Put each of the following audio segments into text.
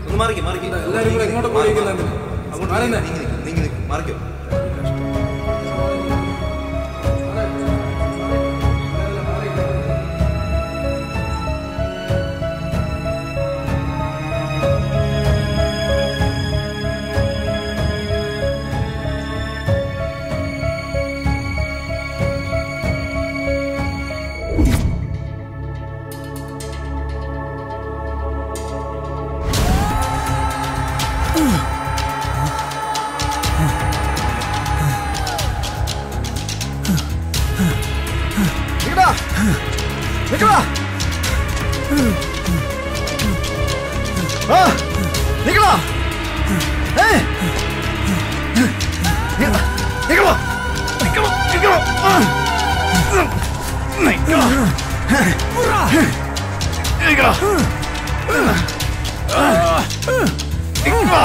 ഒന്ന് മാറിക്കോ മാറിക്കോ എല്ലാരും കൂടെ എങ്ങോട്ട് പോയിരിക്കുന്നത് അങ്ങോട്ട് മാറുന്നേ. നീങ്ങി നിക്ക്, നീങ്ങി നിക്ക്, മാറിക്കോ നിക്കടാ നിക്കടാ ആ നിക്കടാ ഏ നിക്കടാ നിക്കടാ നിക്കടാ നിക്കടാ ആ. നിക്കടാ നിക്കടാ ആ. നിക്കടാ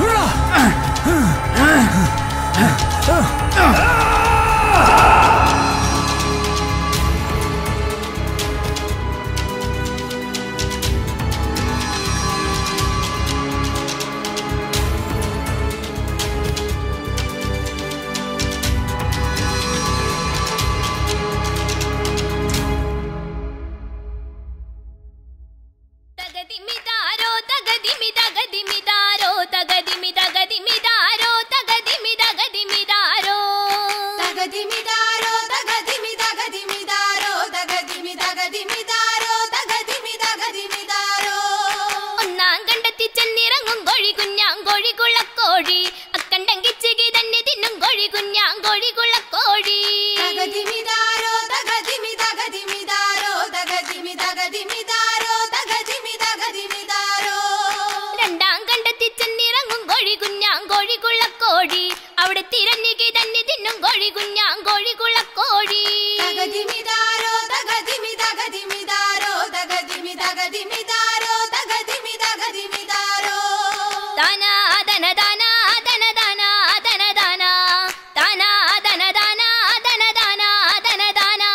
തകതിമിതാരോ തകതിമിതകതിമിതാരോ തകതിമിതകതിമിതാരോ തകതിമിതകതിമിതാരോ തകതിമിതാരോ തകതിമിതകതിമിതാരോ തകതിമിതകതിമിതാരോ തകതിമിതകതിമിതാരോ ഒന്നാം കണ്ടെത്തി ചെന്നിറങ്ങും കോഴി കുഞ്ഞാങ്കോഴി കുളക്കോഴി അക്കണ്ടം കിച്ചുകി തന്നെ തിന്നും കോഴി കുഞ്ഞാങ്കോഴി കുളക്കോഴി തകതിമിതാരോ തകതിമിതകതിമിതാരോ തകതിമിതകതിമിതാരോ തകതിമിതകതിമിതാരോ രണ്ടാം കണ്ടെത്തി ചെന്നിറങ്ങും കോഴി കുഞ്ഞാങ്കോഴി കുളക്കോഴി അവിടെ തിരഞ്ഞുകി തന്നെ തിന്നും കോഴി കുഞ്ഞാങ്കോഴി കുളക്കോഴി തകതിമിതാരോ തകതിമിതകതിമിതാരോ തകതിമിതകതിമിതാരോ തകതിമിതകതിമിതാരോ താനാ ധന ദാനാ ധന ദാനാ ധന ദാനാ താനാ ധന ദാനാ ധന ദാനാ ധന ദാനാ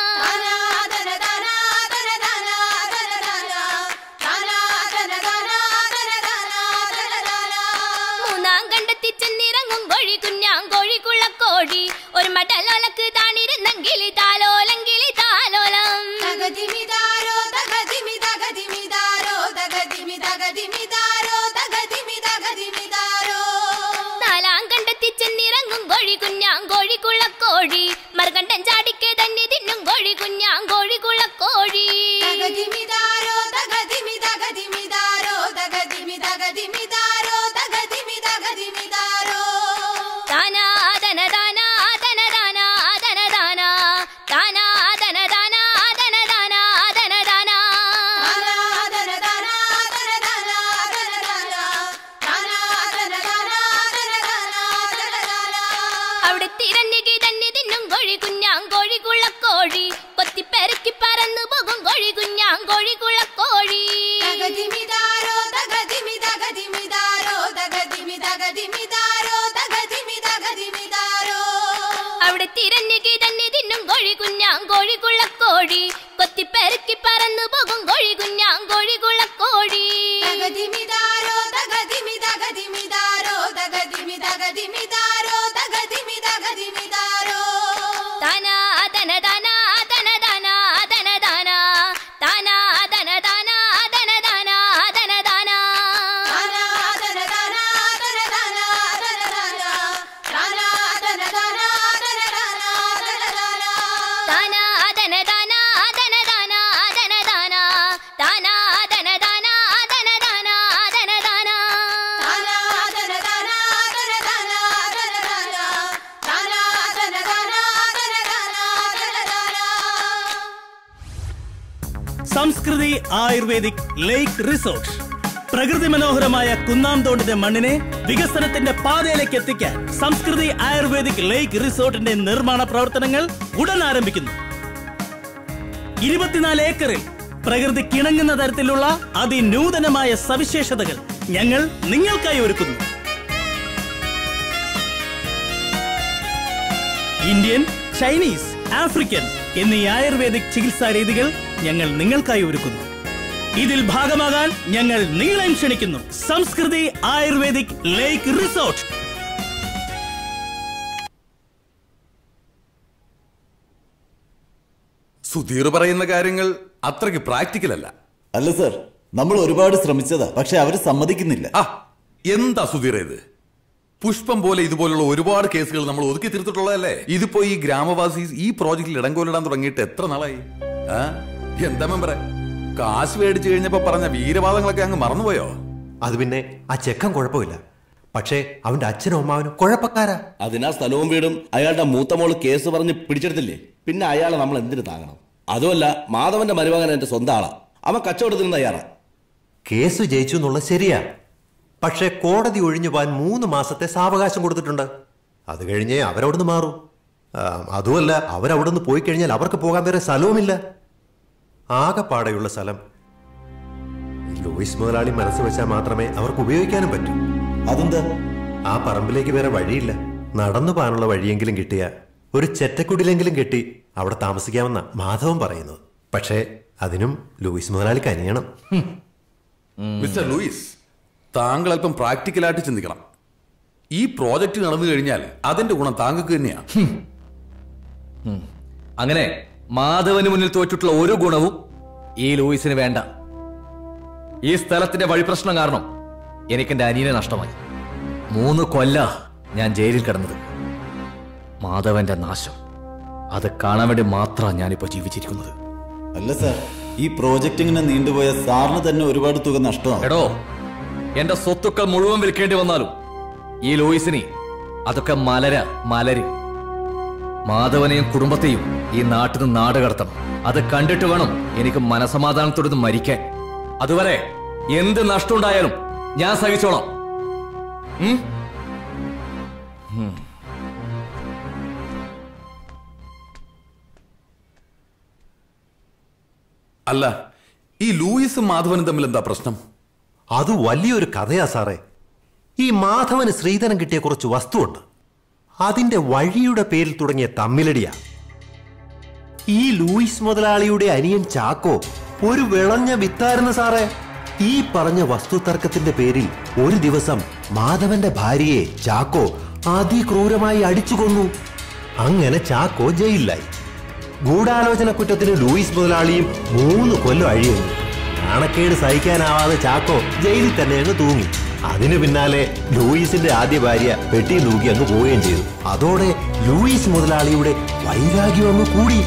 മൂന്നാം കണ്ടെത്തി ചെന്നിറങ്ങും കോഴി കുഞ്ഞാങ്കോഴി കുളക്കോഴി ഒരു മടലോലക്ക് താണിരുന്നെങ്കിലി താലോലങ്കിലി താലോലം നാലാം കണ്ടെത്തി ചെന്നിറങ്ങും കോഴി കുഞ്ഞാങ്കോഴി കുളക്കോഴി മറുകണ്ടൻ ചാടിക്ക് തന്നെ തിന്നും കോഴി കുഞ്ഞാങ്കോഴി കുളക്കോഴി താനാ ധന ദാനാ ധന ദാനാ ധന ദാനാ താനാ ധന ദാനാ ധന ദാനാ ധന ദാനാ അവിടെ തിരഞ്ഞുകി തന്നെ തിന്നും കോഴി കുഞ്ഞാങ്കോഴി കുളക്കോഴി കൊത്തിപ്പെരക്കി പറന്നു പോകും കോഴി കുഞ്ഞാങ്കോഴി കുളക്കോഴി തകതിമിതാരോ തകതിമിതകതിമിതാരോ തകതിമിതകതിമിതാരോ തകതിമിതകതിമിതാരോ അവിടെ തിരഞ്ഞുകി തന്നെ തിന്നും കോഴി കുഞ്ഞാങ്കോഴി കുളക്കോഴി കൊത്തിപ്പെരക്കി പറന്നു പോകും കോഴി കുഞ്ഞാങ്കോഴി കുളക്കോഴി തകതിമിതാരോ തകതിമിതകതിമിതാരോ തകതിമിതകതിമിതാരോ തകതിമിതകതിമിതാരോ താനാ ധന ദാനാ ധന ദാനാ ധന ദാനാ താനാ ധന ദാനാ ധന ദാനാ ധന ദാനാ താനാ ധന ദാനാ ധന ദാനാ ധന ദാനാ താനാ ധന ദാനാ ധന ദാനാ ധന ദാനാ സംസ്കൃതി ആയുർവേദിക് ലേക്ക് റിസോർട്ട് പ്രകൃതി മനോഹരമായ കുന്നാംതോണ്ടിന്റെ മണ്ണിനെ വികസനത്തിന്റെ പാതയിലേക്ക് എത്തിക്കാൻ സംസ്കൃതി ആയുർവേദിക് ലേക്ക് റിസോർട്ടിന്റെ നിർമ്മാണ പ്രവർത്തനങ്ങൾ ഉടൻ ആരംഭിക്കുന്നു ഇരുപത്തിനാല് ഏക്കറിൽ പ്രകൃതി കിണങ്ങുന്ന തരത്തിലുള്ള അതിനൂതനമായ സവിശേഷതകൾ ഞങ്ങൾ നിങ്ങൾക്കായി ഒരുക്കുന്നു ഇന്ത്യൻ ചൈനീസ് ആഫ്രിക്കൻ എന്നീ ആയുർവേദിക് ചികിത്സാ രീതികൾ ഞങ്ങൾ നിങ്ങൾക്കായി ഒരുക്കുന്നു ഇതിൽ ഭാഗമാകാൻ ഞങ്ങൾ നിങ്ങളെയും ക്ഷണിക്കുന്നു Samskriti Ayurvedic Lake Resort Sudheer പറയുന്ന കാര്യങ്ങൾ അത്രയ്ക്ക് പ്രാക്ടിക്കൽ അല്ല അല്ല സർ നമ്മൾ ഒരുപാട് ശ്രമിച്ചതാ പക്ഷെ അവര് സമ്മതിക്കുന്നില്ല ആ എന്താ സുധീർ ഇത് പുഷ്പം പോലെ ഇതുപോലുള്ള ഒരുപാട് കേസുകൾ നമ്മൾ ഒതുക്കി തീർത്തിട്ടുള്ളതല്ലേ ഇതിപ്പോ ഈ ഗ്രാമവാസി ഈ പ്രോജക്റ്റിൽ ഇടങ്കോലിടാൻ തുടങ്ങിയിട്ട് എത്ര നാളായി ആ എന്താ മെമ്പറെ കാശ് മേടിച്ചു കഴിഞ്ഞപ്പോ പറഞ്ഞ വീരവാദങ്ങളൊക്കെ അങ്ങ് മറന്നുപോയോ അത് പിന്നെ ആ ചെക്കൻ കുഴപ്പമില്ല പക്ഷേ അവന്റെ അച്ഛനും അമ്മാവനും കുഴപ്പക്കാരാ അതിനാ സ്ഥലവും വീടും അയാളുടെ മൂത്ത മോള് കേസ് പറഞ്ഞ് പിടിച്ചെടുത്തില്ലേ പിന്നെ അയാളെ നമ്മൾ എന്തിനു താങ്ങണം അതുമല്ല മാധവന്റെ മരുമകൻ എന്റെ സ്വന്തം ആളാ അവൻ കച്ചവടത്തിന് തയ്യാറാ കേസ് ജയിച്ചു എന്നുള്ളത് ശരിയാ പക്ഷേ കോടതി ഒഴിഞ്ഞു പോകാൻ മൂന്ന് മാസത്തെ സാവകാശം കൊടുത്തിട്ടുണ്ട് അത് കഴിഞ്ഞേ അവരവിടുന്ന് മാറും ആ, അതുമല്ല അവരവിടുന്ന് പോയി കഴിഞ്ഞാൽ അവർക്ക് പോകാൻ വേറെ സ്ഥലവുമില്ല ആകെപ്പാടെയുള്ള സ്ഥലം ലൂയിസ് മുതലാളി മനസ്സ് വെച്ചാൽ മാത്രമേ അവർക്ക് ഉപയോഗിക്കാനും പറ്റൂ അതെന്താ ആ പറമ്പിലേക്ക് വേറെ വഴിയില്ല നടന്നു പോകാനുള്ള വഴിയെങ്കിലും കിട്ടിയ ഒരു ചെറ്റക്കുടിലെങ്കിലും കെട്ടി അവിടെ താമസിക്കാമെന്ന മാധവൻ പറയുന്നത് പക്ഷേ അതിനും ലൂയിസ് മുതലാളിക്ക് അനിയണം മിസ്റ്റർ ലൂയിസ് താങ്കൾ അല്പം പ്രാക്ടിക്കലായിട്ട് ചിന്തിക്കണം ഈ പ്രോജക്റ്റ് നടന്നു കഴിഞ്ഞാൽ അതിന്റെ ഗുണം താങ്കൾക്ക് തന്നെയാണ് അങ്ങനെ മാധവന് മുന്നിൽ തോറ്റിട്ടുള്ള ഒരു ഗുണവും ഈ ലൂയിസിന് വേണ്ട ഈ സ്ഥലത്തിന്റെ വഴിപ്രശ്നം കാരണം എനിക്ക് എന്റെ അനിയനെ നഷ്ടമായി മൂന്ന് കൊല്ല ഞാൻ ജയിലിൽ കിടന്നത് മാധവന്റെ നാശം അത് കാണാൻ വേണ്ടി മാത്രമാണ് ഞാനിപ്പോ ജീവിച്ചിരിക്കുന്നത് അല്ല സർ ഈ പ്രോജക്റ്റ് ഇങ്ങനെ നീണ്ടുപോയ സാറിന് തന്നെ ഒരുപാട് തുക നഷ്ടമാവും എടോ എന്റെ സ്വത്തുക്കൾ മുഴുവൻ വിൽക്കേണ്ടി വന്നാലും ഈ ലൂയിസിനെ അതൊക്കെ മലര മലര് മാധവനെയും കുടുംബത്തെയും ഈ നാട്ടിൽ നിന്ന് നാട് കടത്തണം അത് കണ്ടിട്ട് വേണം എനിക്ക് മനസമാധാനത്തോടെ ഇത് മരിക്കാൻ അതുവരെ എന്ത് നഷ്ടമുണ്ടായാലും ഞാൻ സഹിച്ചോളാം ഉം? അല്ല ഈ ലൂയിസും മാധവനും തമ്മിൽ എന്താ പ്രശ്നം അത് വലിയൊരു കഥയാ സാറേ ഈ മാധവന് ശ്രീധരൻ കിട്ടിയ കുറച്ച് വസ്തുവുണ്ട് അതിന്റെ വഴിയുടെ പേരിൽ തുടങ്ങിയ തമ്മിലടിയാ ഈ ലൂയിസ് മുതലാളിയുടെ അനിയൻ ചാക്കോ ഒരു വിളഞ്ഞ വിത്തായിരുന്നു സാറേ ഈ പറഞ്ഞ വസ്തു തർക്കത്തിന്റെ പേരിൽ ഒരു ദിവസം മാധവന്റെ ഭാര്യയെ ചാക്കോ അതിക്രൂരമായി അടിച്ചു കൊന്നു അങ്ങനെ ചാക്കോ ജയിലിലായി ഗൂഢാലോചന കുറ്റത്തിന് ലൂയിസ് മുതലാളിയും മൂന്ന് കൊല്ലം അഴിയുന്നു നാണക്കേട് സഹിക്കാനാവാതെ ചാക്കോ ജയിലിൽ തന്നെ അങ്ങ് തൂങ്ങി അതിനു പിന്നാലെ ലൂയിസിന്റെ ആദ്യ ഭാര്യ പെട്ടി തൂക്കി അങ്ങ് പോവുകയും ചെയ്തു അതോടെ ലൂയിസ് മുതലാളിയുടെ വൈരാഗ്യം അങ്ങ് കൂടി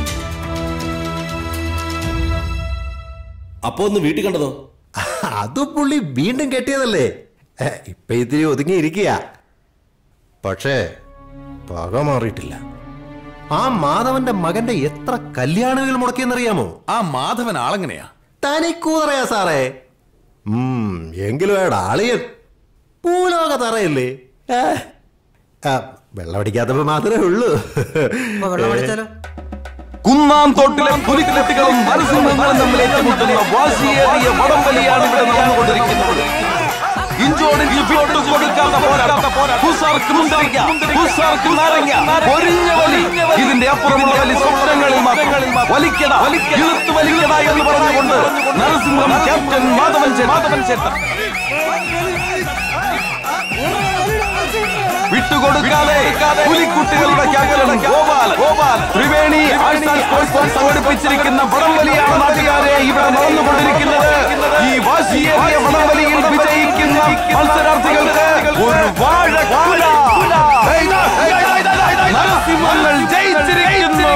അപ്പൊ ഒന്ന് വീട്ടിൽ കണ്ടതോ അത് പുള്ളി വീണ്ടും കെട്ടിയതല്ലേ ഏ, ഇപ്പൊ ഇത്തിരി ഒതുങ്ങിയിരിക്കുക പക്ഷേ പക മാറിയിട്ടില്ല ആ മാധവന്റെ മകന്റെ എത്ര കല്യാണങ്ങൾ മുടക്കിയെന്നറിയാമോ ആ മാധവൻ ആളെങ്ങനെയാ തനിക്കൂതറയാ സാറേ ഉം, എങ്കിലും അയാളുടെ ആളിയൻ പൂലോക തറയല്ലേ ഏ, ആ, വെള്ളമടിക്കാത്തപ്പോ മാത്രമേ ഉള്ളൂ കുന്നാം തോട്ടിലെ പുലിക്കുട്ടികളും നരസിംഹങ്ങളും തമ്മിൽ ഏറ്റുമുട്ടുന്ന വാശിയേറിയ വടംവലിയാണ് ഇവിടെ നടന്നുകൊണ്ടിരിക്കുന്നത് ഇഞ്ചോടിഞ്ച് വിട്ടു കൊടുക്കാത്ത പോരാട്ടം ഹുസാർക്ക് മുന്തിരിക്ക ഹുസാർക്ക് നാരങ്ങ പൊരിഞ്ഞ വലി ഇതിന്റെ അപ്പുറമുള്ള വലി സ്വപ്നങ്ങളിൽ മാത്രം വലിക്കട ഇളുത്ത് വലിക്കട എന്ന് പറഞ്ഞുകൊണ്ട് നരസിംഹം ക്യാപ്റ്റൻ മാധവൻ ചേ- മാധവൻ ചേട്ടൻ വിട്ടുകൊടുക്കാതെ പുലിക്കുട്ടികളുടെ captain Gopal Gopal Triveni arts and sports fund സംഘടിപ്പിച്ചിരിക്കുന്ന വടംവലിയാണ് നാട്ടുകാരെ ഇവിടെ നടന്നുകൊണ്ടിരിക്കുന്നത് ഈ വാശിയേറിയ വടംവലിയിൽ വിജയിക്കുന്ന മത്സരാർത്ഥികൾക്ക് ഒരു വാഴക്കുല നരസിംഹങ്ങൾ ജയിച്ചിരിക്കുന്നു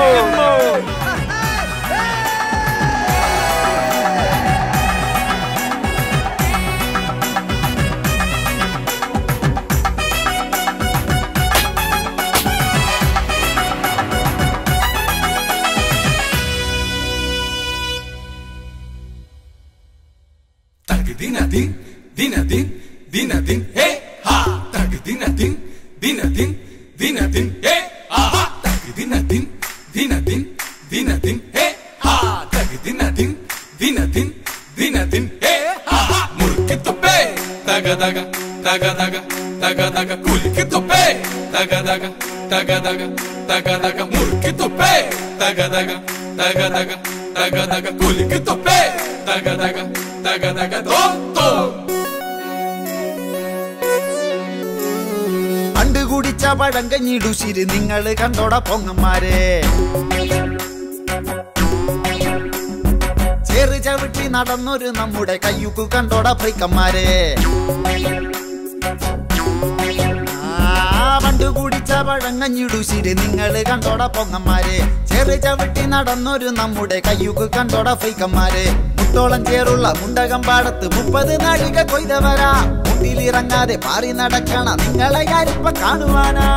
ദിനദിൻ ദിനദിൻ ദിനദിൻ ഹേ ഹാ തക് ദിനദിൻ ദിനദിൻ ദിനദിൻ ഹേ ആഹാ തക് ദിനദിൻ ദിനദിൻ ദിനദിൻ ഹേ ഹാ തക് ദിനദിൻ ദിനദിൻ ദിനദിൻ ഹേ ആഹാ മുറുക്കി തുപ്പേ തക തക തക തക തക തക കുലുക്കി തുപ്പേ തക തക തക തക തക തക മുറുക്കി തുപ്പേ തക തക തക തക തക തക കുലുക്കി തുപ്പേ തക തക തക തക തോം തോം പണ്ട് കുടിച്ച പഴങ്കഞ്ഞിടുശിര് നിങ്ങള് കണ്ടോട പൊങ്ങന്മാരെ ചേറ് ചവിട്ടി നടന്നൊരു നമ്മുടെ കയ്യുക്കു കണ്ടോട പൈക്കന്മാരെ ആ, പണ്ട് കുടിച്ച പഴങ്കഞ്ഞിടുശിര് നിങ്ങള് കണ്ടോട പൊങ്ങന്മാരെ ചെറു ചവിട്ടി നടന്നൊരു നമ്മുടെ കയ്യുക്ക് കണ്ടോട ഫൈക്കന്മാരെ മുട്ടോളം ചേറുള്ള മുണ്ടകം പാടത്ത് മുപ്പത് നാഴിക കൊയ്തവരാ മുട്ടിലിറങ്ങാതെ പാറി നടക്കണ നിങ്ങളെ ഞാനിപ്പ കാണുവാനാ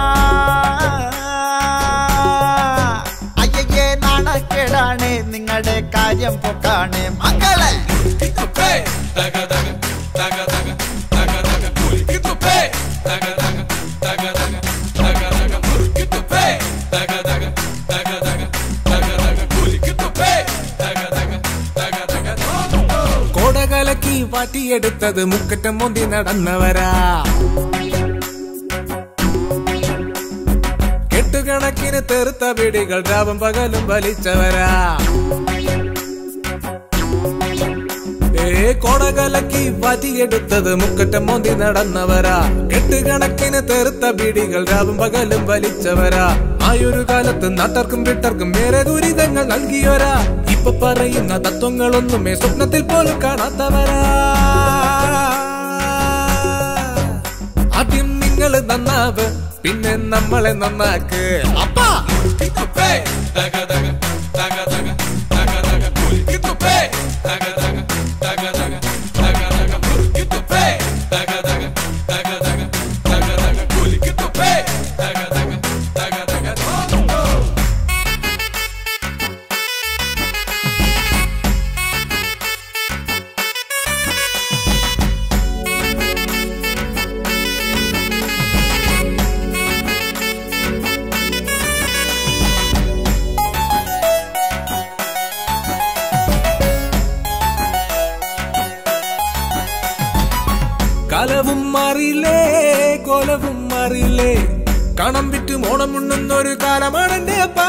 അയ്യേ നാണക്കേടാണ് നിങ്ങളുടെ കാര്യം പൊക്കാണ് മക്കളെ തുപ്പേ തക തക തക തക തക തക കുലുക്കി തുപ്പേ തക തക തക തക തക തക മുറുക്കി തുപ്പേ തക തക തക തക തക തക കുലുക്കി തുപ്പേ തക തക തക തക തോം തോം കോടകലക്കി പാട്ടിയെടുത്തത് മുക്കറ്റം മുന്തി നടന്നവരാ കെട്ടുകണക്കിന് തെറുത്ത പിടികൾ രാവും പകലും വലിച്ചവരാ ഏ കോടകലക്കി പാറ്റിയെടുത്തത് മുക്കറ്റം മോന്തി നടന്നവരാ കെട്ടുകണക്കിന് തെറുത്ത പിടികൾ രാവും പകലും വലിച്ചവരാ ആയൊരു കാലത്ത് നാട്ടർക്കും വിട്ടർക്കും വേറെ ദുരിതങ്ങൾ നൽകിയോരാ ഇപ്പൊ പറയുന്ന തത്വങ്ങളൊന്നുമേ സ്വപ്നത്തിൽ പോലും കാണാത്തവരാ ആദ്യം നിങ്ങൾ നന്നാവ് പിന്നെ നമ്മളെ നന്നാക്ക് അപ്പാ തുപ്പേ തക തക തക തക തക തക കുലുക്കി തുപ്പേ തക തക തക തക തക തക മുറുക്കി തുപ്പേ തക തക തക തക തക തക കുലുക്കി തുപ്പേ തക തക തക തക തോം തോം കാലവും മാറിയില്ലേ കോലവും മാറിയില്ലേ കണം വിറ്റ് മോണം ഉണ്ണുന്നൊരു കാലമാണ് എന്റെ അപ്പ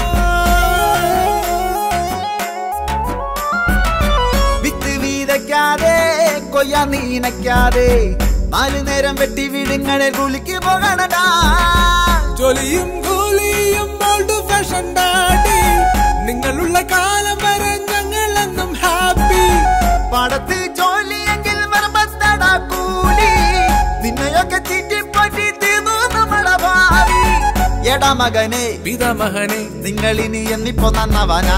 വിത്ത് വീതയ്ക്കാതെ കൊയ്യാ നീനയ്ക്കാതെ നാലു നേരം വെട്ടി വീടുങ്ങളെ കുളിക്ക് പോകണടാ ജോലിയും കൂലിയും ഓൾഡ് ഫാഷൻ ഡാഡി നിങ്ങളുള്ള കാലം വരെ ഞങ്ങൾ എന്നും ഹാപ്പി പടത്ത് ജോലിയെങ്കിൽ വർമ്മത്തടാ കൂലി നിന്നെയൊക്കെ ചീറ്റിപ്പറ്റി തീർന്നു നമ്മുടെ ഭാവി എടാ മകനെ പിതാമഹനെ നിങ്ങൾ ഇനി എന്നിപ്പോ നന്നവനാ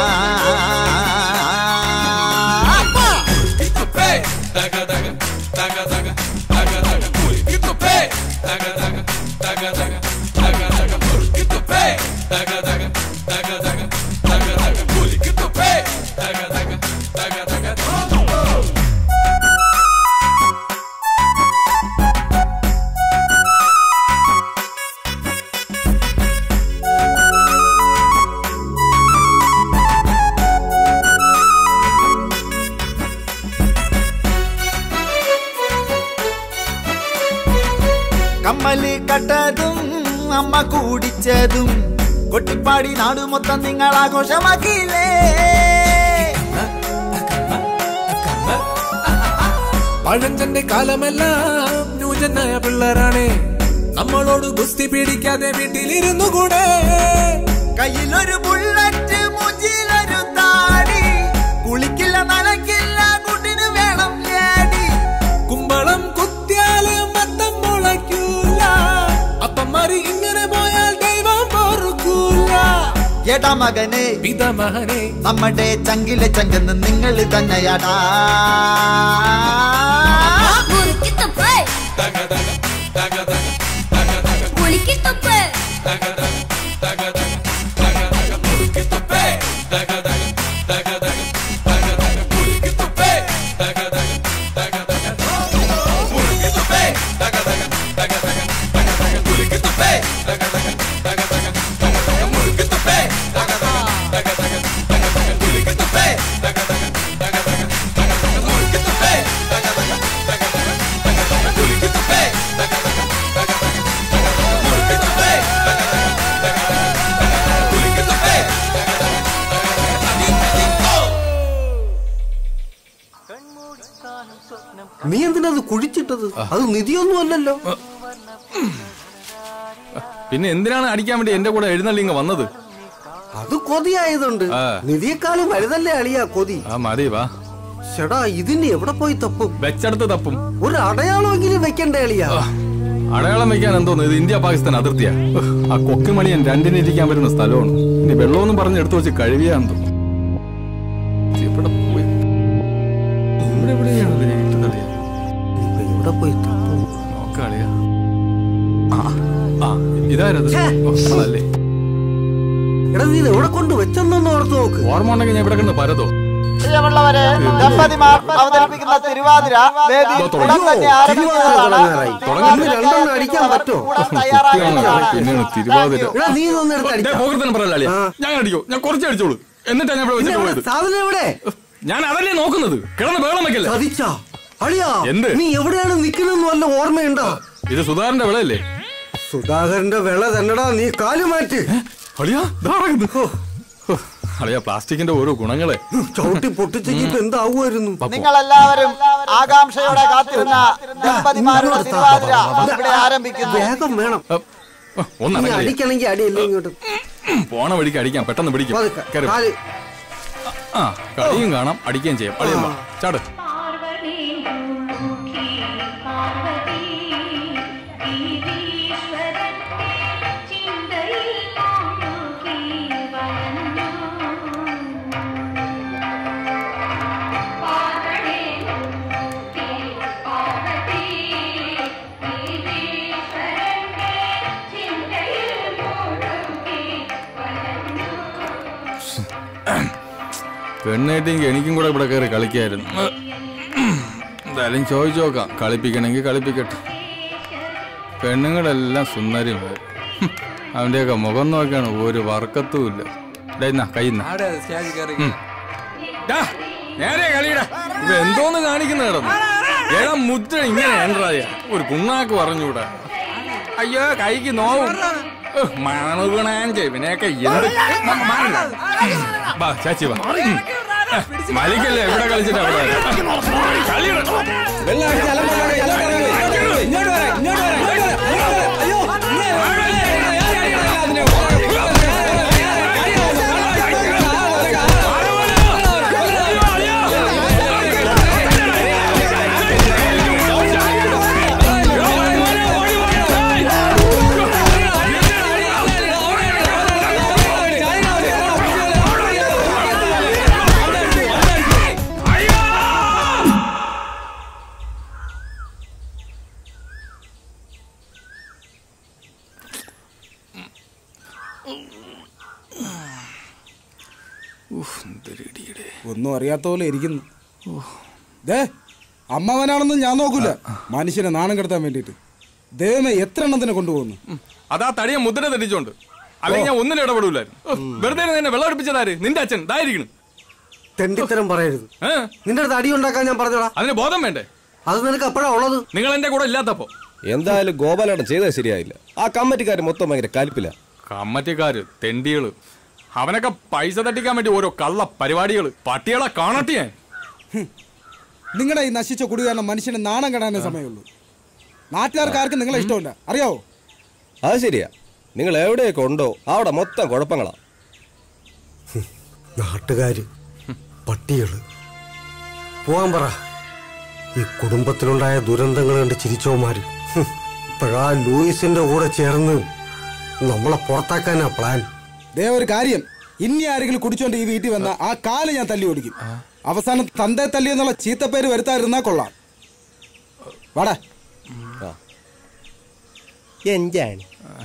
തുപ്പേ തക തക തക തക തക തക കുലുക്കി തുപ്പേ തക തക തക തക തക തക മുറുക്കി തുപ്പേ തക തക തക തക തക തക കുലുക്കി തുപ്പേ തക തക തക തക തോം തോം കമ്മല് കട്ടതും അമ്മ കൂടിച്ചതും കൊട്ടിപ്പാടി നാടു മൊത്തം നിങ്ങൾ ആഘോഷമാക്കിയില്ലേ പഴഞ്ചന്റെ കാലമെല്ലാം ന്യൂജനായ പിള്ളേരാണ് നമ്മളോട് ഗുസ്തി പിടിക്കാതെ വീട്ടിലിരുന്നു കൂടെ കയ്യിലൊരു ബുള്ളറ്റ് മുജിലൊരു താടി കുളിക്കില്ല നനക്കില്ല കുട്ടിന് വേണം ലേഡി കുമ്പളം കുത്തിയാല് മത്തം മുളയ്ക്കൂല അപ്പന്മാര് ഇങ്ങനെ പോയാൽ ദൈവം പൊറുക്കൂല എടാ മകനെ പിതാമഹനെ നമ്മുടെ ചങ്കിലെ ചങ്കെന്ന് നിങ്ങൾ തന്നെയാടാ മുറുക്കി തുപ്പ് തക തക തക തക തക തക കുലുക്കി തുപ്പ് തക തക തക തക തക തക മുറുക്കി തുപ്പേ തക തക തക തക തക തക കുലുക്കി തുപ്പേ തക തക തക തക തോം തോം മുറുക്കി തുപ്പേ തക തക തക തക തക തക കുലുക്കി തുപ്പേ തക തക തക തക തക തക മുറുക്കി തുപ്പേ തക തക തക തക തക തക കുലുക്കി തുപ്പേ തക തക തക തക തക തക മുറുക്കി തുപ്പേ തക തക അത് നിധിയൊന്നും അല്ലല്ലോ പിന്നെ എന്തിനാണ് അടിക്കാൻ വേണ്ടി എന്റെ കൂടെ എഴുന്നള്ളി ഇങ്ങ് വന്നത് അത് കൊതിയായതുണ്ട് ആ. നിധിയെക്കാളും വലുതല്ലേ അളിയാ കൊതി ആ മതി വാ ചേടാ ഇതിന് എവിടെ പോയി തപ്പും വെച്ചടുത്ത് തപ്പും ഒരു അടയാളമെങ്കിലും വെക്കണ്ടേ അളിയാ അടയാളം വെക്കാൻ എന്തോന്ന് ഇത് ഇന്ത്യ പാകിസ്ഥാൻ അതിർത്തിയാ ഉഹ്, ആ കൊക്കുമണിയൻ രണ്ടിന് ഇരിക്കാൻ പറ്റുന്ന സ്ഥലമാണ് ഇനി വെള്ളമൊന്നും പറഞ്ഞ് എടുത്തു വെച്ച് കഴിയാന്ന് തോന്നുന്നു ഇവിടെ പോയി ഇവിടെ എവിടെയാണ് ഇത് ഇട്ട് തള്ളിയ? എവിടെ പോയി തപ്പും നോക്കാളിയാ ആ ആ ഇതാരത് ഓ, അതല്ലേ എടാ നീ ഇത് എവിടെ കൊണ്ട് വെച്ചെന്നൊന്ന് ഓർത്ത് നോക്ക് ഓർമ്മ ഉണ്ടെങ്കിൽ ഞാൻ ഇവിടെ കിടന്ന് പരതോ പ്രിയമുള്ളവരെ ദമ്പതിമാർ അവതരിപ്പിക്കുന്ന തിരുവാതിര വേദി ഇതോ തുടങ്ങി. ഉടൻ തന്നെ ആരംഭിക്കുന്നതാണ് തുടങ്ങി രണ്ടെണ്ണം അടിക്കാൻ പറ്റോ സത്യമാണ് പിന്നെയാണ് തിരുവാതിര എടാ നീ ഇതൊന്ന് എടുത്ത് ദേ, അടിക്കാം പോകരുതെന്ന് പറയല്ല അളിയാ. ഞാൻ അടിക്കോ ഞാൻ കുറച്ച് അടിച്ചോളൂ എന്നിട്ടാ ഞാൻ ഇവിടെ പിന്നെ വെച്ചിട്ട് എവിടെ? പോയത് സാധനം എവിടെ ഞാൻ അതല്ലേ നോക്കുന്നത് കിടന്ന് ബഹളം വെക്കല്ലേ ചതിച്ചാ അളിയാ എന്ത്? നീ എവിടെയാണ് നിൽക്കുന്നതെന്ന് വല്ല ഓർമ്മയുണ്ടോ ഇത് സുധാകരന്റെ വിളയല്ലേ സുധാകരന്റെ വിള തന്നെടാ നീ കാല് മാറ്റ് അളിയാ ദാ കിടക്കുന്നു. ഹോ, അളിയാ പ്ലാസ്റ്റിക്കിന്റെ ഓരോ ഗുണങ്ങളെ ചവിട്ടി പൊട്ടിച്ചെങ്കിൽ ഇപ്പൊ എന്താവുമായിരുന്നു നിങ്ങൾ എല്ലാവരും ആകാംക്ഷയോടെ കാത്തിരുന്ന ദമ്പതിമാരുടെ തിരുവാതിര ഇവിടെ ആരംഭിക്കുന്നു വേഗം വേണം നീ ഒന്നടങ്ങ അടിക്കണമെങ്കിൽ അടിയല്ലേ ഇങ്ങോട്ട് പോണ വഴിക്ക് അടിക്കാം പെട്ടെന്ന് പിടിക്കും പതുക്കെ. കേറി വാ. കാല് ആ കളിയും കാണാം അടിക്കുകയും ചെയ്യാം അളിയൻ വാ. ചാട് പെണ്ണേട്ടെങ്കിൽ എനിക്കും കൂടെ ഇവിടെ കയറി കളിക്കായിരുന്നു എന്തായാലും ചോദിച്ചു നോക്കാം കളിപ്പിക്കണമെങ്കിൽ കളിപ്പിക്കട്ടെ പെണ്ണുങ്ങളെല്ലാം സുന്ദരിമാർ ഹും, അവന്റെയൊക്കെ മുഖം നോക്കിയാണ് ഒരു വർക്കത്തും ഇല്ല ഇടാ കയ്യുന്ന നേരെ കളിയടാ ഇത് എന്തോന്ന് കാണിക്കുന്ന കിടന്നു ഏടാ മുദ്ര ഇങ്ങനെ ഏണ്ടായ ഒരു കുണ്ണാക്ക് പറഞ്ഞൂടാ അയ്യോ കൈക്ക് നോവും മണുകണാൻ ചെവിനെയൊക്കെ എന്ത് മ- മാറില്ല. വാ ചാച്ചി വാ ഉം. ഏ, മലിക്കല്ലേ എവിടെ കളിച്ചിട്ട് അവിടെ കളിയുടെ ഒന്നും അറിയാത്ത പോലെ ഇരിക്കുന്നു ദേ അമ്മവനാണെന്ന് ഞാൻ നോക്കൂല മനുഷ്യനെ നാണം കെടുത്താൻ വേണ്ടിയിട്ട് ദൈവമേ എത്ര എണ്ണത്തിനെ കൊണ്ടുപോകുന്നു അതാ തടിയ മുദ്ര തെറ്റിച്ചോണ്ട് അല്ലെങ്കിൽ ഞാൻ ഒന്നിനും ഇടപെടൂലായിരുന്നു ഓ, വെറുതെ എന്നെ വെള്ളം അടുപ്പിച്ചതാര് നിന്റെ അച്ഛൻ ഇതായിരിക്കണം തെണ്ടിത്തരം പറയരുത് നിന്റെ അടുത്ത് അടി ഉണ്ടാക്കാൻ ഞാൻ പറഞ്ഞോടാ അതിന് ബോധം വേണ്ടേ അത് നിനക്ക് എപ്പോഴാ ഉള്ളത് നിങ്ങൾ എന്റെ കൂടെ ഇല്ലാത്തപ്പോ എന്തായാലും ഗോപാലേട്ടൻ ചെയ്തത് ശരിയായില്ല ആ കമ്മിറ്റിക്കാർ മൊത്തം ഭയങ്കര കലിപ്പില്ല കമ്മറ്റിക്കാര് തെണ്ടികള് അവനൊക്കെ പൈസ തട്ടിക്കാൻ വേണ്ടി ഓരോ കള്ള പരിപാടികള് പട്ടികളെ കാണട്ടെ ഞാൻ നിങ്ങളുടെ ഈ നശിച്ച കുടി കാരണം മനുഷ്യന് നാണം കെടാനേ സമയമുള്ളൂ നാട്ടുകാർക്ക് ആർക്കും നിങ്ങളെ ഇഷ്ടമില്ല അറിയാവോ അത് ശരിയാ നിങ്ങൾ എവിടെയൊക്കെ ഉണ്ടോ അവിടെ മൊത്തം കുഴപ്പങ്ങളാ നാട്ടുകാര് പട്ടികള് പോവാൻ പറ ഈ കുടുംബത്തിലുണ്ടായ ദുരന്തങ്ങൾ കണ്ട് ചിരിച്ചോമാര് ഹും, ഇപ്പോഴാ ലൂയിസിന്റെ കൂടെ ചേർന്ന് നമ്മളെ പുറത്താക്കാനാ പ്ലാൻ ദേ ഒരു കാര്യം ഇനി ആരെങ്കിലും കുടിച്ചോണ്ട് ഈ വീട്ടിൽ വന്ന ആ കാല് ഞാൻ തല്ലി ഓടിക്കും അവസാനം തന്തേ തല്ലി എന്നുള്ള ചീത്തപ്പേര് വരുത്താതിരുന്നാ കൊള്ളാം വാടാ എന്താണ്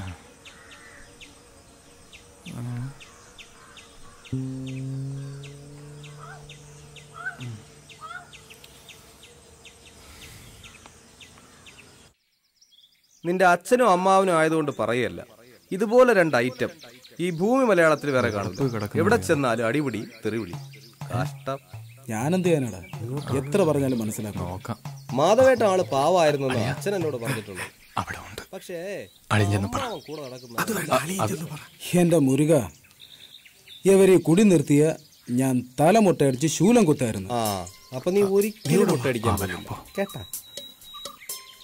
നിന്റെ അച്ഛനും അമ്മാവനും ആയതുകൊണ്ട് പറയല്ല ഇതുപോലെ രണ്ട് ഐറ്റം ഈ ഭൂമി മലയാളത്തിൽ വേറെ കാണില്ല എവിടെ ചെന്നാലും അടിപിടി തെറിവിടി കഷ്ടം ഞാനെന്ത് ചെയ്യാനാടാ എത്ര പറഞ്ഞാലും മനസ്സിലാക്കാം നോക്കാം മാധവേട്ട ആള് പാവായിരുന്നു എന്ന് അച്ഛൻ എന്നോട് പറഞ്ഞിട്ടുണ്ട് അവിടെ ഉണ്ട് പക്ഷേ അളിഞ്ഞെന്ന് പറ അമ്മാവൻ കൂടെ നടക്കുന്ന എന്റെ മുരുക ഇവരെ കുടി നിർത്തിയ ഞാൻ തലമുട്ടയടിച്ച് ശൂലം കുത്തായിരുന്നു ആ അപ്പൊ നീ ഒരിക്കലും മുട്ടടിക്കാൻ പറ്റില്ല കേട്ടാ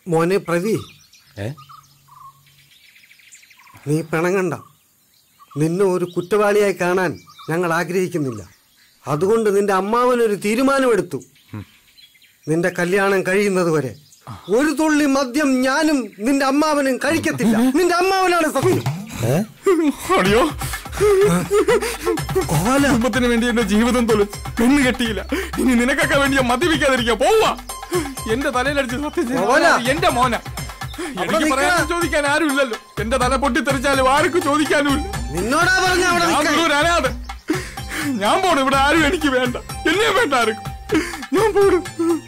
മോനെ പ്രതി ഏ നീ പിണങ്ങണ്ട നിന്നെ ഒരു കുറ്റവാളിയായി കാണാൻ ഞങ്ങൾ ആഗ്രഹിക്കുന്നില്ല അതുകൊണ്ട് നിന്റെ അമ്മാവനൊരു തീരുമാനമെടുത്തു നിന്റെ കല്യാണം കഴിയുന്നത് വരെ ഒരു തുള്ളി മദ്യം ഞാനും നിന്റെ അമ്മാവനും കഴിക്കത്തില്ല നിന്റെ അമ്മാവനാണ് സത്യം അടിയോ കുടുംബത്തിന് വേണ്ടി എന്റെ ജീവിതം തൊലിച്ച് പെണ്ണ് കെട്ടിയില്ല ഇനി നിനക്കൊക്കെ വേണ്ടി ഞാൻ മദ്യപിക്കാതിരിക്കുക പോവാ എന്റെ തലയിലടിച്ച് സത്യം ചെയ്ത മോനാ. എന്റെ മോന അവിടെ എനിക്ക് പറയാനും നിൽക്കണം. ചോദിക്കാൻ ആരും ഇല്ലല്ലോ എന്റെ തല പൊട്ടിത്തെറിച്ചാലും ആർക്കും ചോദിക്കാനും ഇല്ല നിന്നോടാ പറഞ്ഞ അവിടെ ഞാൻ നിൽക്കാൻ. ഒരു അനാഥ ഞാൻ പോണു ഇവിടെ ആരും എനിക്ക് വേണ്ട എന്നെ വേണ്ട ആർക്കും ഞാൻ പോണു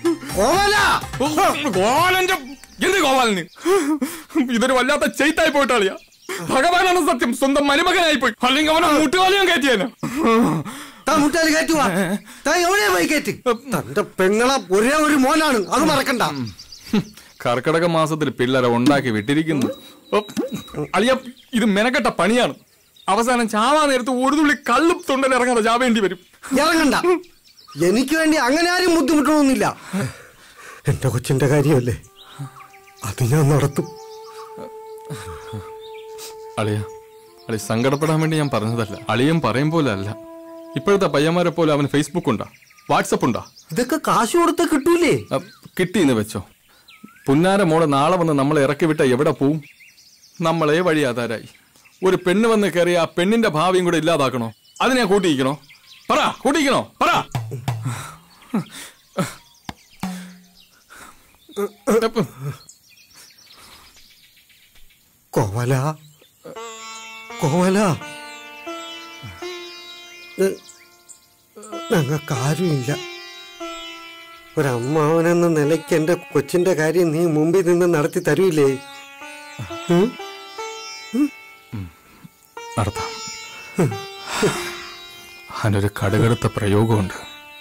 ഗോപാലന്റെ എന്ത് ഗോപാലന് ഇതൊരു വല്ലാത്ത ചെയ്ത്തായി പോയിട്ടാളിയാ ഭഗവാനാണ് സത്യം സ്വന്തം മരുമകനായി പോയി അല്ലെങ്കിൽ അവനെ മുട്ടുകാലിയും കയറ്റിയേനെ താൻ മുട്ടാലി കയറ്റുവാ താൻ എവിടെയാ പോയി കയറ്റി തന്റെ പെങ്ങളെ ഒരേ ഒരു മോനാണ് അത് മറക്കണ്ട കർക്കിടക മാസത്തിൽ പിള്ളേരെ ഉണ്ടാക്കി വിട്ടിരിക്കുന്നു ഓ, അളിയ ഇത് മെനക്കെട്ട പണിയാണ് അവസാനം ചാവാ നേരത്ത് ഒരു തുള്ളി കള്ളും തൊണ്ടൽ ഇറങ്ങാതെ ചാവേണ്ടി വരും ഇറങ്ങണ്ട എനിക്ക് വേണ്ടി അങ്ങനെ ആരും ബുദ്ധിമുട്ടണമെന്നില്ല എന്റെ കൊച്ചിന്റെ കാര്യമല്ലേ അത് ഞാൻ നടത്തും അളിയ അളി സങ്കടപ്പെടാൻ വേണ്ടി ഞാൻ പറഞ്ഞതല്ല അളിയൻ പറയും പോലെ അല്ല ഇപ്പോഴത്തെ പയ്യന്മാരെ പോലെ അവന് ഫേസ്ബുക്ക് ഉണ്ടാ വാട്സപ്പ് ഉണ്ടാ ഇതൊക്കെ കാശ് കൊടുത്ത കിട്ടൂലേ കിട്ടിയെന്ന് വെച്ചോ പുന്നാര മോളെ നാളെ വന്ന് നമ്മളെ ഇറക്കി വിട്ട എവിടെ പോവും നമ്മളെ വഴിയാതാരായി ഒരു പെണ്ണ് വന്ന് കയറി ആ പെണ്ണിന്റെ ഭാവിയും കൂടെ ഇല്ലാതാക്കണോ അതിനെ കൂട്ടിയിക്കണോ പറ കൂട്ടിയിക്കണോ പറ കോവല കോവല ഞങ്ങൾക്കാരുമില്ല ഒരമ്മാവനെന്ന നിലയ്ക്ക് എന്റെ കൊച്ചിന്റെ കാര്യം നീ മുമ്പിൽ നിന്ന് നടത്തി തരൂലേ ഉം? നടത്താം അതിനൊരു കടുകടുത്ത പ്രയോഗമുണ്ട്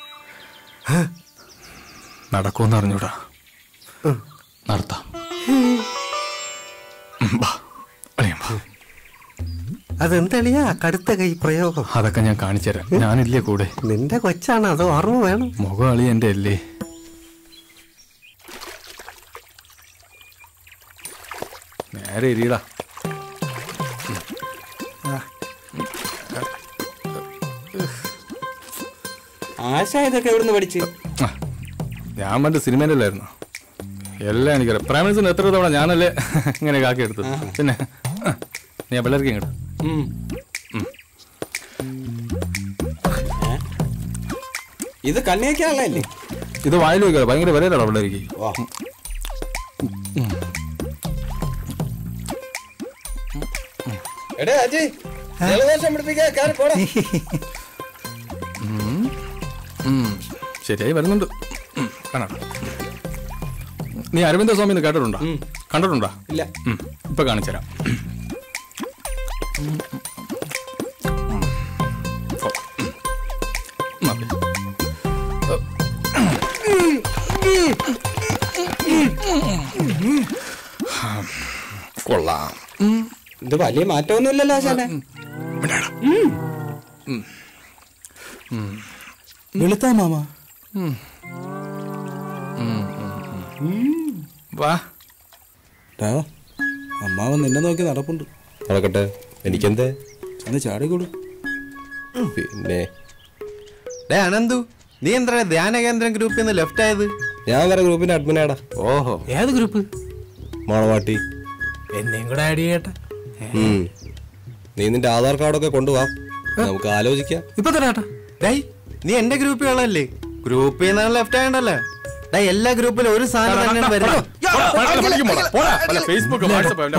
നടക്കുമെന്ന് അറിഞ്ഞൂടാ നടത്താം ഉം, വാ. അളിയൻ വാ. അതെന്തളിയാ കടുത്ത കൈ പ്രയോഗം അതൊക്കെ ഞാൻ കാണിച്ചു തരാം ഞാനില്ലേ കൂടെ നിന്റെ കൊച്ചാണ് അത് ഓർമ്മ വേണം മുഖം അളി എന്റെ അല്ലേ നേരെ ഇരിയടാ ആശ ഇതൊക്കെ എവിടുന്ന് പഠിച്ച് ഞാൻ മറ്റേ സിനിമയിലല്ലായിരുന്നു എല്ലാം എനിക്കറിയാം പ്രേമസിന് എത്ര തവണ ഞാനല്ലേ ഇങ്ങനെ കാക്കി എടുത്തത് പിന്നെ ആ, നീ ആ പിള്ളേർക്ക് ഇങ്ങോട്ട് ഉം. ഇത് കണ്ണിയൊക്കെയാണല്ലേ ഇത് വായിൽ വെക്കുക ഭയങ്കര വിലയിലാണ് പിള്ളേർക്ക് എടേ അജയ് ജലദോഷം പിടിപ്പിക്കാൻ കയറി പോടാ ഉം. ഉം. ശരിയായി വരുന്നുണ്ട് ഉം, കാണാം നീ അരവിന്ദ സ്വാമി കേട്ടിട്ടുണ്ടോ കണ്ടിട്ടുണ്ടോ ഇല്ല ഉം, ഇപ്പൊ കാണിച്ചുതരാം ഉം. ഓ. ഉം. മതി. കൊള്ളാം ഇത് വലിയ മാറ്റമൊന്നുമില്ലല്ലോ ആശാനെ വെളുത്താ മാമ വാ അമ്മാവൻ നിന്നെ നോക്കി നടപ്പുണ്ട് നടക്കട്ടെ എനിക്കെന്തേ ചെന്ന് ചാടിക്കൊടു പിന്നെ ഡേ അനന്തു നീ എന്താ ധ്യാന കേന്ദ്രം ഗ്രൂപ്പിൽ നിന്ന് ലെഫ്റ്റ് ആയത് ഞാൻ വേറെ ഗ്രൂപ്പിന്റെ അഡ്മിനാടാ ഓഹോ ഏത് ഗ്രൂപ്പ് മണവാട്ടി എന്നെയും കൂടെ ആഡ് ചെയ്യട്ടെ ഉം. നീ നിന്റെ ആധാർ കാർഡൊക്കെ കൊണ്ടുവാ നമുക്ക് ആലോചിക്കാം ഇപ്പൊ തരാട്ടാ ഡേയ് നീ എന്റെ ഗ്രൂപ്പിൽ ഉള്ളല്ലേ ഗ്രൂപ്പിൽ നിന്ന് ലെഫ്റ്റ് ആയണ്ടല്ലേ ഡേ എല്ലാ ഗ്രൂപ്പിലും ഒരു സാധനം തന്നെയാണ് വരുന്നത് ഫേസ്ബുക്ക് വാട്സപ്പ്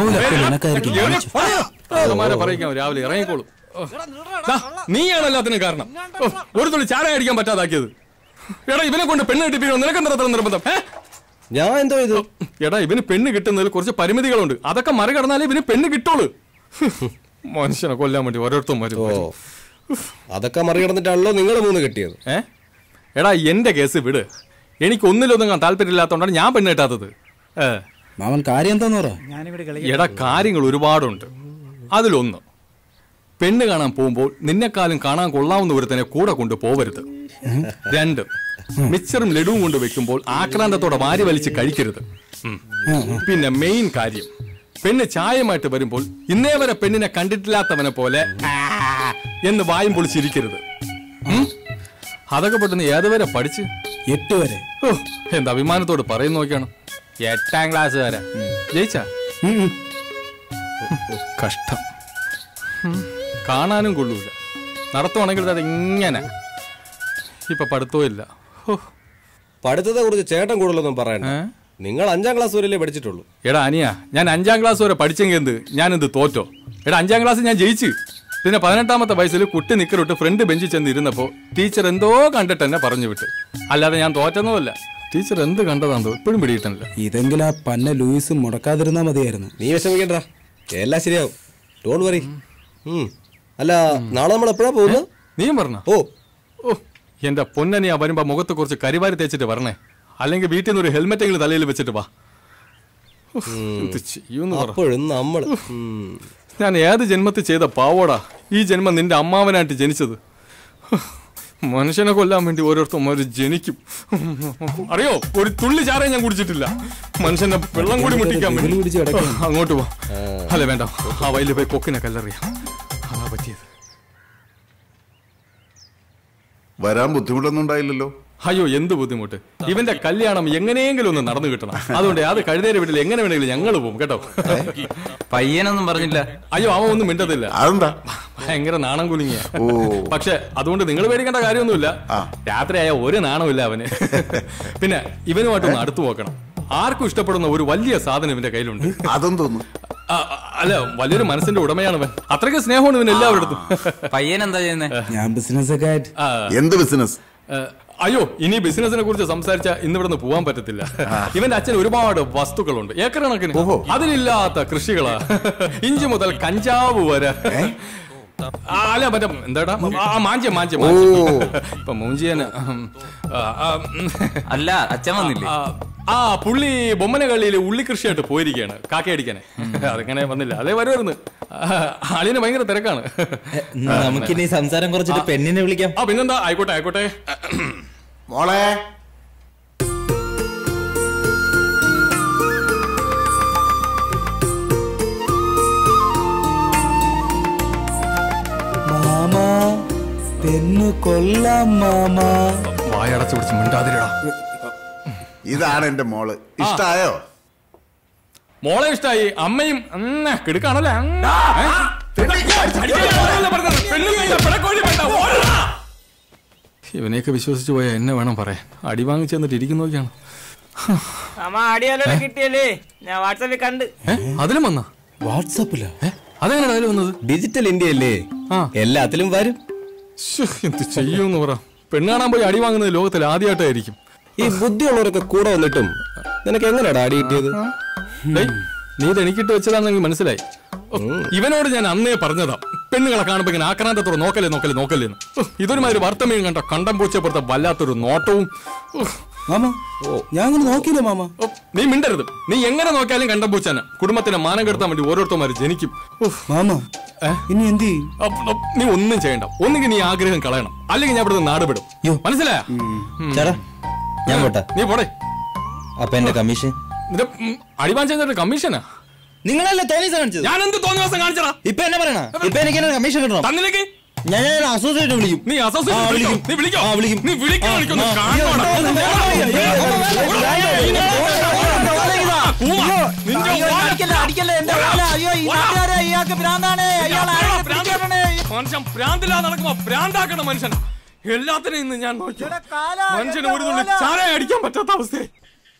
പറയിക്കാം രാവിലെ ഇറങ്ങിക്കോളൂ ഓ. ദാ, നീയാണ് എല്ലാത്തിനും കാരണം ഓ, ഒരു തുള്ളി ചായ അടിക്കാൻ പറ്റാതാക്കിയത് എടാ ഇവനെ കൊണ്ട് പെണ്ണ് കിട്ടിപ്പിക്കണോ നിനക്ക് എന്താ അത്ര നിർബന്ധം ഏ? ഞാൻ എന്തോ ഇത് എടാ ഇവന് പെണ്ണ് കിട്ടുന്നതിൽ കുറച്ച് പരിമിതികളുണ്ട് അതൊക്കെ മറികടന്നാലേ ഇവന് പെണ്ണ് കിട്ടുള്ളൂ മനുഷ്യനെ കൊല്ലാൻ വേണ്ടി ഓരോരുത്തരും വരും അതൊക്കെ മറികടന്നിട്ടാണല്ലോ നിങ്ങൾ മൂന്ന് കിട്ടിയത് ഏ എടാ എന്റെ കേസ് വിട് എനിക്ക് ഒന്നിലൊന്നും താല്പര്യമില്ലാത്തതുകൊണ്ടാണ് ഞാൻ പെണ്ണ് കിട്ടാത്തത് ഏ മാമൻ കാര്യം എന്താന്ന് പറ എടാ കാര്യങ്ങൾ ഒരുപാടുണ്ട് അതിലൊന്ന് പെണ്ണ് കാണാൻ പോകുമ്പോൾ നിന്നെക്കാളും കാണാൻ കൊള്ളാവുന്ന ഒരുത്തനെ കൂടെ കൊണ്ട് പോവരുത് രണ്ട് മിച്ചറും ലഡുവും കൊണ്ട് വെക്കുമ്പോൾ ആക്രാന്തത്തോടെ വാരി വലിച്ച് കഴിക്കരുത് ഉം. പിന്നെ മെയിൻ കാര്യം പെണ്ണ് ചായമായിട്ട് വരുമ്പോൾ ഇന്നേ വരെ പെണ്ണിനെ കണ്ടിട്ടില്ലാത്തവനെ പോലെ "ആ" എന്ന് വായും പൊളിച്ചിരിക്കരുത് ഉം? അതൊക്കെ പെട്ടെന്ന് ഏതുവരെ പഠിച്ച് എട്ട് വരെ ഓ എന്താ അഭിമാനത്തോട് പറയുന്ന നോക്കിയാണ് എട്ടാം ക്ലാസ് വരെ ജയിച്ചാ കഷ്ടം ഉം. കാണാനും കൊള്ളൂല നടത്തുവാണെങ്കിൽ അത് ഇങ്ങനെ ഇപ്പൊ പഠിത്തവും ഇല്ല പഠിത്തത്തെ കുറിച്ച് ചേട്ടൻ കൂടുതലൊന്നും പറയണ്ട നിങ്ങൾ അഞ്ചാം ക്ലാസ് വരെയല്ലേ പഠിച്ചിട്ടുള്ളൂ എടാ അനിയ ഞാൻ അഞ്ചാം ക്ലാസ് വരെ പഠിച്ചെങ്കിൽ എന്ത് ഞാൻ എന്ത് തോറ്റോ എടാ അഞ്ചാം ക്ലാസ് ഞാൻ ജയിച്ചു പിന്നെ പതിനെട്ടാമത്തെ വയസ്സിൽ കുട്ടി നിക്കറിട്ട് ഫ്രണ്ട് ബെഞ്ചിൽ ചെന്ന് ഇരുന്നപ്പോ ടീച്ചർ എന്തോ കണ്ടിട്ട് എന്നെ പറഞ്ഞു വിട്ട് അല്ലാതെ ഞാൻ തോറ്റൊന്നുമല്ല ടീച്ചർ എന്ത് കണ്ടതാന്തോ ഇപ്പോഴും പിടിയിട്ടില്ല ഇതെങ്കിലും ആ പന്ന ലൂയിസ് മുടക്കാതിരുന്നാ മതിയായിരുന്നു നീ വിഷമിക്കണ്ട എല്ലാം ശരിയാവും ഡോണ്ട് വറി അല്ല നാളെ നമ്മൾ എപ്പോഴാ പോകുന്നത് നീയും പറഞ്ഞ ഓ ഓ എന്റെ പൊന്നനിയാ വരുമ്പോ മുഖത്ത് കുറച്ച് കരിവാരി തേച്ചിട്ട് വരണേ അല്ലെങ്കിൽ വീട്ടിൽ നിന്ന് ഒരു ഹെൽമെറ്റ് എങ്കിലും തലയിൽ വെച്ചിട്ട് വാ ഉഫ്, എന്ത് ചെയ്യൂന്ന് പറ. അപ്പോഴും നമ്മൾ ഞാൻ ഏത് ജന്മത്തിൽ ചെയ്ത പാവോടാ ഈ ജന്മം നിന്റെ അമ്മാവനായിട്ട് ജനിച്ചത് മനുഷ്യനെ കൊല്ലാൻ വേണ്ടി ഓരോരുത്തർ ജനിക്കും അറിയോ ഒരു തുള്ളി ചാറേ ഞാൻ കുടിച്ചിട്ടില്ല മനുഷ്യന്റെ വെള്ളം കൂടി മുട്ടിക്കാൻ വേണ്ടി അങ്ങോട്ട് പോ അല്ല വേണ്ട ആ വയലിൽ പോയി കൊക്കിനെ കല്ലെറിയാം അതാ പറ്റിയത് വരാൻ ബുദ്ധിമുട്ടൊന്നും ഉണ്ടായില്ലല്ലോ അയ്യോ എന്ത് ബുദ്ധിമുട്ട് ഇവന്റെ കല്യാണം എങ്ങനെയെങ്കിലും ഒന്ന് നടന്നു കിട്ടണം അതുകൊണ്ട് അത് കഴുതേരെ വീട്ടിൽ എങ്ങനെ വേണമെങ്കിലും ഞങ്ങൾ പോകും കേട്ടോ പയ്യനൊന്നും പറഞ്ഞില്ല അയ്യോ അവൻ ഒന്നും മിണ്ടതില്ല അതെന്താ ഭയങ്കര നാണം കുലുങ്ങിയ ഓ. പക്ഷെ അതുകൊണ്ട് നിങ്ങൾ പേടിക്കേണ്ട കാര്യമൊന്നുമില്ല രാത്രിയായ ഒരു നാണമില്ല അവന് പിന്നെ ഇവനുമായിട്ടൊന്ന് അടുത്തു നോക്കണം ആർക്കും ഇഷ്ടപ്പെടുന്ന ഒരു വലിയ സാധനം ഇവന്റെ കയ്യിലുണ്ട് അതൊന്നും തോന്നുന്നു ആ, അല്ല വലിയൊരു മനസ്സിന്റെ ഉടമയാണ് അവൻ അത്രയ്ക്ക് സ്നേഹമാണ് ഇവൻ എല്ലാവരുടെ പയ്യൻ എന്താ ചെയ്യുന്നത് ഞാൻ ബിസിനസ് ഒക്കെ ആയിട്ട് എന്ത് ബിസിനസ് അയ്യോ ഇനി ബിസിനസിനെ കുറിച്ച് സംസാരിച്ച ഇന്ന് ഇവിടുന്ന് പോകാൻ പറ്റത്തില്ല ഇവന്റെ അച്ഛൻ ഒരുപാട് വസ്തുക്കളുണ്ട് ഏക്കർ കണക്കിന് അതിലില്ലാത്ത കൃഷികളാ ഇഞ്ചി മുതൽ കഞ്ചാവ് വരെ ആ, അല്ല മറ്റേ എന്താടാ ആ മാഞ്ചിയ മാഞ്ചിയ ഇപ്പൊ മൂഞ്ചിയന് അല്ല അച്ഛൻ വന്നില്ലേ ആ, ആ പുള്ളി ബൊമ്മന കളിയിൽ ഉള്ളി കൃഷിയായിട്ട് പോയിരിക്കുകയാണ് കാക്കയടിക്കാനെ അതിങ്ങനെ വന്നില്ല അതേ വരുമായിരുന്നു അളിന് ഭയങ്കര തിരക്കാണ് നമുക്കിനി സംസാരം കുറച്ചിട്ട് പെണ്ണിനെ വിളിക്കാം ആ പിന്നെന്താ ആയിക്കോട്ടെ ആയിക്കോട്ടെ മോളെ മാമാ പെണ്ണു കൊല്ലാം മാമാ വായടച്ചു പിടിച്ച് മിണ്ടാതിരടാ ഇതാണ് എന്റെ മോള് ഇഷ്ടായോ മോളെ ഇഷ്ടായി അമ്മയും ഉം, കിടുക്കാണല്ലേ ഉം. ഏ? അടിക്കല്ലേ പറഞ്ഞത്? പെണ്ണും കയ്യിലെ പിടക്കോഴി വേണ്ട, ഓടടാ. ഇവനെയൊക്കെ വിശ്വസിച്ച് പോയാ എന്നെ വേണം പറയാൻ അടി വാങ്ങിച്ചു തന്നിട്ട് ഇരിക്കുന്നു നോക്കിയാണ് അമ്മ അടിയാലോ കിട്ടിയല്ലേ ഞാൻ വാട്സാപ്പിൽ കണ്ട് അതിലും വന്ന വാട്സാപ്പിലാ അതെങ്ങനെ അതിൽ വന്നത് ഡിജിറ്റൽ ഇന്ത്യ അല്ലേ എല്ലാത്തിലും വരും എന്ത് ചെയ്യൂന്ന് പറ പെണ്ണ് കാണാൻ പോയി അടി വാങ്ങുന്നത് ലോകത്തിൽ ആദ്യമായിട്ടായിരിക്കും ഈ ബുദ്ധിയുള്ളവരൊക്കെ കൂടെ വന്നിട്ടും നിനക്ക് എങ്ങനെയാടാ അടി കിട്ടിയത് ഡേയ്, നീ ഇത് എനിക്കിട്ട് വെച്ചതാണെങ്കിൽ മനസ്സിലായി ഓ, ഇവനോട് ഞാൻ അന്നേ പറഞ്ഞതാ പെണ്ണുങ്ങളെ കാണുമ്പോ ഇങ്ങനെ ആക്രാന്തത്തോടെ നോക്കല്ലേ നോക്കല്ലേ നോക്കല്ലേ എന്ന്. ഓ, ഇതൊരുമാതിരി വാർത്തമീൻ കണ്ട കണ്ടം പൂച്ചപ്പെടുത്ത വല്ലാത്തൊരു നോട്ടവും ഓ, മാമ ഞാൻ അങ്ങനെ നോക്കിയില്ല മാമ ഓ, നീ മിണ്ടരുത് നീ എങ്ങനെ നോക്കിയാലും കണ്ടം പൂച്ചാന കുടുംബത്തിന് മാനം കെടുത്താൻ വേണ്ടി ഓരോരുത്തന്മാര് ജനിക്കും ഉഫ്. മാമ ഏ? ഇനി എന്ത് ചെയ്യും? അപ്പ് അപ്പ് നീ ഒന്നും ചെയ്യണ്ട ഒന്നുകിൽ നീ ആഗ്രഹം കളയണം അല്ലെങ്കിൽ ഞാൻ ഇവിടുന്ന് നാട് വിടും മനസ്സിലായ ചേട്ടാ ഞാൻ പോട്ടെ നീ പോടെ അപ്പൊ എന്റെ കമ്മീഷൻ നിന്റെ ഉം, അടിവാൻ ചെയ്തിട്ട് കമ്മീഷനാ നിങ്ങളല്ലേ തോന്നിയ കാണിച്ചത് ഞാൻ എന്ത് തോന്നിയ ദിവസം കാണിച്ചടാ ഇപ്പൊ എന്നെ പറയണ ഇപ്പൊ എനിക്ക് എന്നെ കമ്മീഷൻ കിട്ടണം തന്നിലേക്ക് ഞാൻ ഞാൻ അസോസിയേറ്റ് വിളിക്കും നീ ആ, അസോസിയേറ്റ് വിളിക്കും. നീ വിളിക്കോ ആ, വിളിക്കും. നീ വിളിക്കാൻ ആ, വിളിക്കുന്നു ആ. കാണണോടാ. കൂമ, നിന്റെ മനുഷ്യൻ ഭ്രാന്തില്ലാതെ നടക്കുമ്പോ ഭ്രാന്താക്കണം മനുഷ്യൻ എല്ലാത്തിനും ഇന്ന് ഞാൻ നോക്കി മനുഷ്യന് ഒരു തുള്ളി ചാര അടിക്കാൻ പറ്റാത്ത അവസ്ഥയായി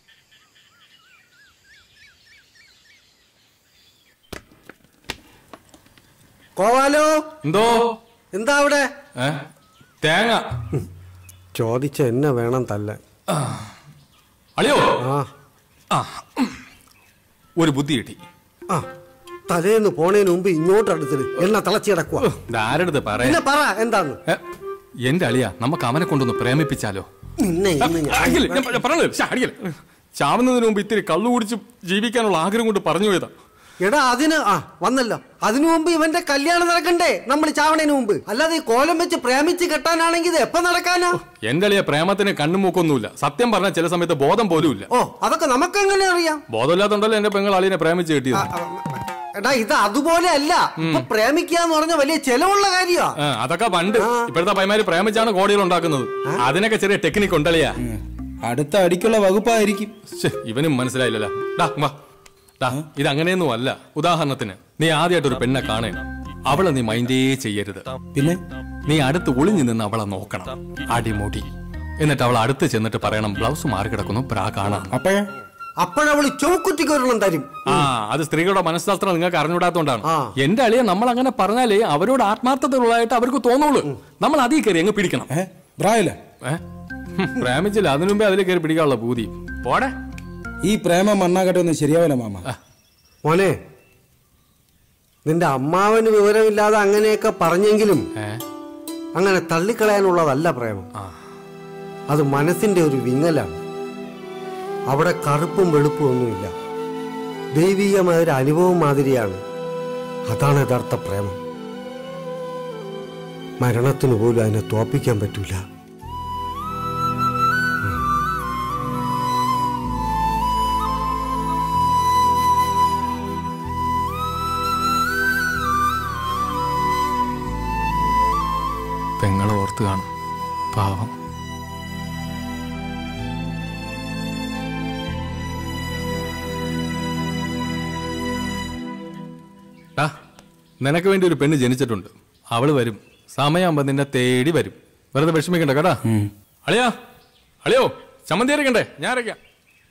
കോവാലോ എന്തോ എന്താ അവിടെ ഏ? തേങ്ങ ചോദിച്ച എന്നെ വേണം തല്ല അളിയോ ആ ആ ഒരു ബുദ്ധി കിട്ടി ആ തലേന്ന് പോണേന് മുമ്പ് ഇങ്ങോട്ട് അടുത്തിട്ട് എന്നെ തിളച്ചു കിടക്കുക ഇതാരടുത്ത് പറയാ പിന്നെ പറ എന്താന്ന് ഏ, എന്റെ അളിയ നമുക്ക് അവനെ കൊണ്ടൊന്ന് പ്രേമിപ്പിച്ചാലോ നിന്നെ ഇന്ന് ഞാൻ- അടിക്കല്, ഞാൻ പറഞ്ഞത് ശ്ശെ, അടിക്കല്. ചാവുന്നതിന് മുമ്പ് ഇത്തിരി കള്ളു കുടിച്ച് ജീവിക്കാനുള്ള ആഗ്രഹം കൊണ്ട് പറഞ്ഞു പോയതാ എടാ അതിന് ആ വന്നല്ലോ അതിനു മുമ്പ് ഇവന്റെ കല്യാണം നടക്കണ്ടേ നമ്മൾ ചാവണേന് മുമ്പ് അല്ലാതെ ഈ കോലം വെച്ച് പ്രേമിച്ച് കെട്ടാനാണെങ്കിൽ ഇത് എപ്പോ നടക്കാനാ എന്റെ അളിയ പ്രേമത്തിന് കണ്ണുമൂക്കൊന്നുമില്ല സത്യം പറഞ്ഞാൽ ചില സമയത്ത് ബോധം പോലും ഇല്ല ഓ അതൊക്കെ നമുക്കെങ്ങനെ അറിയാം ബോധമില്ലാത്തോണ്ടല്ലോ എന്റെ പെങ്ങൾ അളിയനെ പ്രേമിച്ച് കിട്ടിയത് എടാ ഇത് അതുപോലെ അല്ല ഇപ്പൊ പ്രേമിക്കുക എന്ന് പറഞ്ഞ വലിയ ചെലവുള്ള കാര്യമാ ആ, അതൊക്കെ പണ്ട് ഇപ്പോഴത്തെ പൈമാര് പ്രേമിച്ചാണ് കോടികൾ ഉണ്ടാക്കുന്നത് അതിനൊക്കെ ചെറിയ ടെക്നിക്ക് ഉണ്ടല്ലയാ അടുത്ത അടിക്കുള്ള വകുപ്പായിരിക്കും ഇവനും മനസ്സിലായില്ലല്ലോ ഡാ വാ ഡാ ഇത് അങ്ങനെയൊന്നും അല്ല ഉദാഹരണത്തിന് നീ ആദ്യമായിട്ട് ഒരു പെണ്ണെ കാണേ അവളെ നീ മൈൻഡേ ചെയ്യരുത് പിന്നെ നീ അടുത്ത് ഒളിഞ്ഞു നിന്ന് അവളെ നോക്കണം അടിമുടി എന്നിട്ട് അവൾ അടുത്ത് ചെന്നിട്ട് പറയണം ബ്ലൗസ് മാറി കിടക്കുന്നു ബ്രാ കാണാം അപ്പോഴേ അപ്പോഴവള് ചൗക്കുറ്റിക്ക് ഒരെണ്ണം തരും ആ അത് സ്ത്രീകളുടെ മനഃശാസ്ത്രം നിങ്ങൾക്ക് അറിഞ്ഞൂടാത്തോണ്ടാണ് എന്റെ അളിയെ നമ്മൾ അങ്ങനെ പറഞ്ഞാലേ അവരോട് ആത്മാർത്ഥത ഉള്ളതായിട്ട് അവർക്ക് തോന്നുള്ളൂ നമ്മൾ അതിൽ കയറി അങ്ങ് പിടിക്കണം ബ്രായില്ല ഏ? ഹും, പ്രേമിച്ചില്ല അതിനു മുമ്പേ അതിൽ കയറി പിടിക്കാനുള്ള ബൂതി പോടെ ഈ പ്രേമം മണ്ണാകട്ടെ ശരിയാവില്ല മാമ മോനെ നിന്റെ അമ്മാവന് വിവരമില്ലാതെ അങ്ങനെയൊക്കെ പറഞ്ഞെങ്കിലും അങ്ങനെ തള്ളിക്കളയാനുള്ളതല്ല പ്രേമം അത് മനസ്സിന്റെ ഒരു വിങ്ങലാണ് അവിടെ കറുപ്പും വെളുപ്പും ഒന്നുമില്ല ദൈവീകമായ ഒരു അനുഭവം മാതിരിയാണ് അതാണ് യഥാർത്ഥ പ്രേമം മരണത്തിന് പോലും അതിനെ തോപ്പിക്കാൻ പറ്റൂല പെങ്ങളെ ഓർത്ത് കാണും പാവം ടാ, നിനക്ക് വേണ്ടി ഒരു പെണ്ണ് ജനിച്ചിട്ടുണ്ട് അവള് വരും സമയമാകുമ്പോ നിന്നെ തേടി വരും വെറുതെ വിഷമിക്കണ്ട കേട്ടാ അളിയാ അളിയോ ചമ്മന്തി അരക്കണ്ടേ ഞാൻ അരയ്ക്കാം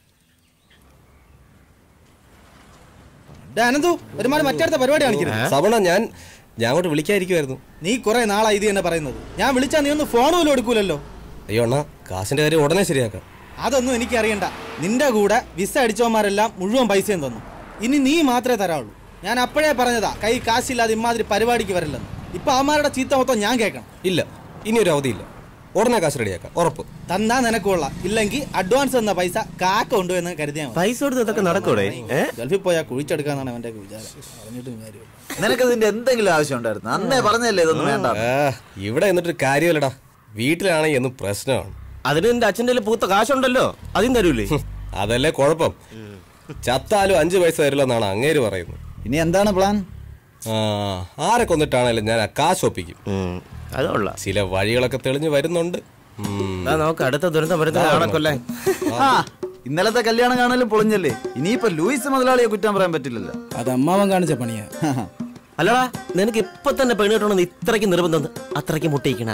അനന്തു ഒരുമാതിരി മറ്റടുത്ത പരിപാടി കാണിക്കരുത് സവണ ഞാൻ ഞാൻ അങ്ങോട്ട് വിളിക്കാതിരിക്കുമായിരുന്നു നീ കുറെ നാളായി ഇത് തന്നെ പറയുന്നത് ഞാൻ വിളിച്ചാ നീ ഒന്ന് ഫോൺ പോലും എടുക്കൂലല്ലോ അയ്യോ അണ്ണാ കാശിന്റെ കാര്യം ഉടനെ ശരിയാക്കാം അതൊന്നും എനിക്ക് അറിയണ്ട നിന്റെ കൂടെ വിസ അടിച്ചവന്മാരെല്ലാം മുഴുവൻ പൈസയും തന്നു ഇനി നീ മാത്രമേ തരാവുള്ളൂ ഞാൻ അപ്പോഴേ പറഞ്ഞതാ കൈ കാശില്ലാതെ ഇമാതിരി പരിപാടിക്ക് വരില്ലെന്ന് ഇപ്പൊ അവന്മാരുടെ ചീത്ത മൊത്തം ഞാൻ കേൾക്കണം ഇല്ല ഇനി ഒരു അവധിയില്ല ഉടനെ കാശ് റെഡിയാക്കാം ഉറപ്പ് തന്നാ നിനക്ക് കൊള്ളാം ഇല്ലെങ്കിൽ അഡ്വാൻസ് തന്ന പൈസ കാക്ക കൊണ്ടുവന്ന് കരുതിയാൽ മതി പൈസ കൊടുത്ത് ഇതൊക്കെ നടക്കൂടെ ഏ ഗൾഫിൽ പോയാൽ കുഴിച്ചെടുക്കാന്നാണ് അവന്റെ വിചാരം പറഞ്ഞിട്ടും കാര്യമില്ല നിനക്ക് ഇതിന്റെ എന്തെങ്കിലും ആവശ്യം ഉണ്ടായിരുന്നു അന്നേ പറഞ്ഞല്ലേ ഇതൊന്നും വേണ്ട ആ, ഇവിടെ എന്നിട്ടൊരു കാര്യമല്ലടാ വീട്ടിലാണെങ്കിൽ എന്നും പ്രശ്നമാണ് അതിന് നിന്റെ അച്ഛൻ്റെ കയ്യില് പൂത്ത കാശുണ്ടല്ലോ അതും തരൂലേ അതല്ലേ കുഴപ്പം ചത്താലും അഞ്ചു പൈസ തരില്ല എന്നാണ് അങ്ങേര് പറയുന്നത് ഇനി എന്താണ് പ്ലാൻ ആ ആരെ കൊന്നിട്ടാണേലും ഞാൻ ആ കാശ് ഒപ്പിക്കും അതുള്ള ചില വഴികളൊക്കെ തെളിഞ്ഞു വരുന്നുണ്ട് ഉം. നമുക്ക് അടുത്ത ദുരന്തം വരുന്നത് ആണക്കൊല്ലേ ആ ഇന്നലത്തെ കല്യാണം കാണലും പൊളിഞ്ഞല്ലേ ഇനിയിപ്പോ ലൂയിസ് മുതലാളിയെ കുറ്റം പറയാൻ പറ്റില്ലല്ലോ അത് അമ്മാവൻ കാണിച്ച പണിയാ അല്ലടാ നിനക്ക് ഇപ്പൊ തന്നെ പെണ്ണ് കിട്ടണമെന്ന് ഇത്രയ്ക്ക് നിർബന്ധം അത്രയ്ക്ക് മുട്ടിക്കണ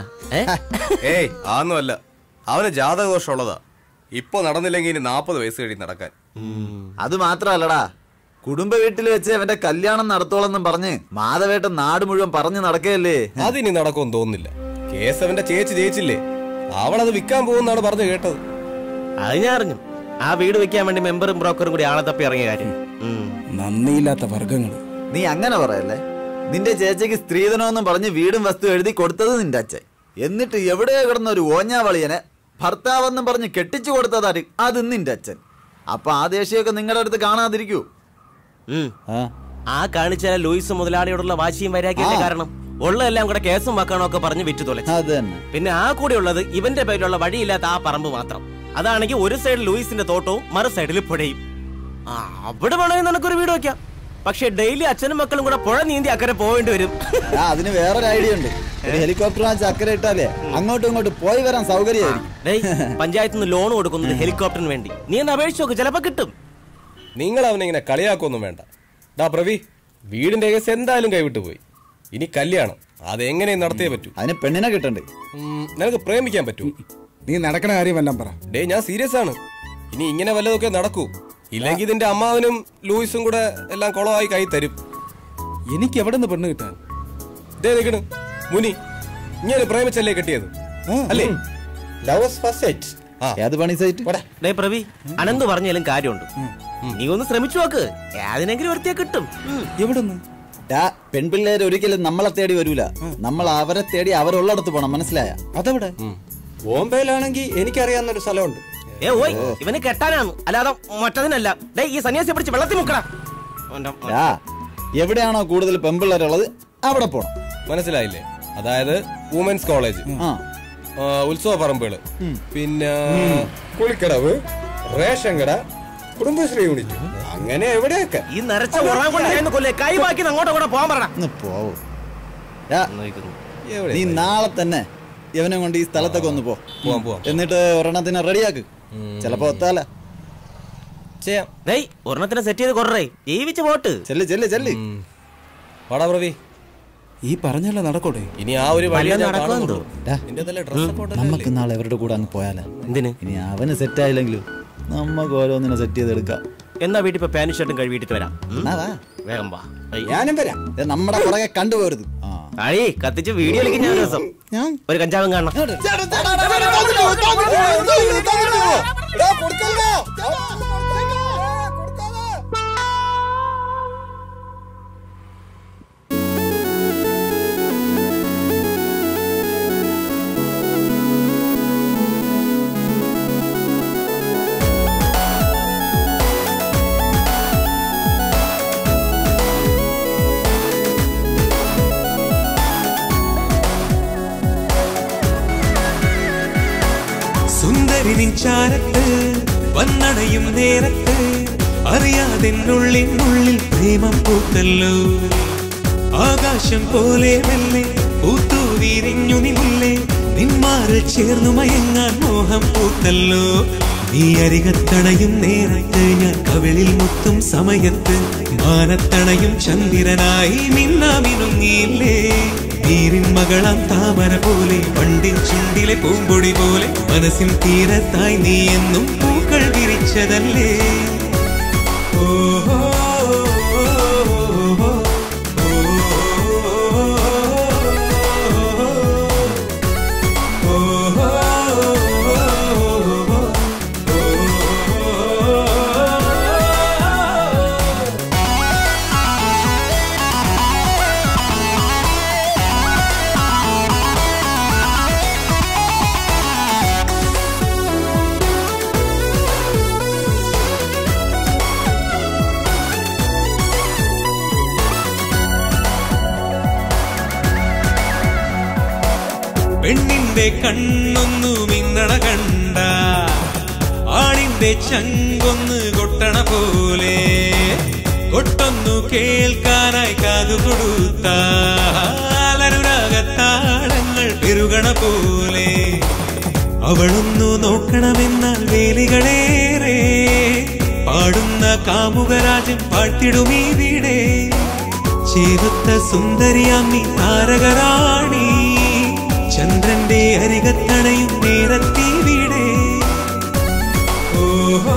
ഏയ് ആന്നുമല്ല അവന് ജാതകദോഷമുള്ളതാ ഇപ്പൊ നടന്നില്ലെങ്കിൽ ഇനി നാപ്പത് വയസ്സ് കഴിഞ്ഞ് നടക്കാൻ അത് മാത്രല്ലടാ കുടുംബ വീട്ടിൽ വെച്ച് അവന്റെ കല്യാണം നടത്തോളെന്നും പറഞ്ഞ് മാധവേട്ടൻ നാട് മുഴുവൻ പറഞ്ഞു നടക്കുകയല്ലേ അതിനി നടക്കുമെന്ന് തോന്നുന്നില്ല കേസവന്റെ ചേച്ചി ജയിച്ചില്ലേ അവളത് വിൽക്കാൻ പോകുന്നാണ് പറഞ്ഞു കേട്ടത് അത് ഞാൻ അറിഞ്ഞു ആ വീട് വെക്കാൻ വേണ്ടി മെമ്പറും ബ്രോക്കറും കൂടി ആളെ തപ്പി ഇറങ്ങിയ കാര്യം ഉം. നന്ദിയില്ലാത്ത വർഗങ്ങള് നീ അങ്ങനെ പറയല്ലേ നിന്റെ ചേച്ചിക്ക് സ്ത്രീധനമെന്നും പറഞ്ഞ് വീടും വസ്തു എഴുതി കൊടുത്തത് നിന്റെ അച്ഛൻ എന്നിട്ട് എവിടെയോ കിടന്ന ഒരു ഓഞ്ഞാവളിയനെ ഭർത്താവെന്നും പറഞ്ഞ് കെട്ടിച്ചു കൊടുത്തതാര് അത് നിന്റെ അച്ഛൻ അപ്പൊ ആ ദേഷ്യമൊക്കെ നിങ്ങളുടെ അടുത്ത് കാണാതിരിക്കൂ ഉം. ആ കാണിച്ച ലൂയിസ് മുതലാളിയോടുള്ള വാശിയും വൈരാഗ്യത്തിന്റെ കാരണം ഉള്ളതെല്ലാം കൂടെ കേസും വക്കാണോ ഒക്കെ പറഞ്ഞ് വിറ്റു തുലച്ചു അത് തന്നെ പിന്നെ ആ കൂടെ ഉള്ളത് ഇവന്റെ പേരിലുള്ള വഴിയില്ലാത്ത ആ പറമ്പ് മാത്രം അതാണെങ്കിൽ ഒരു സൈഡിൽ ലൂയിസിന്റെ തോട്ടവും മറു സൈഡിൽ പുഴയും ആ അവിടെ വേണമെങ്കിൽ നിനക്കൊരു വീട് വെക്കാം പക്ഷെ ഡെയിലി അച്ഛനും മക്കളും കൂടെ പുഴ നീന്തി അക്കരെ പോവേണ്ടി വരും ആ, അതിന് വേറൊരു ഐഡിയ ഉണ്ട് ഒരു ഹെലികോപ്റ്റർ വാങ്ങിച്ച് അക്കരെ ഇട്ടാലേ അങ്ങോട്ടും ഇങ്ങോട്ടും പോയി വരാൻ സൗകര്യമായിരിക്കും ഡേയ് പഞ്ചായത്തിൽ നിന്ന് ലോൺ കൊടുക്കുന്നത് ഹെലികോപ്റ്ററിന് വേണ്ടി നീ ഒന്ന് അപേക്ഷിച്ച് നോക്ക് ചിലപ്പോ കിട്ടും നിങ്ങൾ അവനെ ഇങ്ങനെ കളിയാക്കൊന്നും വേണ്ട ഡാ പ്രവി വീടിന്റെ കേസ് എന്തായാലും കൈവിട്ടു പോയി ഇനി കല്യാണം അതെങ്ങനെയും നടത്തിയേ പറ്റൂ അതിന് പെണ്ണിനെ കിട്ടണ്ടേ ഉം, നിനക്ക് പ്രേമിക്കാൻ പറ്റൂ നീ നടക്കണ കാര്യമെല്ലാം പറ ഡേ ഞാൻ സീരിയസ് ആണ് ഇനി ഇങ്ങനെ വല്ലതൊക്കെ നടക്കൂ ഇല്ലെങ്കിൽ ഇതിന്റെ അമ്മാവനും ലൂയിസും കൂടെ എല്ലാം കുളമായി കൈ തരും എനിക്ക് എവിടെ നിന്ന് പെണ്ണ് കിട്ടാൻ ദേ നിൽക്കണ് മുനി ഇങ്ങനെ പ്രേമിച്ചല്ലേ കെട്ടിയത് അല്ലേ ലവേഴ്സ് ഫസ്റ്റ് സൈറ്റ് ആ ഏത് പണി സൈറ്റ് ഡേ പ്രവി അനന്ത് പറഞ്ഞാലും കാര്യമുണ്ട് നീ ഒന്ന് ശ്രമിച്ചു നോക്ക് ഏതിനെങ്കിലും ഒരുത്തിയെ കിട്ടും ഉം. എവിടുന്ന് പെൺപിള്ളേർ ഒരിക്കലും നമ്മളെ തേടി വരൂല നമ്മൾ അവരെ തേടി അവരുള്ളിടത്ത് പോണം മനസ്സിലായ അതെവിടെ ബോംബെയിലാണെങ്കിൽ എനിക്കറിയാവുന്ന ഒരു സ്ഥലമുണ്ട് ഏ ഓയ് ഇവന് കെട്ടാനാണ് അല്ലാതെ മറ്റതിനല്ല ഡേ ഈ സന്യാസി പിടിച്ച് വെള്ളത്തിൽ മുക്കടാ ആ എവിടെയാണോ കൂടുതൽ പെമ്പിള്ളേരുള്ളത് അവിടെ പോണം മനസ്സിലായില്ലേ അതായത് വുമൻസ് കോളേജ് ആ ആ, ഉത്സവ പറമ്പുകള് പിന്നെ കുളിക്കടവ് റേഷൻ കട കുടുംബശ്രീ യൂണിറ്റ് അങ്ങനെ എവിടെയൊക്കെ ഈ നരച്ച ഉറങ്ങാൻ കൊണ്ട് ഞാൻ കൊല്ലേ കൈ ബാക്കി അങ്ങോട്ടും കൂടെ പോകാൻ പറയണം ഒന്ന് പോവൂ യാ, നീ നാളെ തന്നെ ഇവനെ കൊണ്ട് ഈ സ്ഥലത്തൊക്കെ ഒന്ന് പോ പോവാം, പോവാം. എന്നിട്ട് ഒരെണ്ണത്തിനെ റെഡിയാക്ക് ചിലപ്പോ ഒത്താല ചെയ്യാം ഡേയ് ഒരെണ്ണത്തിനെ സെറ്റ് ചെയ്ത് കൊറേ ജീവിച്ച് പോട്ട് ചെല്ല് ചെല്ല് ചെല്ല് വാടാ പ്രവി ഈ പറഞ്ഞല്ലേ നടക്കോട്ടെ ഇനി ആ ഒരു വഴി വല്ലതും നടക്കുമെന്തോ? നമുക്ക് നാളെ ഇവരുടെ കൂടെ അങ്ങ് പോയാലോ എന്തിന് ഇനി അവന് സെറ്റ് ആയില്ലെങ്കിലും നമുക്ക് ഓരോന്നിനെ സെറ്റ് ചെയ്തെടുക്കാം എന്നാ വീട്ടിൽ ഇപ്പൊ പാനും ഷർട്ടും കഴുകിയിട്ട് വരാം ഉം? എന്നാ വാ. വേഗം വാ ഐ. ഞാനും വരാം ഇത് നമ്മുടെ പുറകെ കണ്ടുപോകരുത് ആ അഴി കത്തിച്ച് വീഡിയോ കളിക്കും ഞാൻ ഒരു ദിവസം ഒരു കഞ്ചാവും കാണണം സുന്ദരി നിൻചാരത്ത് വന്നണയും നേരത്ത് അറിയാതെന്നുള്ളിനുള്ളിൽ പ്രേമം പൂത്തല്ലോ ആകാശം പോലെ മെല്ലെ പൂത്തു വിരിഞ്ഞു നിന്നില്ലേ നിന്മാറിൽ ചേർന്നു മയങ്ങാൻ മോഹം പൂത്തല്ലോ നീ അരികത്തണയും നേരത്ത് ഞാൻ കവിളിൽ മുത്തും സമയത്ത് മാനത്തണയും ചന്ദ്രനായി മിന്നാമിനുങ്ങിയില്ലേ നീരിൻ മകളാം താമര പോലെ പണ്ടിൻ ചുണ്ടിലെ പൂമ്പൊടി പോലെ മനസ്സിൻ തീരത്തായി നീ എന്നും പൂക്കൾ വിരിച്ചതല്ലേ ഓഹോ പെണ്ണിന്റെ കണ്ണൊന്നു മിന്നണ കണ്ട ആണിന്റെ ചങ്കൊന്ന് കൊട്ടണ പോലെ കൊട്ടൊന്നു കേൾക്കാനായി കാതു കൊടുത്താലനുരാഗത്താളങ്ങൾ പെരുകണ പോലെ അവളൊന്നു നോക്കണമെന്നാൽ വേലികളേറെ പാടുന്ന കാമുകരാജൻ പാട്ടിടുമീവിടെ ചേരുത്ത സുന്ദരിയാമി താരകറാണി ചന്ദ്രന്റെ അരികത്തണയും നേരത്തീവിടെ ഓഹോ